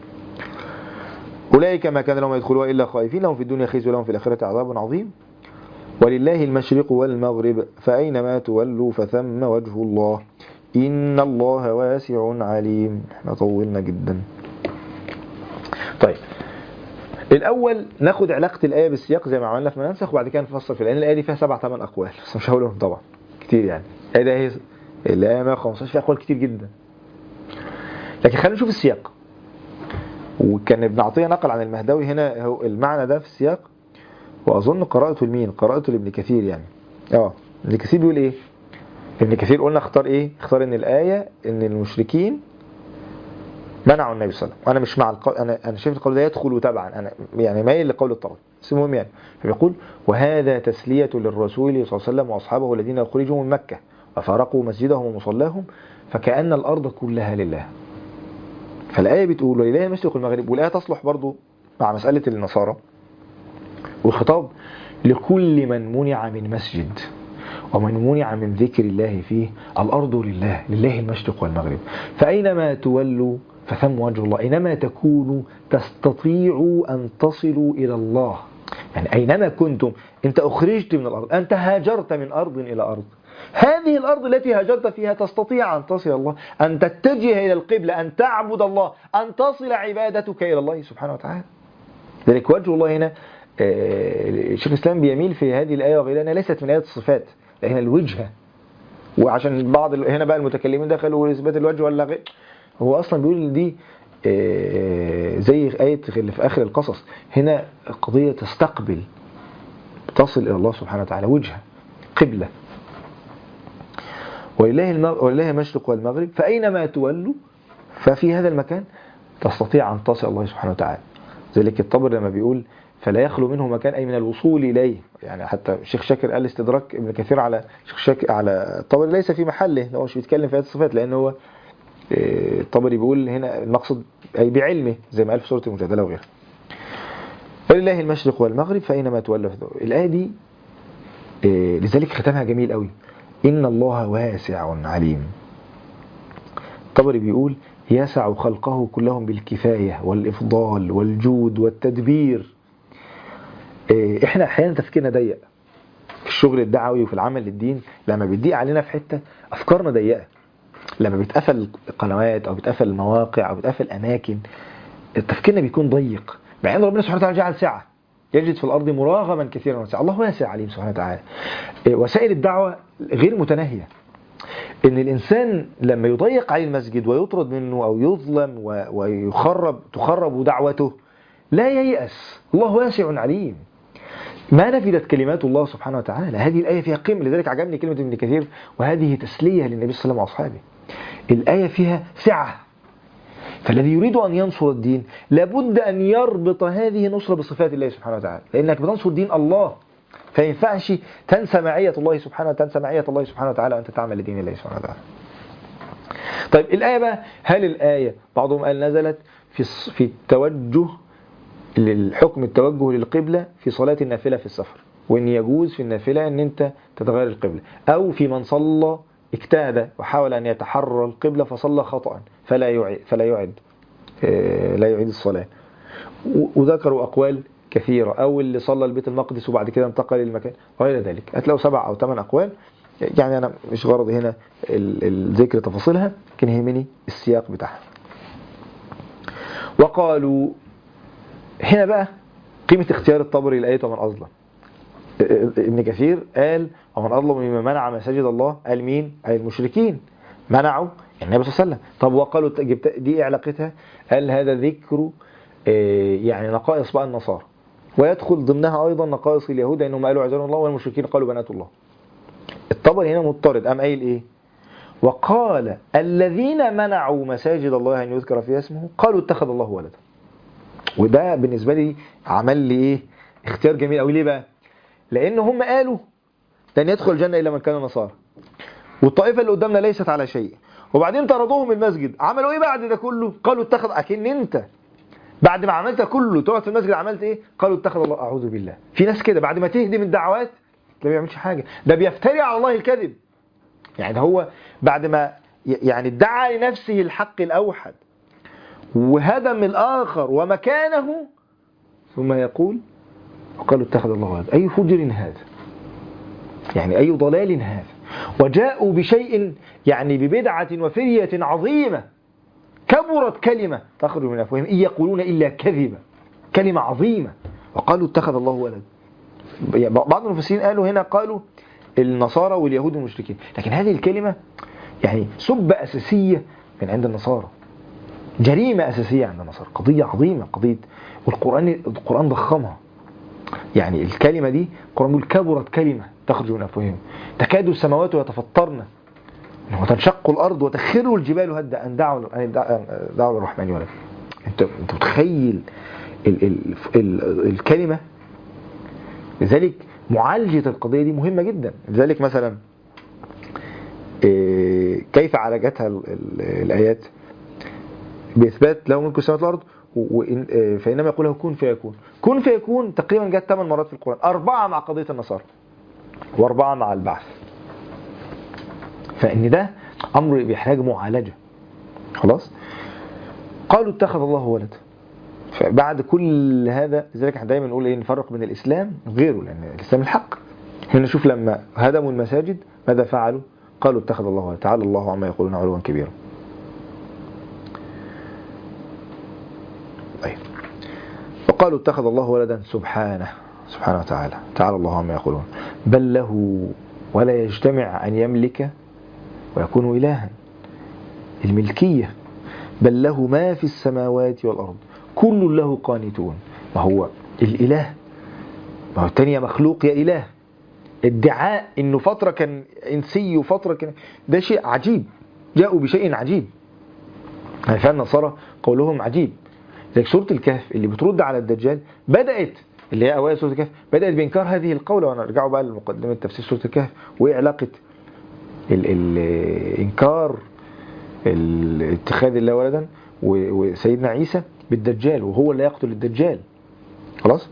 أولئك ما كان لهم يدخلوها إلا خائفين لهم في الدنيا خزي ولهم في الآخرة عذاب عظيم ولله المشرق والمغرب فأينما تولوا فثم وجه الله إن الله واسع عليم احنا طولنا جدا طيب الأول ناخد علاقة الآية بالسياق زي ما عملنا في منسخ وبعد كده نفسر في الآية الآية دي فيها سبع ثمان أقوال بس مش هقولهم طبعا كتير يعني الآية ده هي الآية 115 فيها أقوال كتير جدا لكن خلينا نشوف السياق وكان ابن عطية نقل عن المهدوي هنا هو المعنى ده في السياق وأظن قراءته لمين قراءته لابن كثير يعني اه ابن كثير بيقول ايه ابن كثير قلنا اختار ايه اختار ان الآية ان المشركين منعوا النبي صلى الله عليه وسلم انا مش مع القول انا انا شايف القول ده يدخل تبعا انا يعني مايل لقول الطرف بس المهم يعني فبيقول وهذا تسلية للرسول صلى الله عليه وسلم واصحابه الذين اخرجوا من مكة وفارقوا مسجدهم ومصلاهم فكأن الارض كلها لله فالآية بتقول ولله المشرق والمغرب والآية تصلح برضو مع مسألة النصارى والخطاب لكل من منع من مسجد ومن منع من ذكر الله فيه الأرض لله لله المشرق والمغرب فأينما تولوا فثم وجه الله أينما تكونوا تستطيعوا أن تصلوا إلى الله يعني أينما كنتم أنت أخرجت من الأرض أنت هاجرت من أرض إلى أرض هذه الأرض التي هاجرت فيها تستطيع أن تصل الله أن تتجه إلى القبلة أن تعبد الله أن تصل عبادتك إلى الله سبحانه وتعالى ذلك وجه الله هنا آه، شيخ الإسلام بيميل في هذه الآية وغيرها أنها ليست من آيات الصفات لأن الوجهة وعشان بعض ال- هنا بقى المتكلمين دخلوا إثبات الوجه ولا غير هو أصلا بيقول دي آه، زي آية اللي في آخر القصص هنا قضية تستقبل تصل إلى الله سبحانه وتعالى وجهة قبلة ولله, المغ... ولله المشرق والمغرب فأينما تولوا ففي هذا المكان تستطيع أن تصل الله سبحانه وتعالى ذلك الطبر لما بيقول فلا يخلو منه مكان أي من الوصول إليه يعني حتى الشيخ شاكر قال استدراك ابن كثير على شيخ شاكر على الطبري ليس في محله هو مش بيتكلم في هذه الصفات لأن هو آه، الطبري بيقول هنا المقصد أي بعلمه زي ما قال في سورة المجادلة وغيرها ولله المشرق والمغرب فأينما تولوا فذو- الآية دي آه، لذلك ختمها جميل قوي إن الله واسع عليم الطبري بيقول يسع خلقه كلهم بالكفاية والإفضال والجود والتدبير إيه، احنا احيانا تفكيرنا ضيق في الشغل الدعوي وفي العمل للدين لما بيضيق علينا في حتة افكارنا ضيقة لما بيتقفل قنوات او بيتقفل المواقع او بيتقفل اماكن تفكيرنا بيكون ضيق مع ان ربنا سبحانه وتعالى جعل سعة يجد في الارض مراغما كثيرا وسعة الله واسع عليم سبحانه وتعالى إيه، وسائل الدعوة غير متناهية ان الانسان لما يضيق عليه المسجد ويطرد منه او يظلم و- ويخرب تخرب دعوته لا ييأس الله واسع عليم ما نفدت كلمات الله سبحانه وتعالى هذه الآية فيها قيمة لذلك عجبني كلمة ابن كثير وهذه تسلية للنبي صلى الله عليه وسلم وأصحابه الآية فيها سعة فالذي يريد أن ينصر الدين لابد أن يربط هذه النصرة بصفات الله سبحانه وتعالى لأنك بتنصر دين الله فما ينفعش تنسى معية الله سبحانه تنسى معية الله سبحانه وتعالى وأنت تعمل لدين الله سبحانه وتعالى طيب الآية بقى هل الآية بعضهم قال نزلت في الص- في التوجه للحكم التوجه للقبلة في صلاة النافلة في السفر وإن يجوز في النافلة أن أنت تتغير القبلة أو في من صلى اجتهد وحاول أن يتحرر القبلة فصلى خطأ فلا يعيد فلا يعد آه، لا يعيد الصلاة و- وذكروا أقوال كثيرة أو اللي صلى البيت المقدس وبعد كده انتقل للمكان وغير ذلك هتلاقوا سبع أو ثمان أقوال يعني أنا مش غرضي هنا ال- الذكر تفاصيلها لكن يهمني السياق بتاعها وقالوا هنا بقى قيمة اختيار الطبري لآية ومن أظلم ابن كثير قال ومن أظلم ممن منع مساجد الله قال مين؟ قال المشركين منعوا النبي صلى الله عليه وسلم طب وقالوا جبت- دي إيه علاقتها؟ قال هذا ذكر آه، يعني نقائص بقى النصارى ويدخل ضمنها أيضا نقائص اليهود أنهم قالوا عزيز الله والمشركين قالوا بنات الله الطبري هنا مضطرد قام قايل إيه؟ وقال الذين منعوا مساجد الله أن يذكر فيها اسمه قالوا اتخذ الله ولدا وده بالنسبة لي عمل لي ايه اختيار جميل قوي ليه بقى لان هم قالوا لن يدخل الجنة الا من كان نصارى والطائفة اللي قدامنا ليست على شيء وبعدين طردوهم من المسجد عملوا ايه بعد ده كله قالوا اتخذ اكن انت بعد ما عملت كله تقعد في المسجد عملت ايه قالوا اتخذ الله اعوذ بالله في ناس كده بعد ما تهدم الدعوات لا بيعملش حاجة ده بيفتري على الله الكذب يعني ده هو بعد ما ي- يعني ادعى لنفسه الحق الاوحد وهدم الآخر ومكانه ثم يقول وقالوا اتخذ الله هذا أي فجر هذا يعني أي ضلال هذا وجاءوا بشيء يعني ببدعة وفرية عظيمة كبرت كلمة تخرج من أفواههم إن يقولون إلا كذبا كلمة عظيمة وقالوا اتخذ الله ولد يعني بعض المفسرين قالوا هنا قالوا النصارى واليهود والمشركين لكن هذه الكلمة يعني سبة أساسية من عند النصارى جريمة أساسية عند النصارى قضية عظيمة قضية والقرآن القرآن ضخمها يعني الكلمة دي القرآن بيقول كبرت كلمة تخرج من أفواههم تكاد السماوات يتفطرن وتنشق الأرض وتخر الجبال هدا أن دعوا أن دعوا للرحمن ولدا أنت أنت متخيل ال ال ال الكلمة لذلك معالجة القضية دي مهمة جدا لذلك مثلا إيه، كيف عالجتها ال- ال- الآيات بإثبات له ملك السماوات والأرض وإن آه، فإنما يقول له كن فيكون كن فيكون تقريبا جت ثمان مرات في القرآن أربعة مع قضية النصارى وأربعة مع البعث فإن ده أمر بيحتاج معالجة خلاص قالوا اتخذ الله ولد فبعد كل هذا لذلك احنا دايما نقول ايه نفرق بين الاسلام غيره لان الاسلام الحق هنا نشوف لما هدموا المساجد ماذا فعلوا قالوا اتخذ الله ولد تعالى الله عما يقولون علوا كبيرا طيب وقالوا اتخذ الله ولدا سبحانه سبحانه وتعالى تعالى الله عما يقولون بل له ولا يجتمع أن يملك ويكون إلها الملكية بل له ما في السماوات والأرض كل له قانتون ما هو الإله ما هو التانية مخلوق يا إله ادعاء انه فترة كان انسي وفترة كان ده شيء عجيب جاءوا بشيء عجيب يعني فعلا النصارى قولهم عجيب زي سورة الكهف اللي بترد على الدجال بدأت اللي هي أوائل سورة الكهف بدأت بإنكار هذه القولة ونرجعوا بقى لمقدمة تفسير سورة الكهف وإيه علاقة ال ال إنكار اتخاذ الله ولدا وسيدنا عيسى بالدجال وهو اللي يقتل الدجال خلاص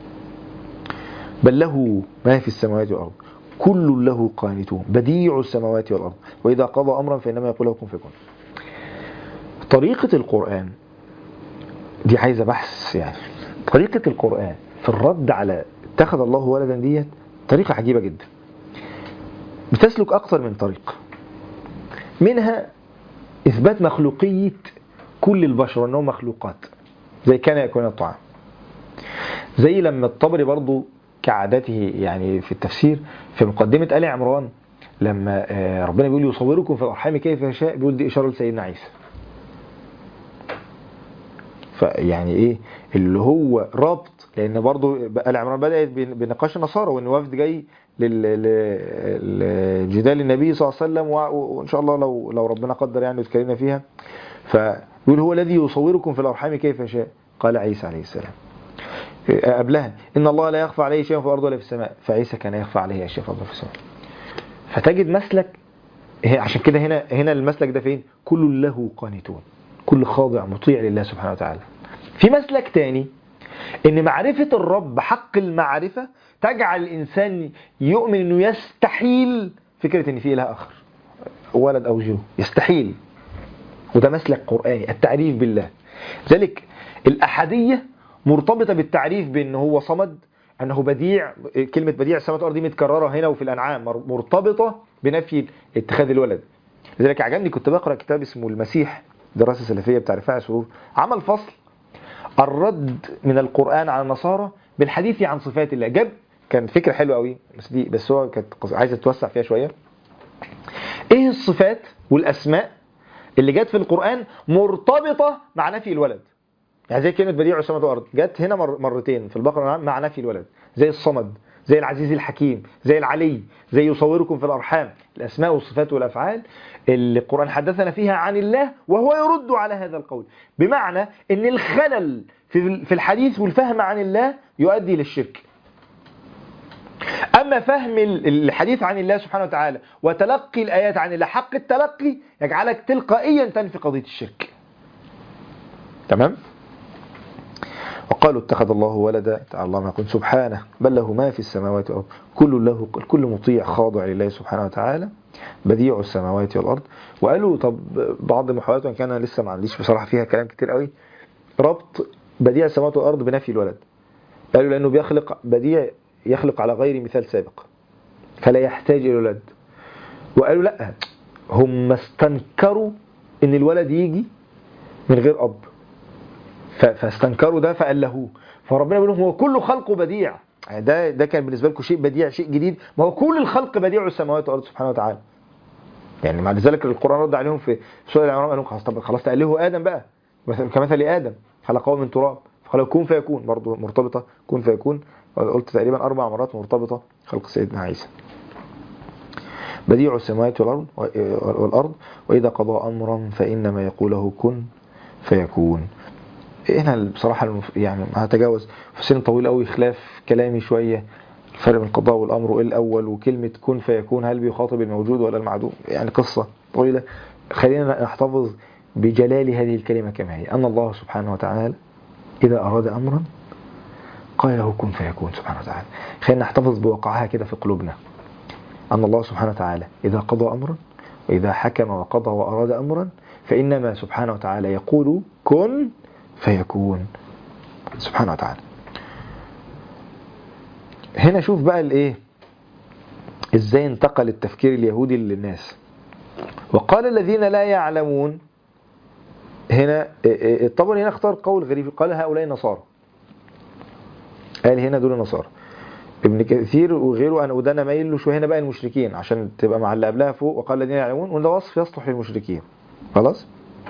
بل له ما في السماوات والأرض كل له قانتون بديع السماوات والأرض وإذا قضى أمرا فإنما يقول له كن فيكون طريقة القرآن دي عايزة بحث يعني طريقة القرآن في الرد على اتخذ الله ولدا ديت طريقة عجيبة جدا بتسلك أكثر من طريق منها إثبات مخلوقية كل البشر وأنهم مخلوقات زي كان يكون الطعام زي لما الطبري برضو كعادته يعني في التفسير في مقدمة آل عمران لما ربنا بيقول يصوركم في الأرحام كيف يشاء بيقول دي إشارة لسيدنا عيسى فيعني إيه اللي هو ربط لأن برضو آل عمران بدأت بنقاش النصارى وإن وفد جاي لجدال النبي صلى الله عليه وسلم وإن شاء الله لو لو ربنا قدر يعني وتكلمنا فيها فيقول هو الذي يصوركم في الأرحام كيف يشاء قال عيسى عليه السلام قبلها إن الله لا يخفى عليه شيء في الأرض ولا في السماء فعيسى كان يخفى عليه أشياء في الأرض وفي السماء فتجد مسلك عشان كده هنا هنا المسلك ده فين كل له قانتون كل خاضع مطيع لله سبحانه وتعالى في مسلك تاني ان معرفة الرب حق المعرفة تجعل الانسان يؤمن انه يستحيل فكرة ان في اله اخر ولد او جو يستحيل وده مسلك قرآني التعريف بالله ذلك الأحدية مرتبطة بالتعريف بأنه هو صمد أنه بديع كلمة بديع السماوات والأرض دي متكررة هنا وفي الأنعام مرتبطة بنفي اتخاذ الولد لذلك عجبني كنت بقرأ كتاب اسمه المسيح دراسة سلفية بتاع رفاعي سرور عمل فصل الرد من القرآن على النصارى بالحديث عن صفات الله جاب كان فكرة حلوة قوي بس دي بس هو كانت عايز تتوسع فيها شوية ايه الصفات والاسماء اللي جت في القرآن مرتبطة مع نفي الولد يعني زي كلمة بديع السماوات والأرض جت هنا مر مرتين في البقرة مع نفي الولد زي الصمد زي العزيز الحكيم زي العلي زي يصوركم في الأرحام الأسماء والصفات والأفعال اللي القرآن حدثنا فيها عن الله وهو يرد على هذا القول بمعنى أن الخلل في الحديث والفهم عن الله يؤدي للشرك أما فهم الحديث عن الله سبحانه وتعالى وتلقي الآيات عن الله حق التلقي يجعلك تلقائيا تنفي قضية الشرك تمام؟ وقالوا اتخذ الله ولدا تعالى الله ما يقول سبحانه بل له ما في السماوات والأرض كل له كل مطيع خاضع لله سبحانه وتعالى بديع السماوات والأرض وقالوا طب بعض المحاولات وان كان لسه ما عنديش بصراحة فيها كلام كتير قوي ربط بديع السماوات والأرض بنفي الولد قالوا لأنه بيخلق بديع يخلق على غير مثال سابق فلا يحتاج إلى ولد وقالوا لا هم استنكروا ان الولد يجي من غير أب فاستنكروا ده فألهوه فربنا بيقول لهم هو كل خلقه بديع ده ده كان بالنسبه لكم شيء بديع شيء جديد ما هو كل الخلق بديع السماوات والارض سبحانه وتعالى يعني مع ذلك القران رد عليهم في سوره العمران قال لهم خلاص طب خلاص تألهوا ادم بقى كمثل ادم خلقه من تراب فقال كون فيكون برضه مرتبطه كون فيكون قلت تقريبا اربع مرات مرتبطه خلق سيدنا عيسى بديع السماوات والارض والارض واذا قضى امرا فانما يقوله كن فيكون هنا بصراحة يعني هتجاوز في سن طويل قوي خلاف كلامي شوية الفرق بين القضاء والأمر وإيه الأول وكلمة كن فيكون هل بيخاطب الموجود ولا المعدوم يعني قصة طويلة خلينا نحتفظ بجلال هذه الكلمة كما هي أن الله سبحانه وتعالى إذا أراد أمرا قال له كن فيكون سبحانه وتعالى خلينا نحتفظ بوقعها كده في قلوبنا أن الله سبحانه وتعالى إذا قضى أمرا وإذا حكم وقضى وأراد أمرا فإنما سبحانه وتعالى يقول كن فيكون سبحانه وتعالى هنا شوف بقى الايه ازاي انتقل التفكير اليهودي للناس وقال الذين لا يعلمون هنا الطبري هنا اختار قول غريب قال هؤلاء نصارى قال هنا دول نصارى ابن كثير وغيره انا وده انا مايل له شويه هنا بقى المشركين عشان تبقى مع اللي قبلها فوق وقال الذين يعلمون وده وصف يصلح للمشركين خلاص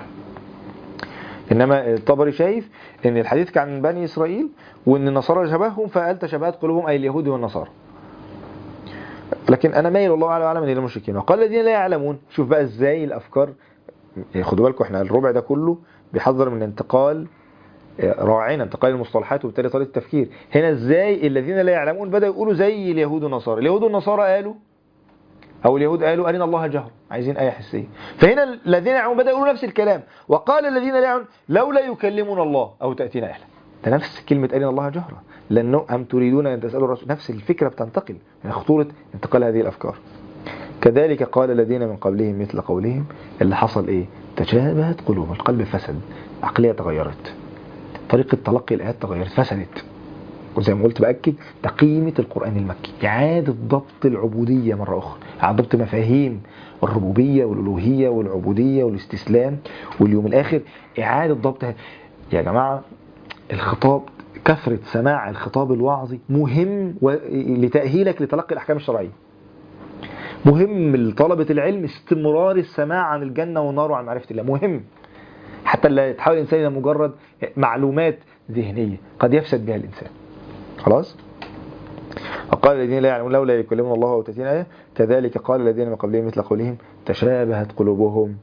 انما الطبري شايف ان الحديث كان عن بني اسرائيل وان النصارى شبههم فقال تشابهت قلوبهم اي اليهود والنصارى لكن انا مايل والله اعلم اعلم الى المشركين وقال الذين لا يعلمون شوف بقى ازاي الافكار خدوا بالكم احنا الربع ده كله بيحذر من انتقال راعينا انتقال المصطلحات وبالتالي طريقه التفكير هنا ازاي الذين لا يعلمون بداوا يقولوا زي اليهود والنصارى اليهود والنصارى قالوا او اليهود قالوا ارنا الله جهر عايزين ايه حسيه فهنا الذين يعلمون بداوا يقولوا نفس الكلام وقال الذين لا يعلمون لولا يكلمنا الله او تاتينا اهلا ده نفس كلمه ارنا الله جهرا لانه ام تريدون ان تسالوا الرسول نفس الفكره بتنتقل من خطوره انتقال هذه الافكار كذلك قال الذين من قبلهم مثل قولهم اللي حصل ايه تشابهت قلوب القلب فسد عقليه تغيرت طريقه تلقي الايات تغيرت فسدت وزي ما قلت باكد ده قيمه القران المكي اعاده ضبط العبوديه مره اخرى اعاده ضبط مفاهيم الربوبيه والالوهيه والعبوديه والاستسلام واليوم الاخر اعاده ضبط يا جماعه الخطاب كثره سماع الخطاب الوعظي مهم لتاهيلك لتلقي الاحكام الشرعيه مهم لطلبة العلم استمرار السماع عن الجنة والنار وعن معرفة الله مهم حتى لا يتحول الإنسان إلى مجرد معلومات ذهنية قد يفسد بها الإنسان خلاص وقال الذين لا يعلمون لولا يكلمون الله أو تأتينا آية كذلك قال الذين من قبلهم مثل قولهم تشابهت قلوبهم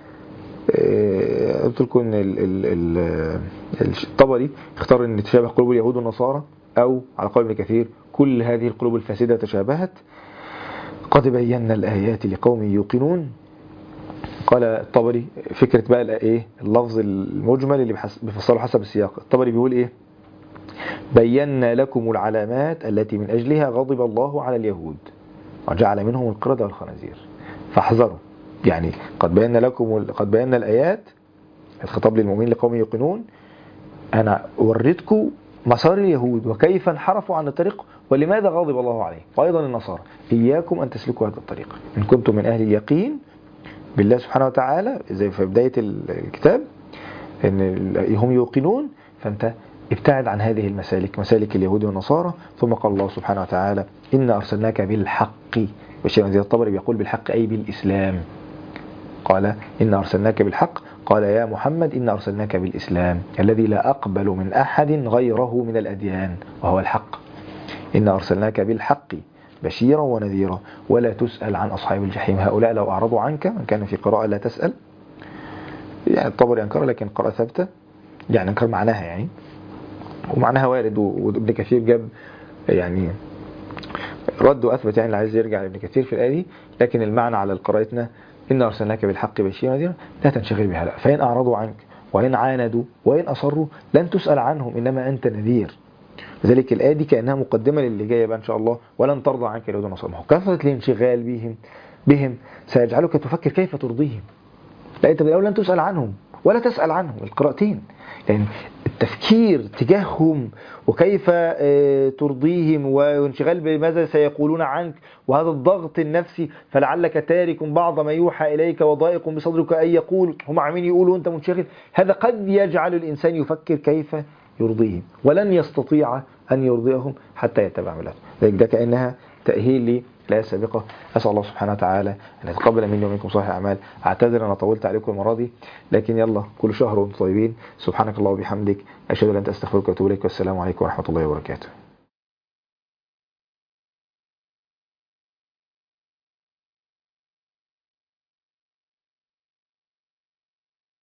قلت لكم ان الطبري اختار ان تشابه قلوب اليهود والنصارى او على قول ابن كثير كل هذه القلوب الفاسده تشابهت قد بينا الآيات لقوم يوقنون قال الطبري فكرة بقى ايه اللفظ المجمل اللي بيفسره حسب السياق الطبري بيقول ايه بينا لكم العلامات التي من أجلها غضب الله على اليهود وجعل منهم القردة والخنازير فاحذروا يعني قد بينا لكم قد بينا الآيات الخطاب للمؤمنين لقوم يوقنون أنا وريتكم مسار اليهود وكيف انحرفوا عن الطريق ولماذا غضب الله عليه وأيضا النصارى إياكم أن تسلكوا هذا الطريق إن كنتم من أهل اليقين بالله سبحانه وتعالى زي في بداية الكتاب إن هم يوقنون فأنت ابتعد عن هذه المسالك مسالك اليهود والنصارى ثم قال الله سبحانه وتعالى إن أرسلناك بالحق بشير زي الطبري بيقول بالحق أي بالإسلام قال إن أرسلناك بالحق قال يا محمد إن أرسلناك بالإسلام الذي لا أقبل من أحد غيره من الأديان وهو الحق إن أرسلناك بالحق بشيرا ونذيرا ولا تسأل عن أصحاب الجحيم هؤلاء لو أعرضوا عنك من كان في قراءة لا تسأل يعني الطبري أنكر لكن قراءة ثابتة يعني أنكر معناها يعني ومعناها وارد وابن كثير جاب يعني رد وأثبت يعني اللي عايز يرجع لابن كثير في الآية دي لكن المعنى على قراءتنا إن أرسلناك بالحق بشيرا ونذيرا لا تنشغل بها لا فإن أعرضوا عنك وإن عاندوا وإن أصروا لن تسأل عنهم إنما أنت نذير لذلك الآية دي كأنها مقدمة للي جاية بقى إن شاء الله ولن ترضى عنك اليهود والنصارى كثرة الانشغال بهم بهم سيجعلك تفكر كيف ترضيهم لا أنت بالأول لن تسأل عنهم ولا تسأل عنهم القراءتين يعني التفكير تجاههم وكيف ترضيهم وانشغال بماذا سيقولون عنك وهذا الضغط النفسي فلعلك تارك بعض ما يوحى إليك وضائق بصدرك أن يقول هم عمين يقولوا أنت منشغل هذا قد يجعل الإنسان يفكر كيف يرضيهم ولن يستطيع أن يرضيهم حتى يتبع ملته ذلك ده كأنها تأهيل لي لا سابقة أسأل الله سبحانه وتعالى أن يتقبل مني ومنكم صالح الأعمال أعتذر أنا طولت عليكم المرة دي لكن يلا كل شهر وانتم طيبين سبحانك الله وبحمدك أشهد أن لا إله إلا أنت أستغفرك وأتوب إليك والسلام عليكم ورحمة الله وبركاته